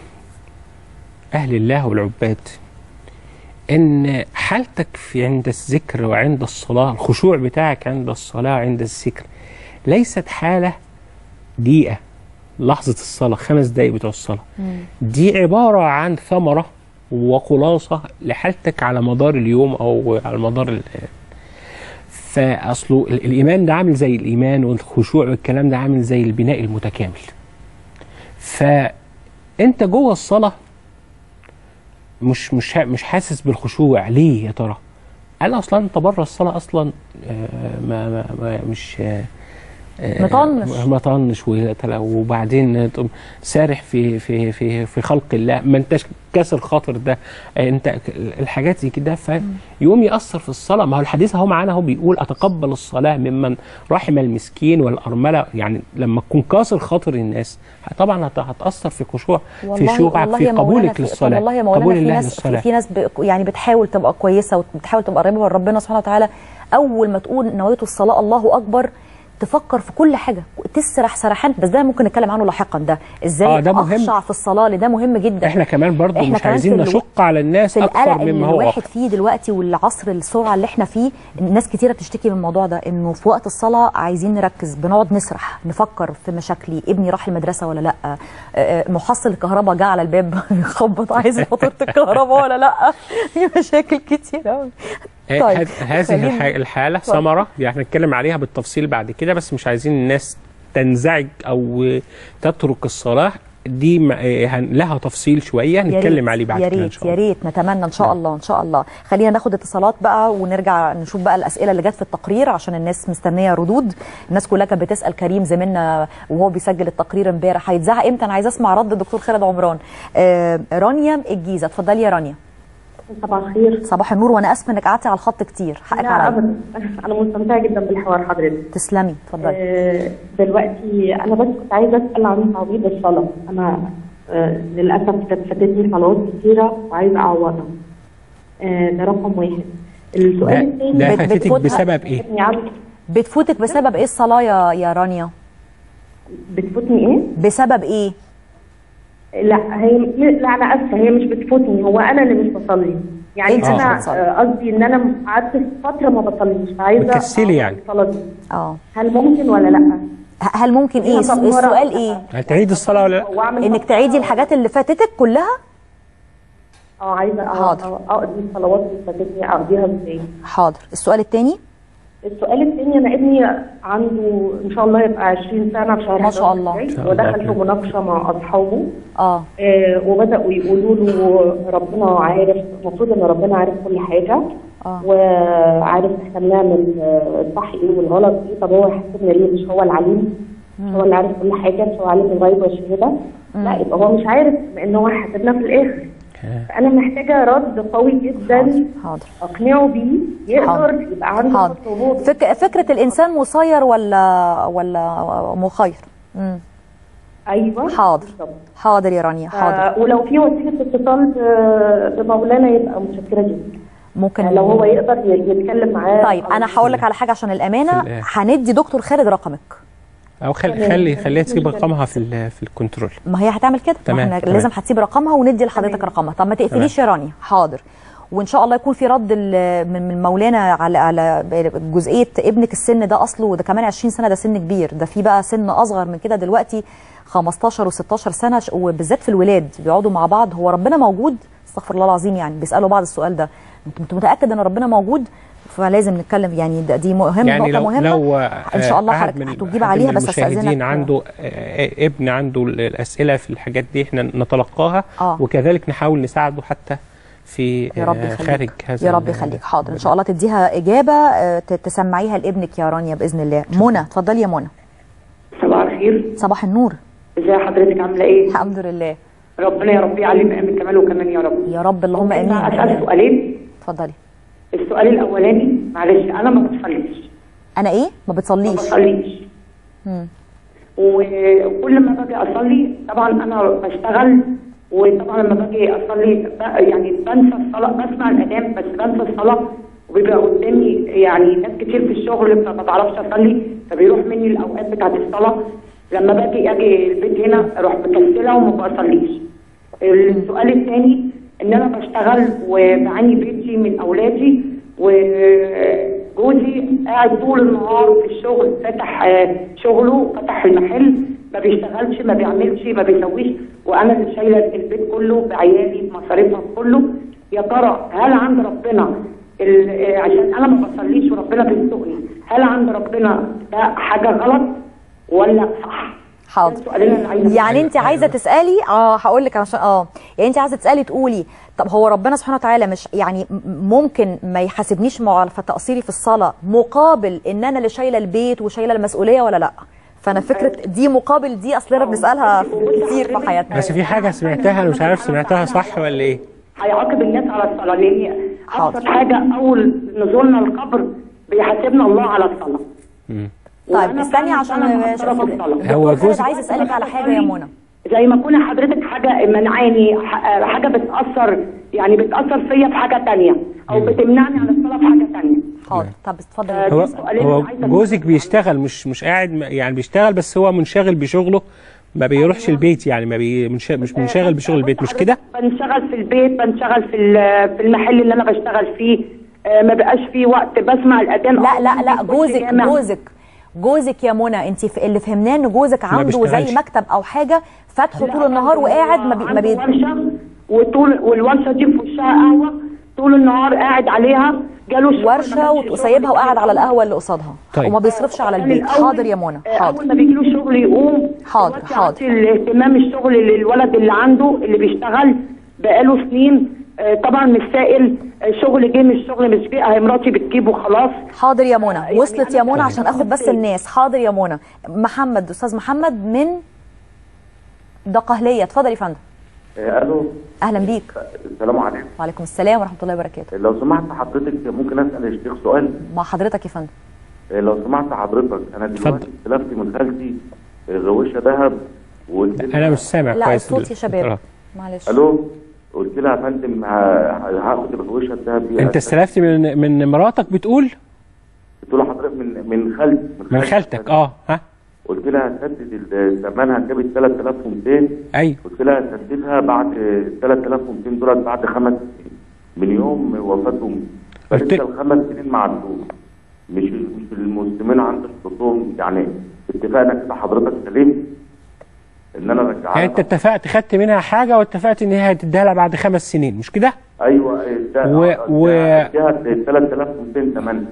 أهل الله والعباد إن حالتك في عند الذكر وعند الصلاة الخشوع بتاعك عند الصلاة وعند الذكر ليست حالة دقيقة لحظة الصلاة خمس دقايق بتوع الصلاة دي عبارة عن ثمرة وخلاصة لحالتك على مدار اليوم أو على مدار ال- فأصله ال- الإيمان ده عامل زي الإيمان والخشوع والكلام ده عامل زي البناء المتكامل فأنت جوه الصلاة مش مش ها- مش حاسس بالخشوع ليه يا ترى؟ قال اصلا انت بره الصلاه اصلا آه، ما, ما, ما مش آه، آه، مطنش. مطنش وتلا- وبعدين تقوم سارح في في في في خلق الله ما انتش كاسر خاطر ده آه، انت الحاجات زي كده فيقوم ياثر في الصلاه ما هو الحديث اهو معانا هو بيقول اتقبل الصلاه ممن رحم المسكين والارمله يعني لما تكون كاسر خاطر الناس طبعا هت- هتاثر في خشوع في والله شوعك والله في يا مولانا قبولك في- للصلاه والله يا قبول مولانا في الله ناس للصلاه في ناس ب- يعني بتحاول تبقى كويسه وبتحاول تبقى قريبه من ربنا سبحانه وتعالى اول ما تقول نويت الصلاه الله اكبر تفكر في كل حاجه تسرح سرحان بس ده ممكن نتكلم عنه لاحقا ده ازاي آه، ده مهم. اخشع في الصلاه لان ده مهم جدا احنا كمان برضو إحنا مش كمان عايزين في الو- نشق على الناس في اكثر القلق اللي مما هو الواحد واقع فيه دلوقتي والعصر السرعه اللي احنا فيه ناس كتيره بتشتكي من الموضوع ده انه في وقت الصلاه عايزين نركز بنقعد نسرح نفكر في مشاكلي ابني راح المدرسه ولا لا آه، آه، محصل الكهرباء جه على الباب يخبط عايز فاتوره الكهرباء ولا لا في مشاكل كتير قوي آه، طيب، هذ- هذه خلينا- الح- الحاله اتفضل. ثمره يعني هنتكلم عليها بالتفصيل بعد كده بس مش عايزين الناس تنزعج او تترك الصلاه دي م- آه، هن- لها تفصيل شويه يا هنتكلم ريت- عليه بعد يا كده ان ريت شاء الله يا ريت نتمنى ان شاء الله ان شاء الله خلينا ناخد اتصالات بقى ونرجع نشوف بقى الاسئله اللي جت في التقرير عشان الناس مستنيه ردود الناس كلها كانت بتسال كريم زميلنا وهو بيسجل التقرير امبارح هيتذاع امتى انا عايزه اسمع رد الدكتور خالد عمران آه رانيا الجيزه اتفضلي يا رانيا صباح الخير صباح النور وانا اسفه انك قعدتي على الخط كتير حقك لا عليا ابدا انا مستمتعه جدا بالحوار حضرتك تسلمي اتفضلي آه، دلوقتي انا بس كنت عايزه اسال عن تعويض الصلاه انا آه، للاسف كانت فاتتني صلوات كتيره وعايزه اعوضها آه، ده رقم واحد السؤال ده- الثاني ده بت- فاتتك بتفوتها- بسبب إيه؟ بتفوتني عدد- بتفوتك بسبب ايه الصلاه يا يا رانيا بتفوتني ايه بسبب ايه لا هي لا انا اسفه هي مش بتفوتني هو انا اللي مش بصلي يعني أنت مش انا بتصلي. آه، قصدي ان انا قعدت فتره ما بصليش فعايزه بتكسلي يعني الصلاه دي اه هل ممكن ولا لا؟ هل ممكن ايه فيها كفارة السؤال ولا ايه هتعيد الصلاه ولا لا واعمل انك تعيدي الحاجات اللي فاتتك كلها اه عايزه أ- حاضر. أ- اقضي الصلوات اللي فاتتني اقضيها ازاي؟ حاضر السؤال الثاني السؤال الثاني انا ابني عنده ان شاء الله يبقى 20 سنه في شهر ما شاء الله. 11 إن شاء الله. ودخل في مناقشه مع اصحابه اه آه وبداوا يقولوا له ربنا عارف المفروض ان ربنا عارف كل حاجه اه وعارف احنا بنعمل آه، الصح ايه والغلط ايه طب هو يحاسبنا ليه مش هو العليم مش هو اللي عارف كل حاجه مش هو عالم الغيب والشهاده لا يبقى هو مش عارف ان هو هيحاسبنا في الاخر فانا محتاجه رد قوي جدا حاضر اقنعه بيه يقدر يبقى عنده حاضر صعوبات. فك... فكره الانسان مسير ولا ولا مخير مم. ايوه حاضر حاضر يا رانيا حاضر آه ولو في وسيله اتصال ب- بمولانا يبقى متشكره جدا ممكن يعني لو هو يقدر ي- يتكلم معاه طيب انا هقول لك على حاجه عشان الامانه في الآخر. هندي دكتور خالد رقمك او خلي تمام. خلي خليها تسيب رقمها في ال- في الكنترول ما هي هتعمل كده ما تمام، احنا تمام. لازم هتسيب رقمها وندي لحضرتك رقمها طب ما تقفليش يا رانيا حاضر وان شاء الله يكون في رد ال- من من مولانا على على جزئيه ابنك السن ده اصله ده كمان 20 سنه ده سن كبير ده في بقى سن اصغر من كده دلوقتي 15 و16 سنه ش- وبالذات في الولاد بيقعدوا مع بعض هو ربنا موجود استغفر الله العظيم يعني بيسالوا بعض السؤال ده انت أنت متاكد ان ربنا موجود فلازم نتكلم يعني ده- دي مهم يعني نقطه لو مهمه لو ان شاء الله أحد حضرتك من هتجيب أحد عليها من بس المشاهدين استاذنك عنده آه، ابن عنده الاسئله في الحاجات دي احنا نتلقاها آه. وكذلك نحاول نساعده حتى في يا رب آه، يخليك خارج هذا يا رب ال- يخليك حاضر ان شاء الله تديها اجابه آه، ت- تسمعيها لابنك يا رانيا باذن الله منى اتفضلي يا منى صباح الخير صباح النور ازي حضرتك عامله ايه الحمد لله ربنا يا رب يعلم من كماله وكمان يا رب يا رب اللهم امين اسال سؤالين اتفضلي السؤال الاولاني معلش انا ما بصليش انا ايه ما بتصليش ما بصليش مم. وكل ما باجي اصلي طبعا انا بشتغل وطبعا لما باجي اصلي ب- يعني بنسى الصلاه بسمع الاذان بس بنسى الصلاه وبيبقى قدامي يعني ناس كتير في الشغل فما بعرفش اصلي فبيروح مني الاوقات بتاعت الصلاه لما باجي اجي البيت هنا اروح مكسله وما بصليش السؤال الثاني ان انا بشتغل وبعاني بيتي من اولادي وجوزي قاعد طول النهار في الشغل فاتح آه، شغله فتح المحل ما بيشتغلش ما بيعملش ما بيسويش وانا اللي شايله البيت كله بعيالي بمصاريفهم كله يا ترى هل عند ربنا ال- آه، عشان انا ما بصليش وربنا بيسوقني هل عند ربنا ده حاجه غلط ولا صح؟ حاضر السؤالين اللي عايزه يعني انت عايزه تسالي اه هقول لك عشان اه يعني انت عايزه تسالي تقولي طب هو ربنا سبحانه وتعالى مش يعني م- ممكن ما يحاسبنيش مع تقصيري في الصلاه مقابل ان انا اللي شايله البيت وشايله المسؤوليه ولا لا فانا فكره دي مقابل دي اصلنا بنسالها كتير في حياتنا بس في حاجه سمعتها انا مش عارف سمعتها صح ولا ايه هيعاقب الناس على الصلاه لان ابسط حاجه اول نزولنا القبر بيحاسبنا الله على الصلاه طيب استني عشان هو جوزك عايز اسالك على حاجه يا منى زي ما كون حضرتك حاجه منعاني ح- حاجه بتاثر يعني بتاثر فيا في حاجه تانية او بتمنعني عن الصلاه في حاجه تانية حاضر طب اتفضل هو هو جوزك بيشتغل مش مش قاعد م- يعني بيشتغل بس هو منشغل بشغله ما بيروحش البيت يعني ما بي منش- مش منشغل بشغل البيت مش كده؟ بنشغل في البيت بنشغل في ال- في المحل اللي انا بشتغل فيه آه، ما بقاش فيه وقت بسمع الاذان لا لا لا كل جوزك جامع. جوزك جوزك يا منى انت في اللي فهمناه ان جوزك عنده بيشتغلش. زي مكتب او حاجه فاتحه طول النهار وقاعد ما بي ما بي ورشه وطول والورشه دي في وشها قهوه طول النهار قاعد عليها جاله شغل ورشه وسايبها وقاعد على القهوه اللي قصادها طيب. وما بيصرفش على كان البيت الأول- حاضر يا منى آه، حاضر اول ما بيجي له شغل يقوم حاضر دلوقتي حاضر عطي الاهتمام الشغل للولد اللي عنده اللي بيشتغل بقاله سنين آه، طبعا مش سائل آه، شغل جه مش شغل مش جه اهي مراتي بتجيبه خلاص حاضر يا منى وصلت يا منى عشان اخد بس الناس حاضر يا منى محمد استاذ محمد من دقهليه اتفضل يا فندم آه، الو اهلا بيك السلام عليكم وعليكم السلام ورحمه الله وبركاته لو سمحت حضرتك ممكن اسال الشيخ سؤال مع حضرتك يا فندم آه، لو سمحت حضرتك انا دلوقتي استلفت من خالتي آه، غوشه ذهب وقلت لها انا مش سامع لا كويس الصوت يا شباب معلش الو قلت لها يا فندم ه- ه- هاخد الغوشه الذهب دي انت استلفتي من من مراتك بتقول قلت له حضرتك من من خالتي من خالتك اه ها قلت لها هسدد ال- ثمنها جابت 3200 ايوه قلت لها هسددها بعد 3200 دولار بعد خمس سنين من يوم وفاتهم فلسه الخمس سنين ما عدوش مش مش المسلمين عند الخصوم يعني اتفقنا كده حضرتك سليم ان انا ارجعها يعني انت اتفقت خدت منها حاجه واتفقت ان هي هتديها لها بعد خمس سنين مش كده؟ ايوه و- و- 3200 ثمن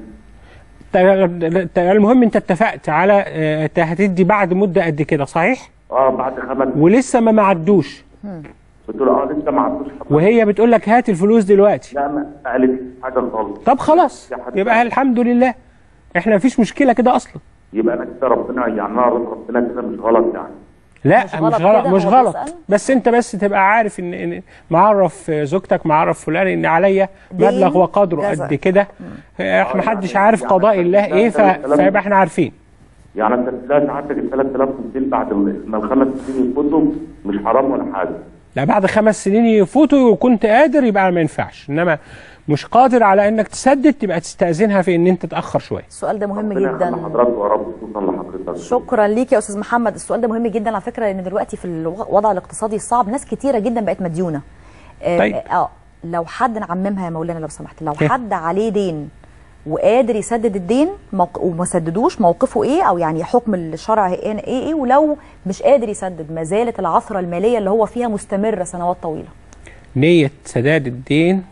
ت- ت- المهم انت اتفقت على آه، انت هتدي بعد مده قد كده صحيح؟ اه بعد خمس ولسه ما معدوش قلت له اه لسه ما عدوش وهي بتقول لك هات الفلوس دلوقتي لا ما قالت حاجه خالص طب خلاص يبقى الحمد لله احنا مفيش مشكله كده اصلا يبقى انا كده ربنا يعني انا رضا ربنا كده مش غلط يعني لا مش مش غلط غلط كده، مش هو غلط بيسأل؟ بس انت بس تبقى عارف ان, إن معرف زوجتك معرف فلان ان عليا دين مبلغ وقدره جزاء. قد كده احنا محدش عارف قضاء الله ايه ف- فيبقى احنا عارفين يعني انت لا سعادتك ال 3200 بعد ما الخمس سنين يفوتوا مش حرام ولا حاجه لا بعد خمس سنين يفوتوا وكنت قادر يبقى ما ينفعش انما مش قادر على انك تسدد تبقى تستاذنها في ان انت تاخر شويه السؤال ده مهم ربنا جدا يخلي حضرتك يا رب خصوصا لحضرتك شكرا ليك يا استاذ محمد السؤال ده مهم جدا على فكره لان دلوقتي في الوضع الاقتصادي الصعب ناس كتيره جدا بقت مديونه آه، طيب. اه لو حد نعممها يا مولانا لو سمحت لو إيه؟ حد عليه دين وقادر يسدد الدين موق... وما سددوش موقفه ايه او يعني حكم الشرع ايه ايه, إيه ولو مش قادر يسدد ما زالت العثره الماليه اللي هو فيها مستمره سنوات طويله نيه سداد الدين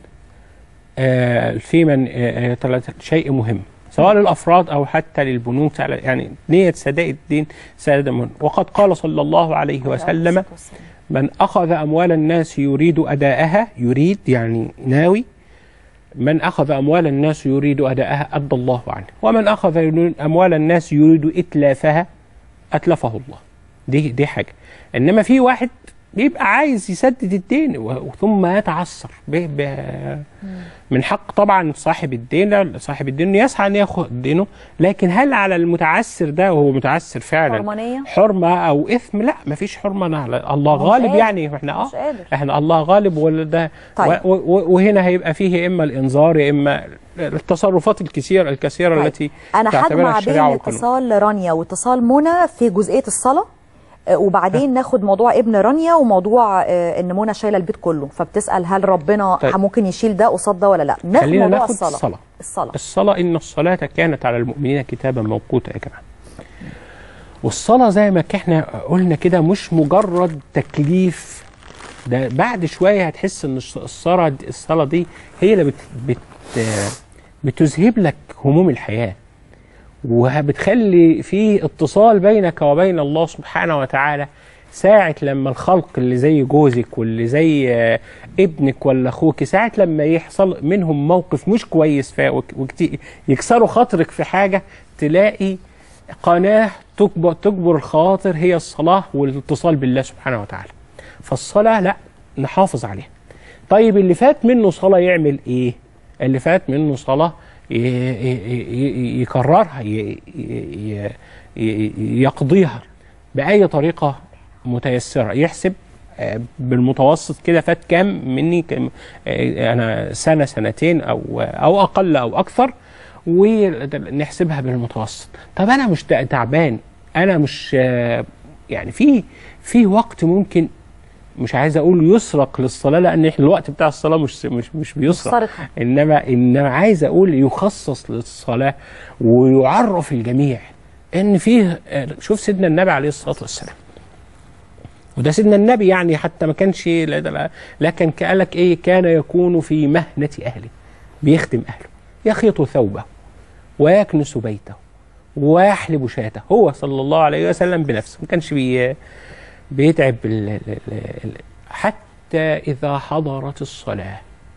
آه، في من آه، آه، ثلاثة شيء مهم سواء للافراد او حتى للبنوك يعني نيه سداد الدين سداد مهم وقد قال صلى الله عليه وسلم من اخذ اموال الناس يريد اداءها يريد يعني ناوي من اخذ اموال الناس يريد اداءها ادى الله عنه ومن اخذ اموال الناس يريد اتلافها اتلفه الله دي دي حاجه انما في واحد بيبقى عايز يسدد الدين و- ثم يتعثر ب- ب- من حق طبعا صاحب الدين لا، صاحب الدين إنه يسعى ان ياخد دينه لكن هل على المتعسر ده وهو متعسر فعلا حرمانية؟ حرمه او اثم لا مفيش حرمه على الله مش غالب قادر. يعني احنا اه مش قادر. احنا الله غالب ولا ده طيب. و- و- وهنا هيبقى فيه اما الانذار يا اما التصرفات الكثيره الكثيره طيب. التي انا تعتبرها هجمع بين الشريعه والقانون اتصال رانيا واتصال منى في جزئيه الصلاه آه، وبعدين ناخد موضوع ابن رانيا وموضوع آه، ان منى شايله البيت كله فبتسال هل ربنا طيب. ممكن يشيل ده قصاد ده ولا لا ناخد خلينا موضوع ناخد الصلاه الصلاه الصلاه الصلاة إن الصلاة كانت على المؤمنين كتابا موقوتا يا جماعة والصلاة زي ما احنا قلنا كده مش مجرد تكليف ده بعد شوية هتحس إن الص- الصلاة الصلاة دي هي اللي بت بت بتذهب لك هموم الحياة وبتخلي في اتصال بينك وبين الله سبحانه وتعالى ساعة لما الخلق اللي زي جوزك واللي زي آه، ابنك ولا اخوك ساعة لما يحصل منهم موقف مش كويس فا- وك- وكت- يكسروا خاطرك في حاجة تلاقي قناة تكبر, تكبر الخواطر هي الصلاة والاتصال بالله سبحانه وتعالى فالصلاة لا نحافظ عليها طيب اللي فات منه صلاة يعمل ايه اللي فات منه صلاة ي- ي- ي- يكررها ي- ي- ي- يقضيها بأي طريقة متيسرة يحسب آه، بالمتوسط كده فات كام مني كم آه، انا سنه سنتين او او اقل او اكثر ونحسبها بالمتوسط طب انا مش تع- تعبان انا مش آه، يعني في في وقت ممكن مش عايز اقول يسرق للصلاه لان احنا الوقت بتاع الصلاه مش مش مش بيسرق سرقة. انما انما عايز اقول يخصص للصلاه ويعرف الجميع ان فيه آه، شوف سيدنا النبي عليه الصلاه والسلام وده سيدنا النبي يعني حتى ما كانش لا- لا- لكن قال لك ايه كان يكون في مهنه اهله بيخدم اهله يخيط ثوبه ويكنس بيته ويحلب شاته هو صلى الله عليه وسلم بنفسه ما كانش بي بيتعب ال ال ال ال حتى إذا حضرت الصلاة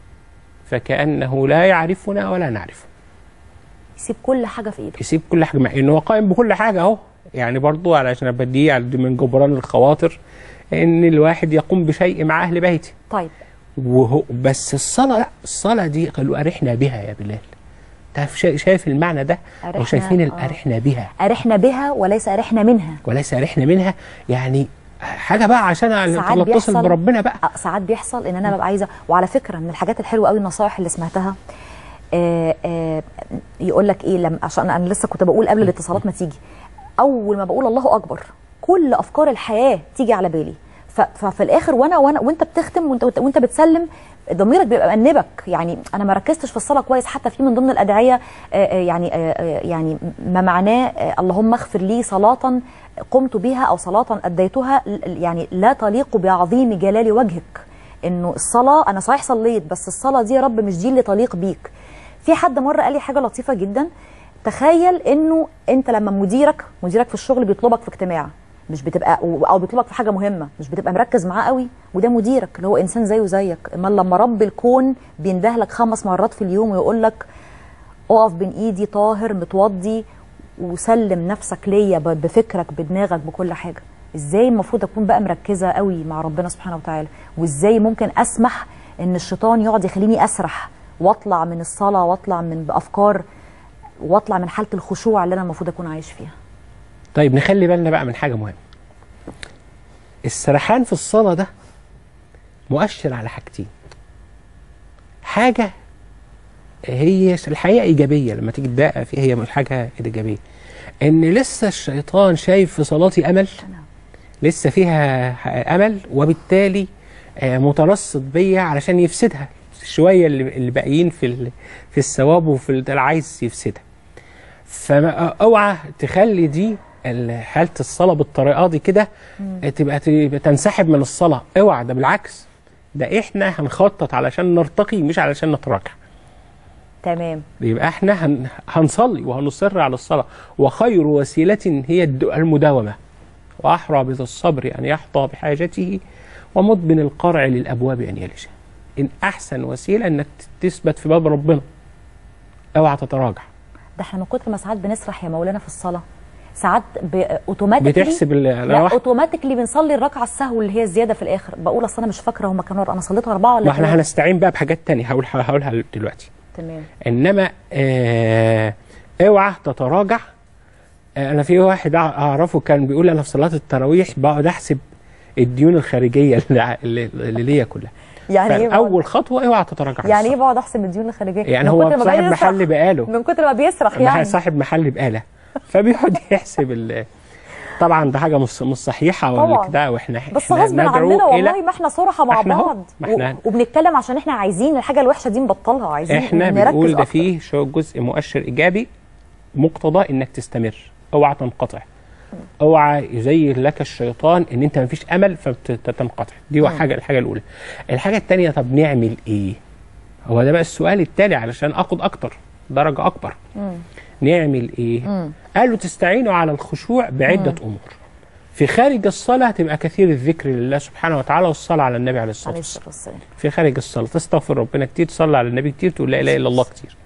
فكأنه لا يعرفنا ولا نعرفه يسيب كل حاجه في ايده يسيب كل حاجة مع إنه هو قائم بكل حاجة أهو يعني برضو علشان بديه على من جبران الخواطر إن الواحد يقوم بشيء مع أهل بيته طيب وهو بس الصلاة لا الصلاة دي قالوا أرحنا بها يا بلال تعرف شا- شايف المعنى ده أو أرحنا- شايفين ال- آه. أرحنا بها أرحنا بها وليس أرحنا منها وليس أرحنا منها يعني حاجة بقى عشان ساعات نتصل بيحصل بربنا بقى آه، ساعات بيحصل ان انا ببقى عايزه وعلى فكره من الحاجات الحلوه قوي النصائح اللي سمعتها آه آه يقول لك ايه لما عشان انا لسه كنت بقول قبل الاتصالات ما تيجي اول ما بقول الله اكبر كل افكار الحياه تيجي على بالي ف- ففي الاخر وانا وانا وانت بتختم وانت وانت, وانت بتسلم ضميرك بيبقى مأنبك يعني انا ما ركزتش في الصلاه كويس حتى في من ضمن الادعيه آه، آه، يعني آه، آه، يعني ما معناه آه، اللهم اغفر لي صلاه قمت بها او صلاه اديتها ل- يعني لا تليق بعظيم جلال وجهك انه الصلاه انا صحيح صليت بس الصلاه دي يا رب مش دي اللي تليق بيك في حد مره قال لي حاجه لطيفه جدا تخيل انه انت لما مديرك مديرك في الشغل بيطلبك في اجتماع مش بتبقى او بيطلبك في حاجه مهمه مش بتبقى مركز معاه قوي وده مديرك اللي هو انسان زيه زيك امال لما رب الكون بيندهلك خمس مرات في اليوم ويقول لك اقف بين ايدي طاهر متوضي وسلم نفسك ليا ب- بفكرك بدماغك بكل حاجه ازاي المفروض اكون بقى مركزه قوي مع ربنا سبحانه وتعالى وازاي ممكن اسمح ان الشيطان يقعد يخليني اسرح واطلع من الصلاه واطلع من بافكار واطلع من حاله الخشوع اللي انا المفروض اكون عايش فيها طيب نخلي بالنا بقى من حاجه مهمه السرحان في الصلاه ده مؤشر على حاجتين حاجه هي الحقيقه ايجابيه لما تيجي تدقق فيها هي مش حاجه ايجابيه ان لسه الشيطان شايف في صلاتي امل لسه فيها امل وبالتالي آه، مترصد بيا علشان يفسدها شويه اللي اللي باقيين في ال- في الثواب وفي اللي عايز يفسدها فاوعى تخلي دي ال- حاله الصلاه بالطريقه دي كده آه، تبقى تبقى تنسحب من الصلاه اوعى ده بالعكس ده احنا هنخطط علشان نرتقي مش علشان نتراجع تمام يبقى احنا هن هنصلي وهنصر على الصلاة وخير وسيلة هي الد- المداومة وأحرى بذا الصبر أن يحظى بحاجته ومدبن القرع للأبواب أن يلجأ إن أحسن وسيلة أنك تثبت في باب ربنا اوعى تتراجع ده احنا من كتر ما ساعات بنسرح يا مولانا في الصلاه ساعات ب- اوتوماتيكلي بتحسب ال- لو لا واحد- اوتوماتيكلي بنصلي الركعه السهو اللي هي الزياده في الاخر بقول اصل انا مش فاكره هما كانوا انا صليت اربعه ولا ما احنا ثلاثة؟ هنستعين بقى بحاجات تانية هقول هقولها دلوقتي تمام انما آه اوعى تتراجع آه انا في واحد أع- اعرفه كان بيقول انا في صلاه التراويح بقعد احسب الديون الخارجيه اللي, ع- اللي, اللي ليا كلها يعني ايه بقعد- اول خطوه اوعى تتراجع عن يعني ايه بقعد احسب الديون الخارجيه يعني من هو كتر ما صاحب بيسرح- محل بقاله. من كتر ما بيسرح مع يعني صاحب محل بقاله فبيقعد يحسب ال طبعا ده حاجه مش مش صحيحه ولا طبعا. كده واحنا بس إحنا غصب ندعو عننا والله إلى- ما احنا صراحه مع إحنا أهو، بعض ما إحنا- و- وبنتكلم عشان احنا عايزين الحاجه الوحشه دي نبطلها عايزين احنا نركز بنقول ده أكتر. فيه شو جزء مؤشر ايجابي مقتضى انك تستمر اوعى تنقطع اوعى يزين لك الشيطان ان انت مفيش امل فتنقطع دي مم. حاجه الحاجه الاولى الحاجه الثانيه طب نعمل ايه هو ده بقى السؤال التالي علشان اخد اكتر درجه اكبر مم. نعمل ايه مم. قالوا تستعينوا على الخشوع بعده مم. امور في خارج الصلاه تبقى كثير الذكر لله سبحانه وتعالى والصلاه على النبي عليه الصلاه عليه والسلام الصلاه والسلام في خارج الصلاة تستغفر ربنا كتير تصلي على النبي كتير تقول لا إله إلا الله كتير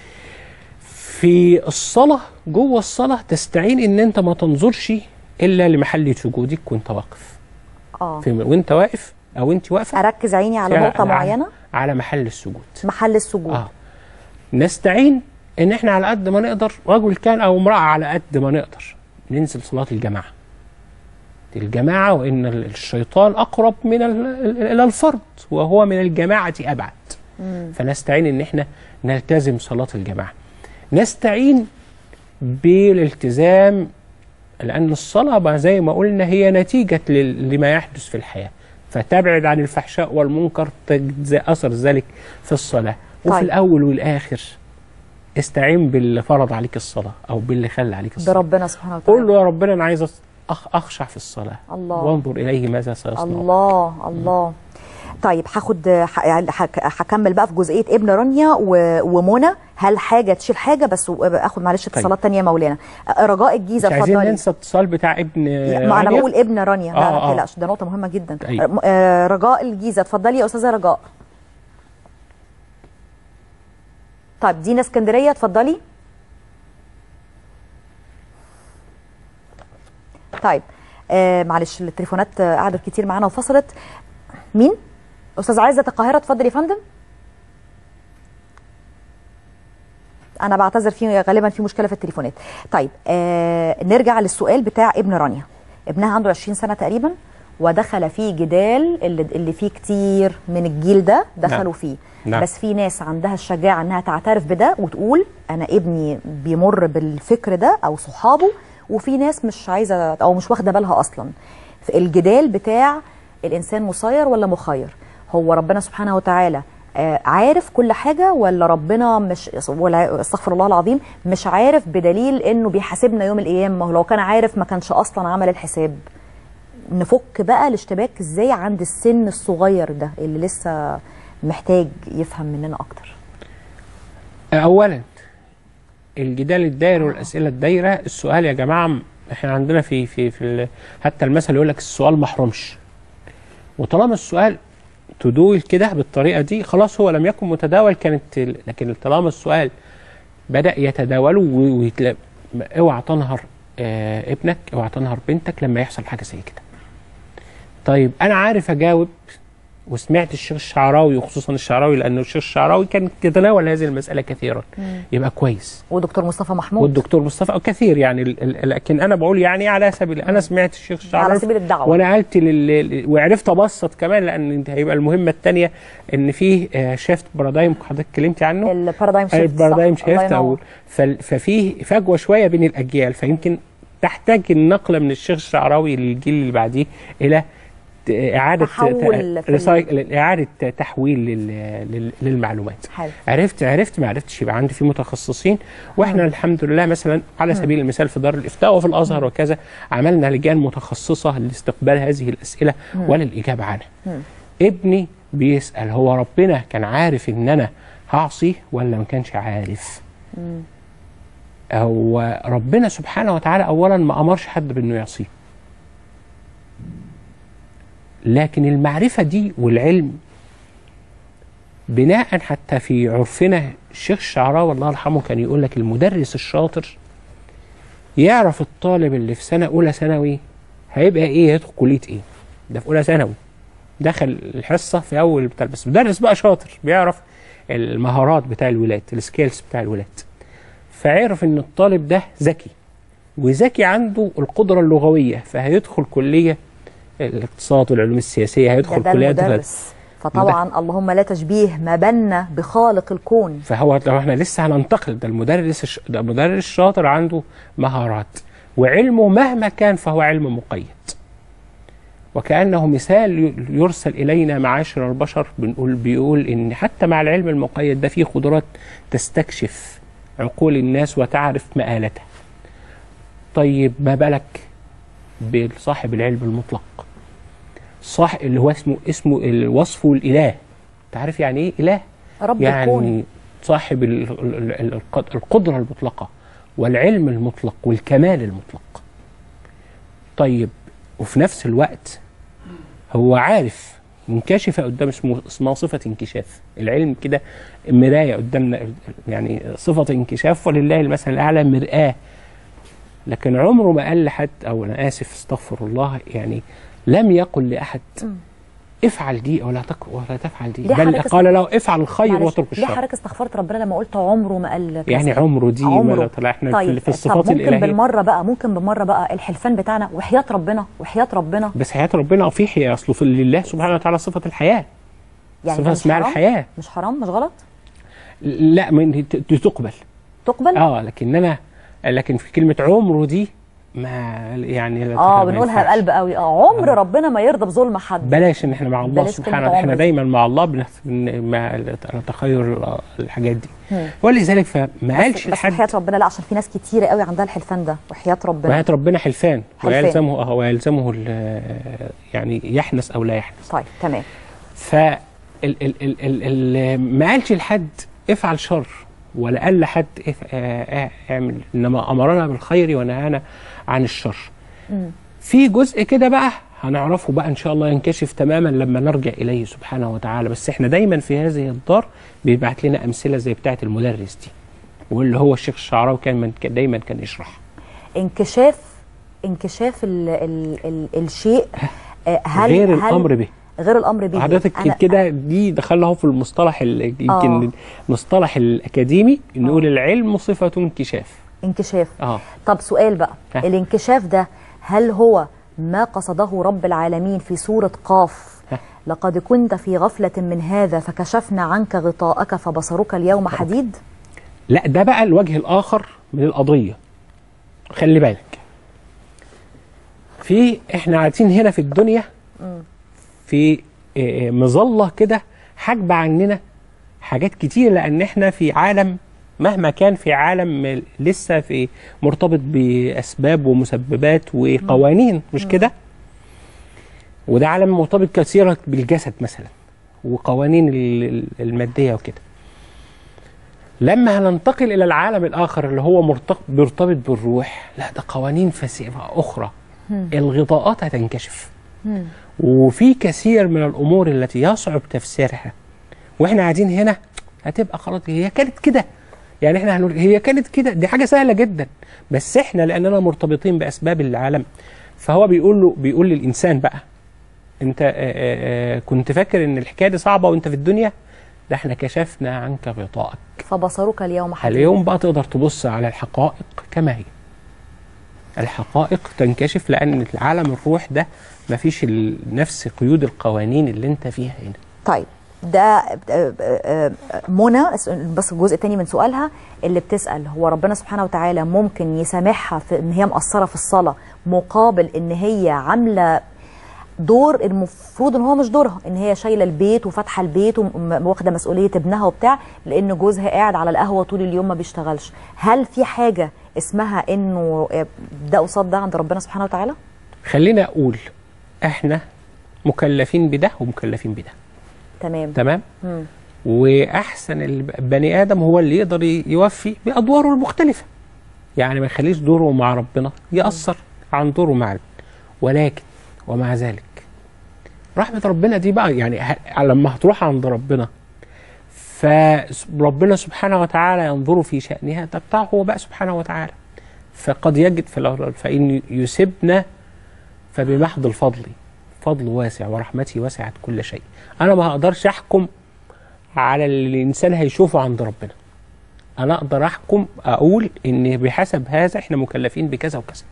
في الصلاة جوه الصلاة تستعين إن أنت ما تنظرش إلا لمحل سجودك وأنت واقف اه في وأنت واقف أو أنت واقفة اركز عيني على في- نقطه معينه على محل السجود محل السجود آه. نستعين إن إحنا على قد ما نقدر رجل كان أو امرأة على قد ما نقدر ننزل صلاة الجماعة الجماعة وإن الشيطان أقرب من ال- إلى الفرد وهو من الجماعة أبعد مم. فنستعين ان احنا نلتزم صلاة الجماعة نستعين بالالتزام لأن الصلاة بقى زي ما قلنا هي نتيجة لل- لما يحدث في الحياة فتبعد عن الفحشاء والمنكر تجد أثر ذلك في الصلاة وفي طيب. الأول والآخر استعين باللي فرض عليك الصلاة أو باللي خلى عليك الصلاة بربنا سبحانه وتعالى قول له يا ربنا أنا عايز أخ- أخشع في الصلاة الله. وانظر إليه ماذا سيصنع الله الله طيب هاخد ح- يعني هك- هكمل بقى في جزئيه ابن رانيا و- ومنى هل حاجه تشيل حاجه بس و- اخد معلش اتصالات تانية يا مولانا آه، رجاء الجيزه مش عايزين اتفضلي ننسى اتصال بتاع ابن لا، ما انا رانيا؟ بقول ابن رانيا لا آه، لا آه. تقلقش ده نقطه مهمه جدا أيوة. آه، رجاء الجيزه اتفضلي يا استاذه رجاء طيب دينا اسكندريه اتفضلي طيب آه معلش التليفونات آه، قعدت كتير معانا وفصلت مين استاذ عزت القاهره اتفضل يا فندم انا بعتذر في غالبا في مشكله في التليفونات طيب آه نرجع للسؤال بتاع ابن رانيا ابنها عنده 20 سنه تقريبا ودخل فيه جدال اللي, اللي فيه كتير من الجيل ده دخلوا نعم. فيه نعم. بس في ناس عندها الشجاعه انها تعترف بده وتقول انا ابني بيمر بالفكر ده او صحابه وفي ناس مش عايزه او مش واخده بالها اصلا في الجدال بتاع الانسان مسير ولا مخير هو ربنا سبحانه وتعالى آه، عارف كل حاجه ولا ربنا مش ولا استغفر الله العظيم مش عارف بدليل انه بيحاسبنا يوم القيامه ما هو لو كان عارف ما كانش اصلا عمل الحساب نفك بقى الاشتباك ازاي عند السن الصغير ده اللي لسه محتاج يفهم مننا اكتر اولا الجدال الداير والاسئله الدايره السؤال يا جماعه احنا عندنا في في في ال- حتى المثل يقول لك السؤال محرمش وطالما السؤال تدول كده بالطريقه دي خلاص هو لم يكن متداول كانت ال- لكن طالما السؤال بدا يتداول و- ويتلا اوعى تنهر آه ابنك اوعى تنهر بنتك لما يحصل حاجه زي كده طيب انا عارف اجاوب وسمعت الشيخ الشعراوي وخصوصا الشعراوي لانه الشيخ الشعراوي كان يتناول هذه المساله كثيرا يبقى كويس ودكتور مصطفى محمود والدكتور مصطفى كثير يعني ال- ال- لكن انا بقول يعني على سبيل انا سمعت الشيخ الشعراوي على سبيل الدعوة. ونقلت لل... وعرفت ابسط كمان لان انت هيبقى المهمه الثانيه ان في آه، شيفت بارادايم حضرتك اتكلمتي عنه البارادايم شيفت البارادايم صح. الله شيفت ينور. او فال- ففي فجوه شويه بين الاجيال فيمكن تحتاج النقله من الشيخ الشعراوي للجيل اللي بعديه الى ت- اعاده تحول في ال- ريسايكل اعاده تحويل لل... لل... للمعلومات حلو عرفت عرفت ما عرفتش يبقى عندي في متخصصين واحنا الحمد لله مثلا على سبيل المثال في دار الافتاء وفي الازهر وكذا عملنا لجان متخصصه لاستقبال هذه الاسئله مم. وللاجابه عنها ابني بيسال هو ربنا كان عارف ان انا هعصيه ولا ما كانش عارف هو ربنا سبحانه وتعالى اولا ما امرش حد بانه يعصيه لكن المعرفه دي والعلم بناء حتى في عرفنا الشيخ الشعراوي الله يرحمه كان يقول لك المدرس الشاطر يعرف الطالب اللي في سنه اولى ثانوي هيبقى ايه يدخل كليه ايه ده في اولى ثانوي دخل الحصه في اول بتاع بس مدرس بقى شاطر بيعرف المهارات بتاع الولاد السكيلز بتاع الولاد فعرف ان الطالب ده ذكي وذكي عنده القدره اللغويه فهيدخل كليه الاقتصاد والعلوم السياسيه ده, هيدخل ده كليه المدرس فطبعا اللهم لا تشبيه ما بنا بخالق الكون فهو لو احنا لسه هننتقل ده المدرس الش... ده مدرس شاطر عنده مهارات وعلمه مهما كان فهو علم مقيد وكأنه مثال ي- يرسل إلينا معاشر البشر بنقول بيقول إن حتى مع العلم المقيد ده فيه قدرات تستكشف عقول الناس وتعرف مآلتها طيب ما بالك بصاحب العلم المطلق صح اللي هو اسمه اسمه الوصف الإله تعرف يعني إيه إله؟ رب يعني الكون صاحب ال- ال- ال- الق- القدرة المطلقة والعلم المطلق والكمال المطلق طيب وفي نفس الوقت هو عارف منكشفة قدام اسمه اسمها صفة انكشاف العلم كده مراية قدامنا يعني صفة انكشاف ولله المثل الأعلى مرآة لكن عمره ما قال لحد أو أنا آسف استغفر الله يعني لم يقل لأحد افعل دي ولا تك ولا تفعل دي ليه بل حضرتك قال له افعل الخير معلش، واترك ليه الشر حضرتك استغفرت ربنا لما قلت عمره ما قال كذا؟ يعني عمره دي عمره. ما طلع احنا طيب في الصفات طب ممكن الالهيه بالمره بقى ممكن بالمره بقى الحلفان بتاعنا وحياه ربنا وحياه ربنا بس حياه ربنا في حياه اصله في لله سبحانه وتعالى صفه الحياه يعني صفه ده مش اسمها حرام؟ الحياه مش حرام مش غلط لا من ت- ت- تقبل تقبل اه لكن انا لكن في كلمه عمره دي ما يعني لا اه ما بنقولها ينفعش. بقلب قوي اه عمر ربنا ما يرضى بظلم حد بلاش ان احنا مع الله بلاش سبحانه كلمة وتعالى احنا عمر دي. دايما مع الله بنحسب ان مع نتخير الحاجات دي مم. ولذلك فما قالش بس, بس لحد وحياه ربنا لا عشان في ناس كتيره قوي عندها الحلفان ده وحياه ربنا وحياة ربنا حلفان حلفان. ويلزمه اه ويلزمه ال- يعني يحنس او لا يحنس طيب تمام ف ال ال ال ال ال ما قالش لحد افعل شر ولا قال لحد اف آه، آه، اعمل انما امرنا بالخير ونهانا عن الشر في جزء كده بقى هنعرفه بقى ان شاء الله ينكشف تماما لما نرجع اليه سبحانه وتعالى بس احنا دايما في هذه الدار بيبعت لنا امثله زي بتاعه المدرس دي واللي هو الشيخ الشعراوي كان من كان دايما كان يشرح انكشاف انكشاف ال ال ال الشيء آه، هل غير هل الامر به غير الامر به حضرتك أنا- كده دي دخلنا اهو في المصطلح ال- يمكن آه. المصطلح الاكاديمي نقول العلم صفه انكشاف انكشاف اه طب سؤال بقى ها. الانكشاف ده هل هو ما قصده رب العالمين في سورة قاف لقد كنت في غفلة من هذا فكشفنا عنك غطاءك فبصرك اليوم حديد لا ده بقى الوجه الاخر من القضيه خلي بالك في احنا قاعدين هنا في الدنيا مم. في آه، آه، مظله كده حاجبه عننا حاجات كتير لان احنا في عالم مهما كان في عالم لسه في مرتبط باسباب ومسببات وقوانين مش كده وده عالم مرتبط كثيرا بالجسد مثلا وقوانين ال- ال- الماديه وكده لما هننتقل الى العالم الاخر اللي هو مرتق- مرتبط بالروح لا ده قوانين فسيفه اخرى مم. الغطاءات هتنكشف مم. وفي كثير من الامور التي يصعب تفسيرها واحنا قاعدين هنا هتبقى خلاص هي كانت كده يعني احنا هنقول هي كانت كده دي حاجه سهله جدا بس احنا لاننا مرتبطين باسباب العالم فهو بيقول له بيقول للانسان بقى انت آه، آه، آه، كنت فاكر ان الحكايه دي صعبه وانت في الدنيا ده احنا كشفنا عنك غطاءك فبصرك اليوم حديد اليوم بقى تقدر تبص على الحقائق كما هي الحقائق تنكشف لان العالم الروح ده مفيش ال- نفس قيود القوانين اللي انت فيها هنا طيب ده آه، آه، آه، منى بس الجزء الثاني من سؤالها اللي بتسال هو ربنا سبحانه وتعالى ممكن يسامحها في ان هي مقصره في الصلاه مقابل ان هي عامله دور المفروض ان هو مش دورها ان هي شايله البيت وفاتحه البيت وم- واخده مسؤوليه ابنها وبتاع لان جوزها قاعد على القهوه طول اليوم ما بيشتغلش هل في حاجه اسمها انه آه، ده قصاد ده عند ربنا سبحانه وتعالى خلينا اقول احنا مكلفين بده ومكلفين بده تمام تمام مم. واحسن البني ادم هو اللي يقدر ي- يوفي بادواره المختلفه يعني ما يخليش دوره مع ربنا ياثر عن دوره مع ولكن ومع ذلك رحمه ربنا دي بقى يعني ه- لما هتروح عند ربنا فربنا سبحانه وتعالى ينظر في شأنها ده بتاعه هو بقى سبحانه وتعالى فقد يجد في الأرض فإن يسبنا فبمحض الفضل فضل واسع ورحمتي وسعت كل شيء أنا ما هقدرش أحكم على اللي الإنسان هيشوفه عند ربنا أنا أقدر أحكم أقول إن بحسب هذا إحنا مكلفين بكذا وكذا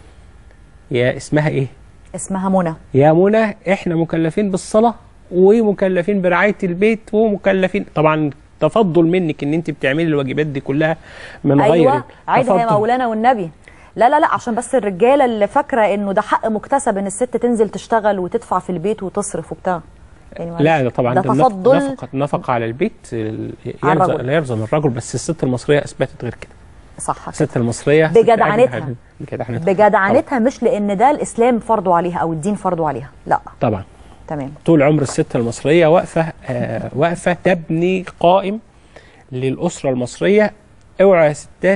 يا اسمها إيه؟ اسمها منى يا منى احنا مكلفين بالصلاه ومكلفين برعايه البيت ومكلفين طبعا تفضل منك ان انت بتعملي الواجبات دي كلها من غير ايوه عايزه يا تفضل. مولانا والنبي لا لا لا عشان بس الرجاله اللي فاكره انه ده حق مكتسب ان الست تنزل تشتغل وتدفع في البيت وتصرف وبتاع يعني معلش. لا ده طبعا ده ده النف- تفضل نفقه نفقه على البيت ال- على يلزم الرجل. لا يلزم الرجل بس الست المصريه اثبتت غير كده صح الست المصريه بجدعنتها. بجدعنتها بجدعنتها مش لان ده الاسلام فرضه عليها او الدين فرضه عليها لا طبعا تمام طول عمر الست المصريه واقفه آه واقفه تبني قائم للاسره المصريه اوعى يا ستات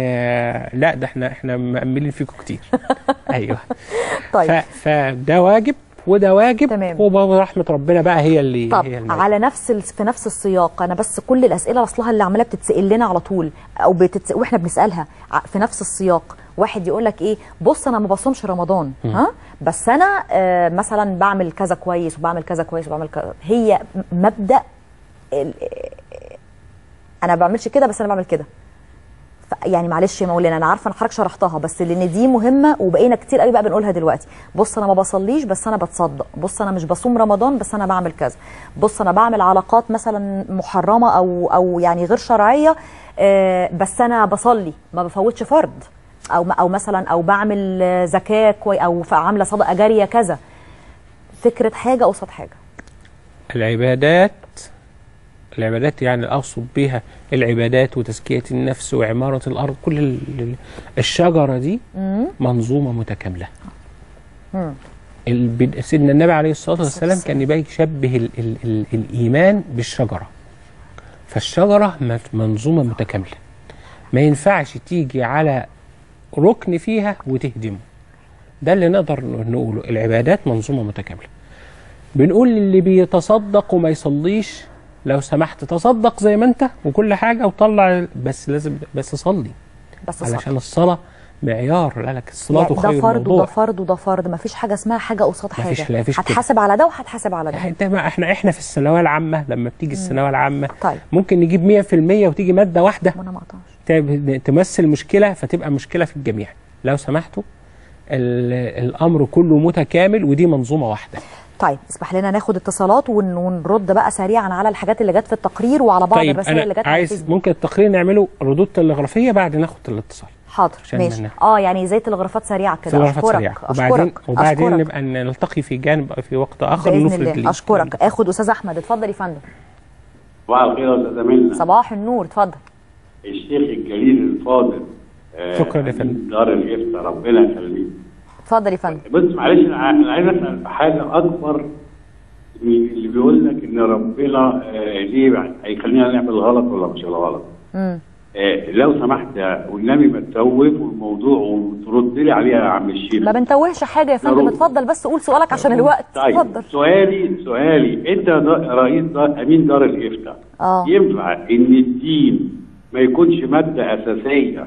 آه لا ده احنا احنا مأملين فيكم كتير ايوه طيب. ف- فده واجب وده واجب تمام. ورحمه ربنا بقى هي اللي طب هي الموجودة. على نفس ال... في نفس السياق انا بس كل الاسئله اصلها اللي عماله بتتسال لنا على طول او بتتس... واحنا بنسالها ع- في نفس السياق واحد يقول لك ايه بص انا ما بصومش رمضان مم. ها بس انا آه مثلا بعمل كذا كويس وبعمل كذا كويس وبعمل كذا هي م- مبدا ال... انا ما بعملش كده بس انا بعمل كده ف- يعني معلش يا مولانا انا عارفه ان حضرتك شرحتها بس لان دي مهمه وبقينا كتير قوي بقى بنقولها دلوقتي بص انا ما بصليش بس انا بتصدق بص انا مش بصوم رمضان بس انا بعمل كذا بص انا بعمل علاقات مثلا محرمه او او يعني غير شرعيه آه، بس انا بصلي ما بفوتش فرض او او مثلا او بعمل آه، زكاه كوي او ف- عامله صدقه جاريه كذا فكره حاجه قصاد حاجه العبادات العبادات يعني اقصد بها العبادات وتزكيه النفس وعماره الارض كل ال- ال- الشجره دي مم. منظومه متكامله مم. البد- سيدنا النبي عليه الصلاه والسلام كان يبقى يشبه ال ال ال الايمان بالشجره فالشجره م- منظومه متكامله ما ينفعش تيجي على ركن فيها وتهدمه ده اللي نقدر نقوله العبادات منظومه متكامله بنقول للي بيتصدق وما يصليش لو سمحت تصدق زي ما انت وكل حاجه وطلع بس لازم بس صلي بس صلي. علشان الصلاه معيار لا لك الصلاه يعني خير ده فرض وده موضوع فرض وده فرض ما فيش حاجه اسمها حاجه قصاد حاجه مفيش- لا، مفيش كده. هتحاسب على ده وهتحاسب على ده انت ما احنا احنا في الثانويه العامه لما بتيجي مم. الثانويه العامه طيب. ممكن نجيب 100% وتيجي ماده واحده وانا ما اقطعش تب- تمثل مشكله فتبقى مشكله في الجميع لو سمحتوا ال- الامر كله متكامل ودي منظومه واحده طيب اسمح لنا ناخد اتصالات ون- ونرد بقى سريعا على الحاجات اللي جت في التقرير وعلى بعض طيب الرسائل اللي انا جت على عايز الفيسبوك ممكن التقرير نعمله ردود تلغرافيه بعد ناخد الاتصال حاضر عشان ماشي من- اه يعني زي تلغرافات سريعه كده تلغرافات اشكرك سريعة وبعدين اشكرك وبعدين أشكرك. نبقى نلتقي في جانب في وقت اخر باذن ونفرد الله اشكرك اخد استاذ احمد اتفضل يا فندم صباح الخير يا استاذ منى صباح النور اتفضل الشيخ الجليل الفاضل آه، شكرا يا فندم دار الافتاء ربنا يخليك اتفضل يا فندم بص معلش انا ع- أنا عايز اسال في حاجه اكبر من اللي بيقول لك ان ربنا آه، ليه هيخلينا نعمل غلط ولا مش الغلط مم. آه، لو سمحت يا- والنبي ما تسوف الموضوع وترد لي عليها يا عم الشيخ ما بنتوهش حاجه يا فندم ضروري. اتفضل بس قول سؤالك عشان الوقت طيب اتفضل سؤالي سؤالي انت دا- رئيس دار امين دار الافتاء اه ينفع ان الدين ما يكونش ماده اساسيه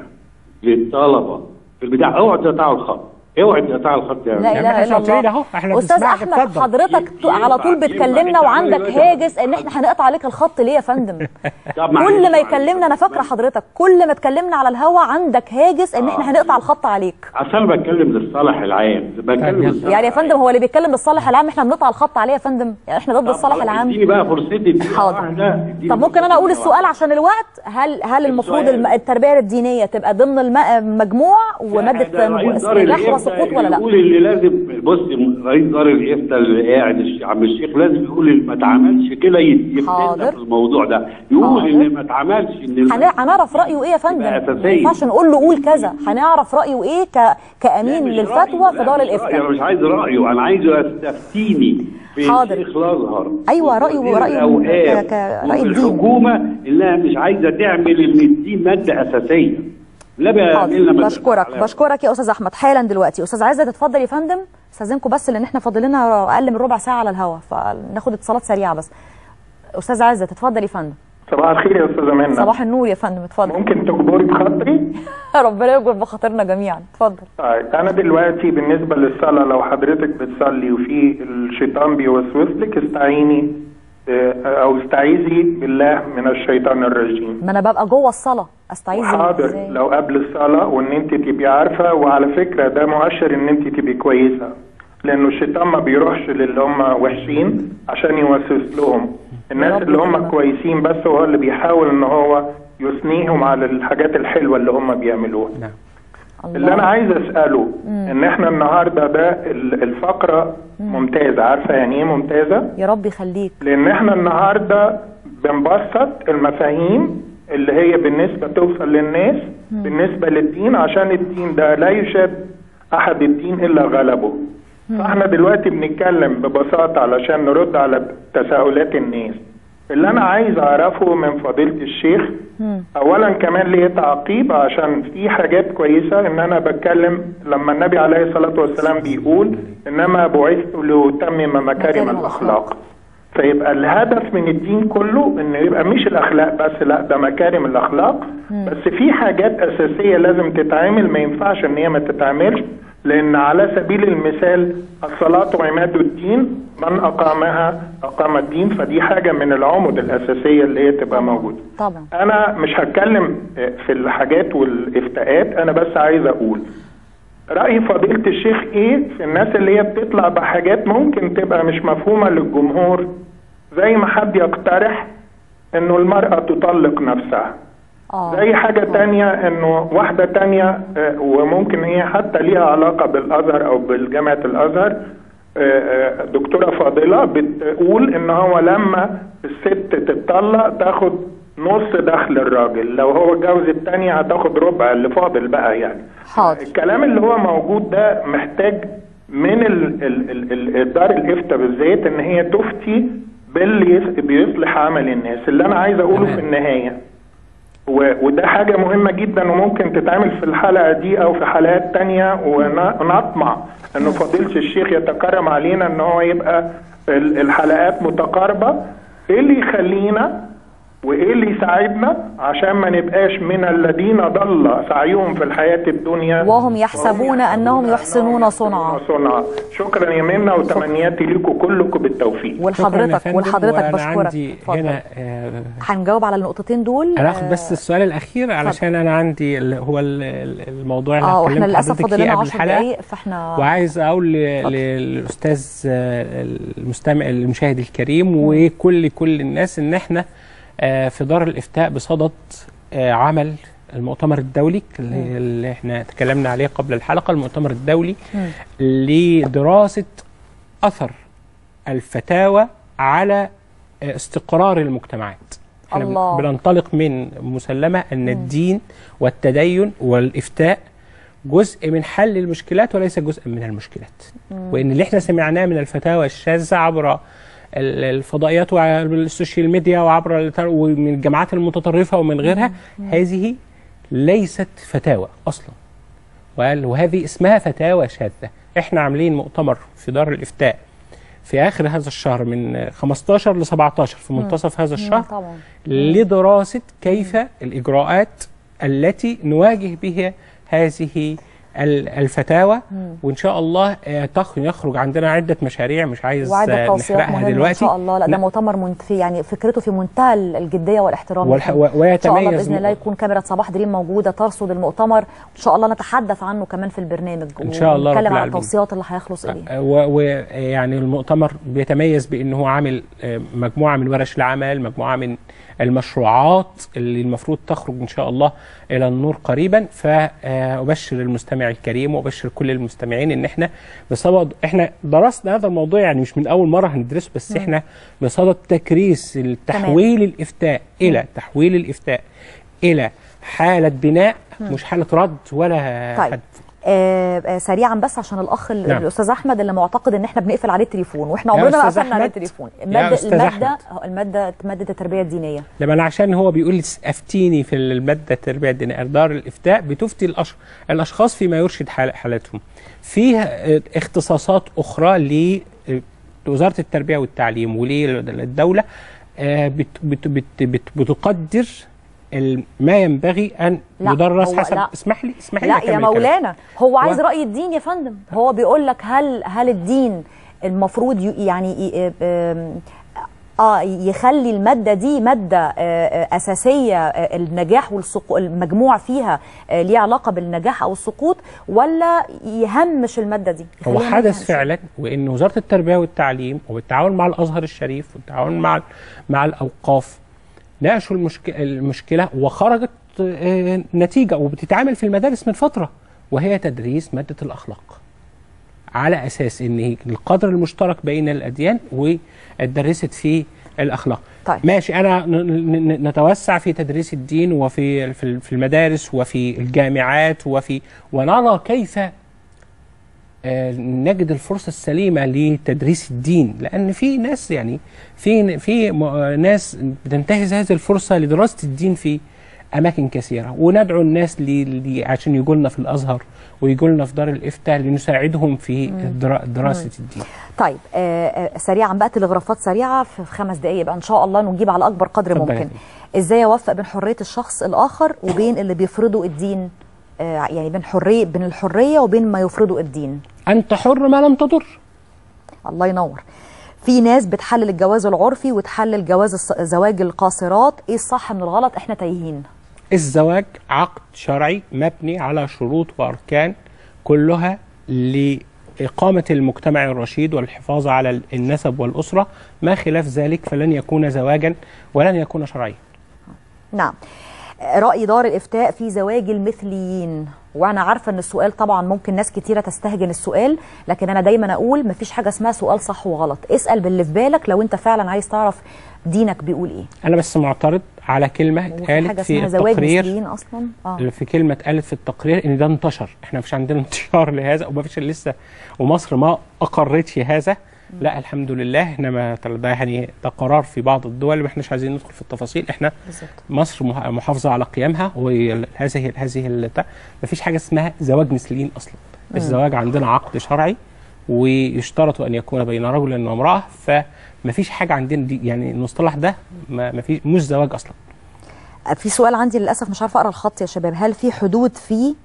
للطلبه في البتاع اوعى تقطعوا الخط اوعى تقطعوا الخط يا لا اله الا الله استاذ احمد حضرتك ت- على طول بتكلمنا وعندك هاجس ان احنا هنقطع عليك الخط ليه يا فندم طب معلش، كل ما معلش. يكلمنا انا فاكره حضرتك كل ما اتكلمنا على الهوا عندك هاجس ان احنا هنقطع الخط عليك عشان بتكلم للصالح العام بتكلم للصالح يعني يا فندم هو اللي بيتكلم للصالح العام احنا بنقطع الخط عليه يا فندم يعني احنا ضد الصالح العام اديني بقى فرصتي اديني حاضر. واحده اديني طب ممكن انا اقول السؤال عشان الوقت هل هل المفروض السؤال. الم- التربيه الدينيه تبقى ضمن الم- المجموع وماده ده رئيس دار نجاح الإفتاء وسقوط ولا لا يقول اللي لازم بص رئيس دار الافتاء اللي قاعد الش- عم الشيخ لازم يقول اللي ما اتعملش كده يت- حاضر. يفتنا في الموضوع ده يقول حاضر. اللي ما اتعملش ان هن- هنعرف رايه ايه يا فندم يبقى ما أساسية. ينفعش نقول له قول كذا هنعرف رايه ايه ك... كامين للفتوى في دار انا الافتاء مش عايز رايه انا عايزه يستفتيني في حاضر. الشيخ الازهر ايوه رايه وزير رايه الأوقاف ك- كرأي وفي الدين الحكومه انها مش عايزه تعمل ان الدين ماده اساسيه لا بقى حاضر بشكرك بشكرك يا استاذ احمد حالا دلوقتي استاذ عزت اتفضل يا فندم استاذنكم بس لان احنا فاضل لنا اقل من ربع ساعه على الهوا فناخد اتصالات سريعه بس استاذ عزت اتفضل يا فندم صباح الخير يا استاذه منى صباح النور يا فندم اتفضل ممكن تجبري بخاطري ربنا يجبر بخاطرنا جميعا اتفضل طيب انا دلوقتي بالنسبه للصلاه لو حضرتك بتصلي وفي الشيطان بيوسوس لك استعيني آه، او استعيذي بالله من الشيطان الرجيم ما انا ببقى جوه الصلاه استعيذ حاضر ازاي لو قبل الصلاه وان انت تبقي عارفه وعلى فكره ده مؤشر ان انت تبقي كويسه لانه الشيطان ما بيروحش للي هم وحشين عشان يوسوس لهم الناس اللي هم كويسين بس هو اللي بيحاول ان هو يثنيهم على الحاجات الحلوه اللي هم بيعملوها اللي انا عايز اساله ان احنا النهارده ده ال- الفقره ممتازه عارفه يعني ايه ممتازه يا رب يخليك لان احنا النهارده بنبسط المفاهيم اللي هي بالنسبه توصل للناس بالنسبه للدين عشان الدين ده لا يشاد احد الدين الا غلبه فاحنا دلوقتي بنتكلم ببساطه علشان نرد على تساؤلات الناس اللي انا عايز اعرفه من فضيله الشيخ اولا كمان ليه تعقيب عشان في حاجات كويسه ان انا بتكلم لما النبي عليه الصلاه والسلام بيقول انما بعثت لاتمم مكارم الاخلاق فيبقى الهدف من الدين كله انه يبقى مش الاخلاق بس لا ده مكارم الاخلاق بس في حاجات اساسيه لازم تتعمل ما ينفعش ان هي ما تتعملش لان على سبيل المثال الصلاه عماد الدين من اقامها اقام الدين فدي حاجه من العمد الاساسيه اللي هي تبقى موجوده طبعا انا مش هتكلم في الحاجات والافتاءات انا بس عايز اقول رأي فضيلة الشيخ ايه في الناس اللي هي بتطلع بحاجات ممكن تبقى مش مفهومة للجمهور زي ما حد يقترح انه المرأة تطلق نفسها زي حاجة تانية انه واحدة تانية آه، وممكن هي حتى ليها علاقة بالازهر او بالجامعة الازهر آه، آه، دكتورة فاضلة بتقول ان هو لما الست تتطلق تاخد نص دخل الراجل لو هو اتجوز التانية هتاخد ربع اللي فاضل بقى يعني حاضر الكلام اللي هو موجود ده محتاج من ال- ال- ال- ال- دار الافتاء بالذات ان هي تفتي باللي يس- بيصلح عمل الناس اللي انا عايز اقوله في النهايه و- وده حاجة مهمة جدا وممكن تتعمل في الحلقة دي أو في حلقات تانية ون- ونطمع إنه فضيلة الشيخ يتكرم علينا إن هو يبقى ال- الحلقات متقاربة إيه اللي يخلينا وإيه اللي يساعدنا عشان ما نبقاش من الذين ضل سعيهم في الحياة الدنيا وهم يحسبون انهم يحسنون صنعا صنعا شكرا يا منى وتمنياتي لكم كلكم بالتوفيق ولحضرتك ولحضرتك وأنا بشكرك عندي اتفضل. هنا آه، هنجاوب على النقطتين دول انا اخد آه، بس السؤال الاخير علشان انا عندي اللي هو ال- ال- الموضوع اللي اه واحنا هكلم للاسف حضرتك فاضل فيه لنا قبل 10 الحلقه دقايق فاحنا وعايز اقول ل- للاستاذ آه، المستمع المشاهد الكريم وكل كل الناس ان احنا آه، في دار الافتاء بصدد آه، عمل المؤتمر الدولي اللي اللي احنا تكلمنا عليه قبل الحلقه المؤتمر الدولي مم. لدراسه اثر الفتاوى على استقرار المجتمعات احنا الله. بننطلق من مسلمه ان الدين والتدين والافتاء جزء من حل المشكلات وليس جزء من المشكلات مم. وان اللي احنا سمعناه من الفتاوى الشاذه عبر ال- الفضائيات وعبر السوشيال ميديا وعبر الت- ومن الجامعات المتطرفه ومن غيرها هذه ليست فتاوى اصلا وقال وهذه اسمها فتاوى شاذه احنا عاملين مؤتمر في دار الافتاء في اخر هذا الشهر من 15 ل 17 في منتصف هذا الشهر طبعا لدراسة كيف الإجراءات التي نواجه بها هذه ال- الفتاوى مم. وإن شاء الله آه، تخ- يخرج عندنا عدة مشاريع مش عايز وعدة آه، توصيات نحرقها مهمة دلوقتي إن شاء الله لا ده لا. مؤتمر منت في يعني فكرته في منتهى الجدية والاحترام والح- لكم. و- إن شاء الله ويتميز بإذن الله م- يكون كاميرا صباح دريم موجودة ترصد المؤتمر إن شاء الله نتحدث عنه كمان في البرنامج إن شاء الله رب ونتكلم عن العالمين. التوصيات اللي هيخلص إليها ويعني المؤتمر بيتميز بأنه عامل آه، مجموعة من ورش العمل مجموعة من المشروعات اللي المفروض تخرج إن شاء الله إلى النور قريبا فأبشر المستمع الكريم وأبشر كل المستمعين إن إحنا بصدد إحنا درسنا هذا الموضوع يعني مش من أول مرة هندرسه بس مم. إحنا بصدد تكريس تحويل الإفتاء إلى تحويل الإفتاء إلى حالة بناء مم. مش حالة رد ولا طيب حد آه آه، سريعا بس عشان الاخ ال- نعم. الاستاذ احمد اللي معتقد ان احنا بنقفل عليه التليفون واحنا يا عمرنا ما أستاذ قفلنا عليه أحمد، التليفون يا الماده أستاذ الماده الماده ماده التربيه الدينيه لما انا عشان هو بيقول لي افتيني في الماده التربيه الدينيه دار الافتاء بتفتي الأش... الاشخاص فيما يرشد حال... حالتهم فيها اختصاصات اخرى ل لوزاره التربيه والتعليم وللدوله آه، بت... بت... بت... بت... بتقدر ال- ما ينبغي ان لا، يدرس هو حسب لا. اسمح لي اسمح لي لا أكمل يا كلامي. مولانا هو عايز و- راي الدين يا فندم هو بيقول لك هل هل الدين المفروض ي- يعني ي- آم، اه يخلي الماده دي ماده آه، آه، اساسيه آه، النجاح والسقوط المجموع فيها آه، ليه علاقه بالنجاح او السقوط ولا يهمش الماده دي هو يخليها ما حدث تهمش؟ فعلا وان وزاره التربيه والتعليم وبالتعاون مع الازهر الشريف والتعاون مع مع الاوقاف ناقشوا المشكله المشكله وخرجت آه، نتيجه وبتتعامل في المدارس من فتره وهي تدريس ماده الاخلاق على اساس ان هي القدر المشترك بين الاديان واتدرست في الاخلاق طيب. ماشي انا ن- ن- ن- نتوسع في تدريس الدين وفي في في المدارس وفي الجامعات وفي ونرى كيف آه، نجد الفرصة السليمة لتدريس الدين لأن في ناس يعني في في م- آه، ناس بتنتهز هذه الفرصة لدراسة الدين في أماكن كثيرة وندعو الناس لي لي عشان يجوا لنا في الأزهر ويجوا لنا في دار الإفتاء لنساعدهم في مم. درا- دراسة مم. الدين طيب آه، آه، سريعا بقى تلغرافات سريعه في في خمس دقائق بقى ان شاء الله نجيب على اكبر قدر اتفضل يا ممكن فندم. ازاي اوفق بين حريه الشخص الاخر وبين اللي بيفرضوا الدين آه، يعني بين حريه بين الحريه وبين ما يفرضه الدين أنت حر ما لم تضر الله ينور في ناس بتحلل الجواز العرفي وتحلل جواز الص- زواج القاصرات ايه الصح من الغلط احنا تايهين الزواج عقد شرعي مبني على شروط وأركان كلها لإقامة المجتمع الرشيد والحفاظ على النسب والأسرة ما خلاف ذلك فلن يكون زواجا ولن يكون شرعيا نعم رأي دار الإفتاء في زواج المثليين وأنا عارفة أن السؤال طبعا ممكن ناس كتيرة تستهجن السؤال لكن أنا دايما أقول مفيش حاجة اسمها سؤال صح وغلط اسأل باللي في بالك لو أنت فعلا عايز تعرف دينك بيقول إيه أنا بس معترض على كلمة وفي اتقالت حاجة في اسمها زواج التقرير مثليين أصلا آه. في كلمة اتقالت في التقرير إن ده انتشر إحنا مش عندنا انتشار لهذا وما فيش لسه ومصر ما أقرتش هذا لا الحمد لله احنا ما ده يعني ده قرار في بعض الدول ما احناش عايزين ندخل في التفاصيل احنا بالظبط مصر مح- محافظه على قيمها وهذه هذه ما فيش حاجه اسمها زواج مثليين اصلا مم. الزواج عندنا عقد شرعي ويشترط ان يكون بين رجل وامراه فما فيش حاجه عندنا دي يعني المصطلح ده ما ما فيش مش زواج اصلا في سؤال عندي للأسف مش عارفة أقرأ الخط يا شباب هل في حدود في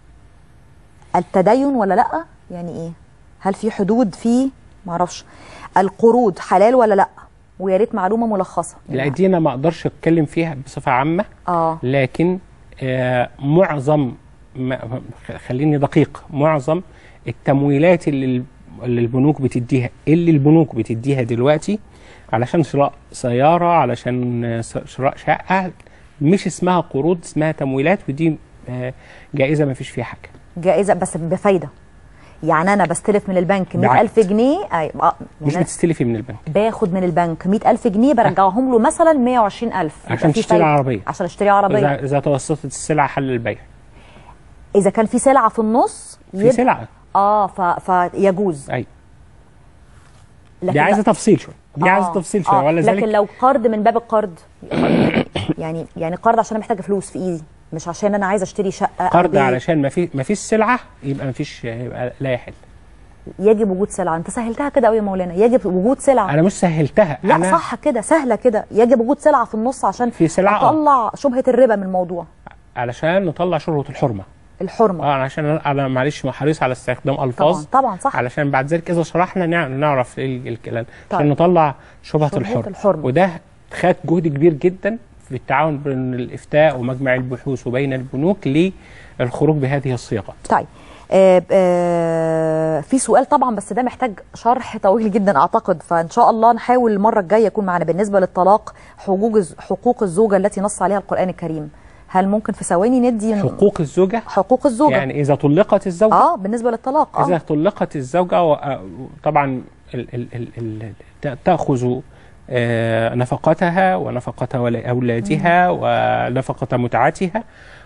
التدين ولا لأ يعني إيه هل في حدود في معرفش القروض حلال ولا لأ ويا ريت معلومة ملخصة لا دي انا ما اقدرش اتكلم فيها بصفه عامه اه لكن آه معظم ما خليني دقيق معظم التمويلات اللي ال- اللي البنوك بتديها اللي البنوك بتديها دلوقتي علشان شراء سياره علشان آه، س- شراء شقه مش اسمها قروض اسمها تمويلات ودي آه، جائزه ما فيش فيها حاجه جائزه بس بفايده يعني انا بستلف من البنك بعقد. 100000 جنيه ايوه آه، مش يعني بتستلفي من البنك باخد من البنك 100000 جنيه برجعهم له مثلا 120000 يبقى عشان في تشتري فايدة. عربيه عشان اشتري عربيه اذا اذا توسطت السلعه حل البيع اذا كان في سلعه في النص في سلعه اه ف... فيجوز ايوه لكن دي عايزه لا- تفصيل شويه دي عايزه تفصيل شويه ولا لكن ذلك لو قرض من باب القرض يعني يعني قرض عشان انا محتاجه فلوس في ايدي مش عشان انا عايزه اشتري شقه أو قرض بيت. علشان ما في ما فيش سلعه يبقى ما فيش يبقى لا يحل يجب وجود سلعه انت سهلتها كده قوي يا مولانا يجب وجود سلعه انا مش سهلتها لا أنا صح كده سهله كده يجب وجود سلعه في النص عشان في سلعة، آه. اطلع شبهه الربا من الموضوع علشان نطلع شروط الحرمه الحرمه اه عشان انا أنا معلش حريص على استخدام الفاظ طبعا طبعا صح علشان بعد ذلك اذا شرحنا نع- نعرف ايه ال- الكلام طيب. عشان نطلع شبهه شبهة الحرمه الحرمة. وده خد جهد كبير جدا في التعاون بين الافتاء ومجمع البحوث وبين البنوك للخروج بهذه الصيغه طيب آه آه في سؤال طبعا بس ده محتاج شرح طويل جدا اعتقد فان شاء الله نحاول المره الجايه يكون معنا بالنسبه للطلاق حقوق الز- حقوق الزوجه التي نص عليها القران الكريم هل ممكن في ثواني ندي حقوق الزوجه حقوق الزوجه يعني اذا طلقت الزوجه اه بالنسبه للطلاق إذا اه طلقت الزوجة و- آه، طبعا ال ال ال ال ت- تأخذ آه، نفقتها ونفقة ولا- أولادها ونفقة متعتها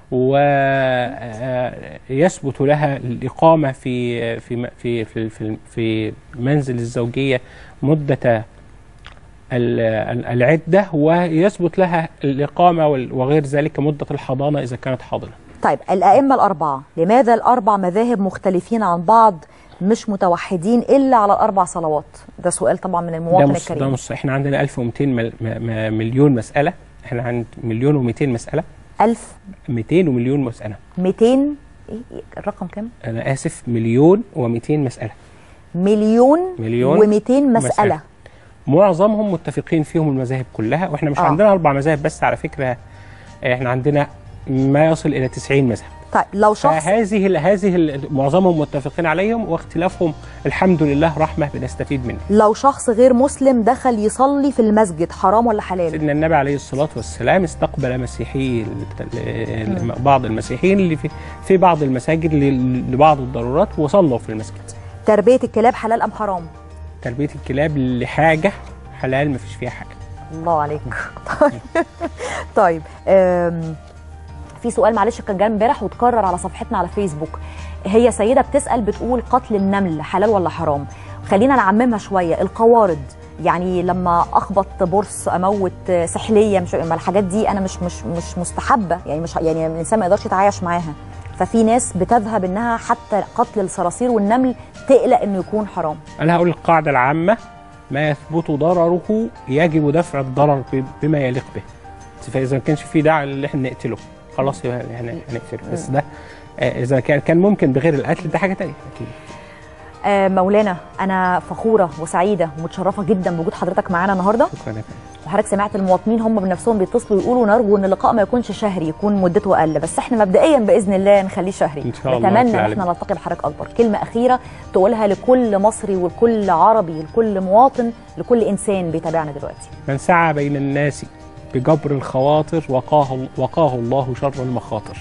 ويثبت لها الإقامة في في م- في في في, في منزل الزوجية مدة ال- ال- العدة ويثبت لها الإقامة وال- وغير ذلك مدة الحضانة إذا كانت حاضنة طيب الائمه الاربعه لماذا الاربع مذاهب مختلفين عن بعض مش متوحدين الا على الاربع صلوات ده سؤال طبعا من ده المواطن مص... ده الكريم مص... احنا عندنا 1200 مل... م... م... مليون مسألة احنا عند مليون و200 مسألة 1000 200 ومليون مسألة 200 ايه إيه الرقم كام انا اسف مليون و200 مسألة مليون مليون و200 مساله معظمهم متفقين فيهم المذاهب كلها واحنا مش آه. آه. عندنا اربع مذاهب بس على فكرة احنا عندنا ما يصل الى 90 مذهب طيب لو شخص فهذه ال... هذه ال... معظمهم متفقين عليهم واختلافهم الحمد لله رحمة بنستفيد منه لو شخص غير مسلم دخل يصلي في المسجد حرام ولا حلال سيدنا النبي عليه الصلاة والسلام استقبل مسيحي ال- بعض المسيحيين اللي في في بعض المساجد ل- لبعض الضرورات وصلوا في المسجد تربيه الكلاب حلال ام حرام تربية الكلاب لحاجة حلال ما فيش فيها حاجة الله عليك طيب طيب أم، في سؤال معلش كان جاي امبارح واتكرر على صفحتنا على فيسبوك هي سيده بتسال بتقول قتل النمل حلال ولا حرام خلينا نعممها شويه القوارض يعني لما اخبط برص اموت سحليه مش ما الحاجات دي انا مش مش مش مستحبه يعني مش يعني الانسان ما يقدرش يتعايش معاها ففي ناس بتذهب انها حتى قتل الصراصير والنمل تقلق انه يكون حرام أنا هقول القاعدة العامة ما يثبت ضرره يجب دفع الضرر ب- بما يليق به فإذا ما كانش في داعي ان احنا نقتله خلاص يبقى يعني هنقتله بس ده آه، إذا كان كان ممكن بغير القتل ده حاجة تانية أكيد آه، مولانا انا فخوره وسعيده ومتشرفه جدا بوجود حضرتك معانا النهارده شكرا يا فندم. وحضرتك سمعت المواطنين هم بنفسهم بيتصلوا يقولوا نرجو ان اللقاء ما يكونش شهري يكون مدته اقل بس احنا مبدئيا باذن الله نخليه شهري إن شاء الله نتمنى رب ان العالمين. احنا نلتقي بحضرتك اكبر كلمه اخيره تقولها لكل مصري ولكل عربي لكل مواطن لكل انسان بيتابعنا دلوقتي من سعى بين الناس بجبر الخواطر وقاه وقاه الله شر المخاطر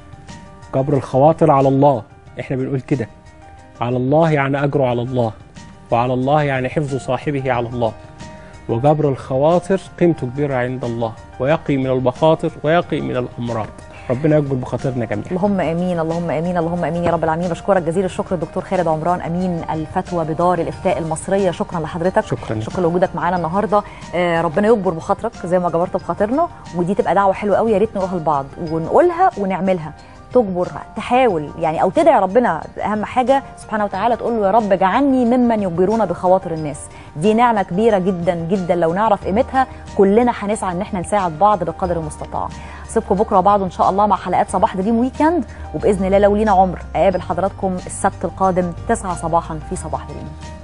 جبر الخواطر على الله احنا بنقول كده على الله يعني اجره على الله وعلى الله يعني حفظ صاحبه على الله وجبر الخواطر قيمته كبيرة عند الله ويقي من المخاطر ويقي من الأمراض ربنا يجبر بخاطرنا جميعا اللهم امين اللهم امين اللهم امين يا رب العالمين بشكرك جزيل الشكر الدكتور خالد عمران امين الفتوى بدار الافتاء المصريه شكرا لحضرتك شكرا شكرا لوجودك معانا النهارده آه ربنا يجبر بخاطرك زي ما جبرت بخاطرنا ودي تبقى دعوه حلوه قوي يا ريت نروح لبعض ونقولها ونعملها تجبر تحاول يعني او تدعي ربنا اهم حاجه سبحانه وتعالى تقول له يا رب اجعلني ممن يجبرون بخواطر الناس دي نعمه كبيره جدا جدا لو نعرف قيمتها كلنا هنسعى ان احنا نساعد بعض بقدر المستطاع اسيبكم بكره وبعده ان شاء الله مع حلقات صباح دريم ويكند وباذن الله لو لينا عمر اقابل حضراتكم السبت القادم 9 صباحا في صباح دريم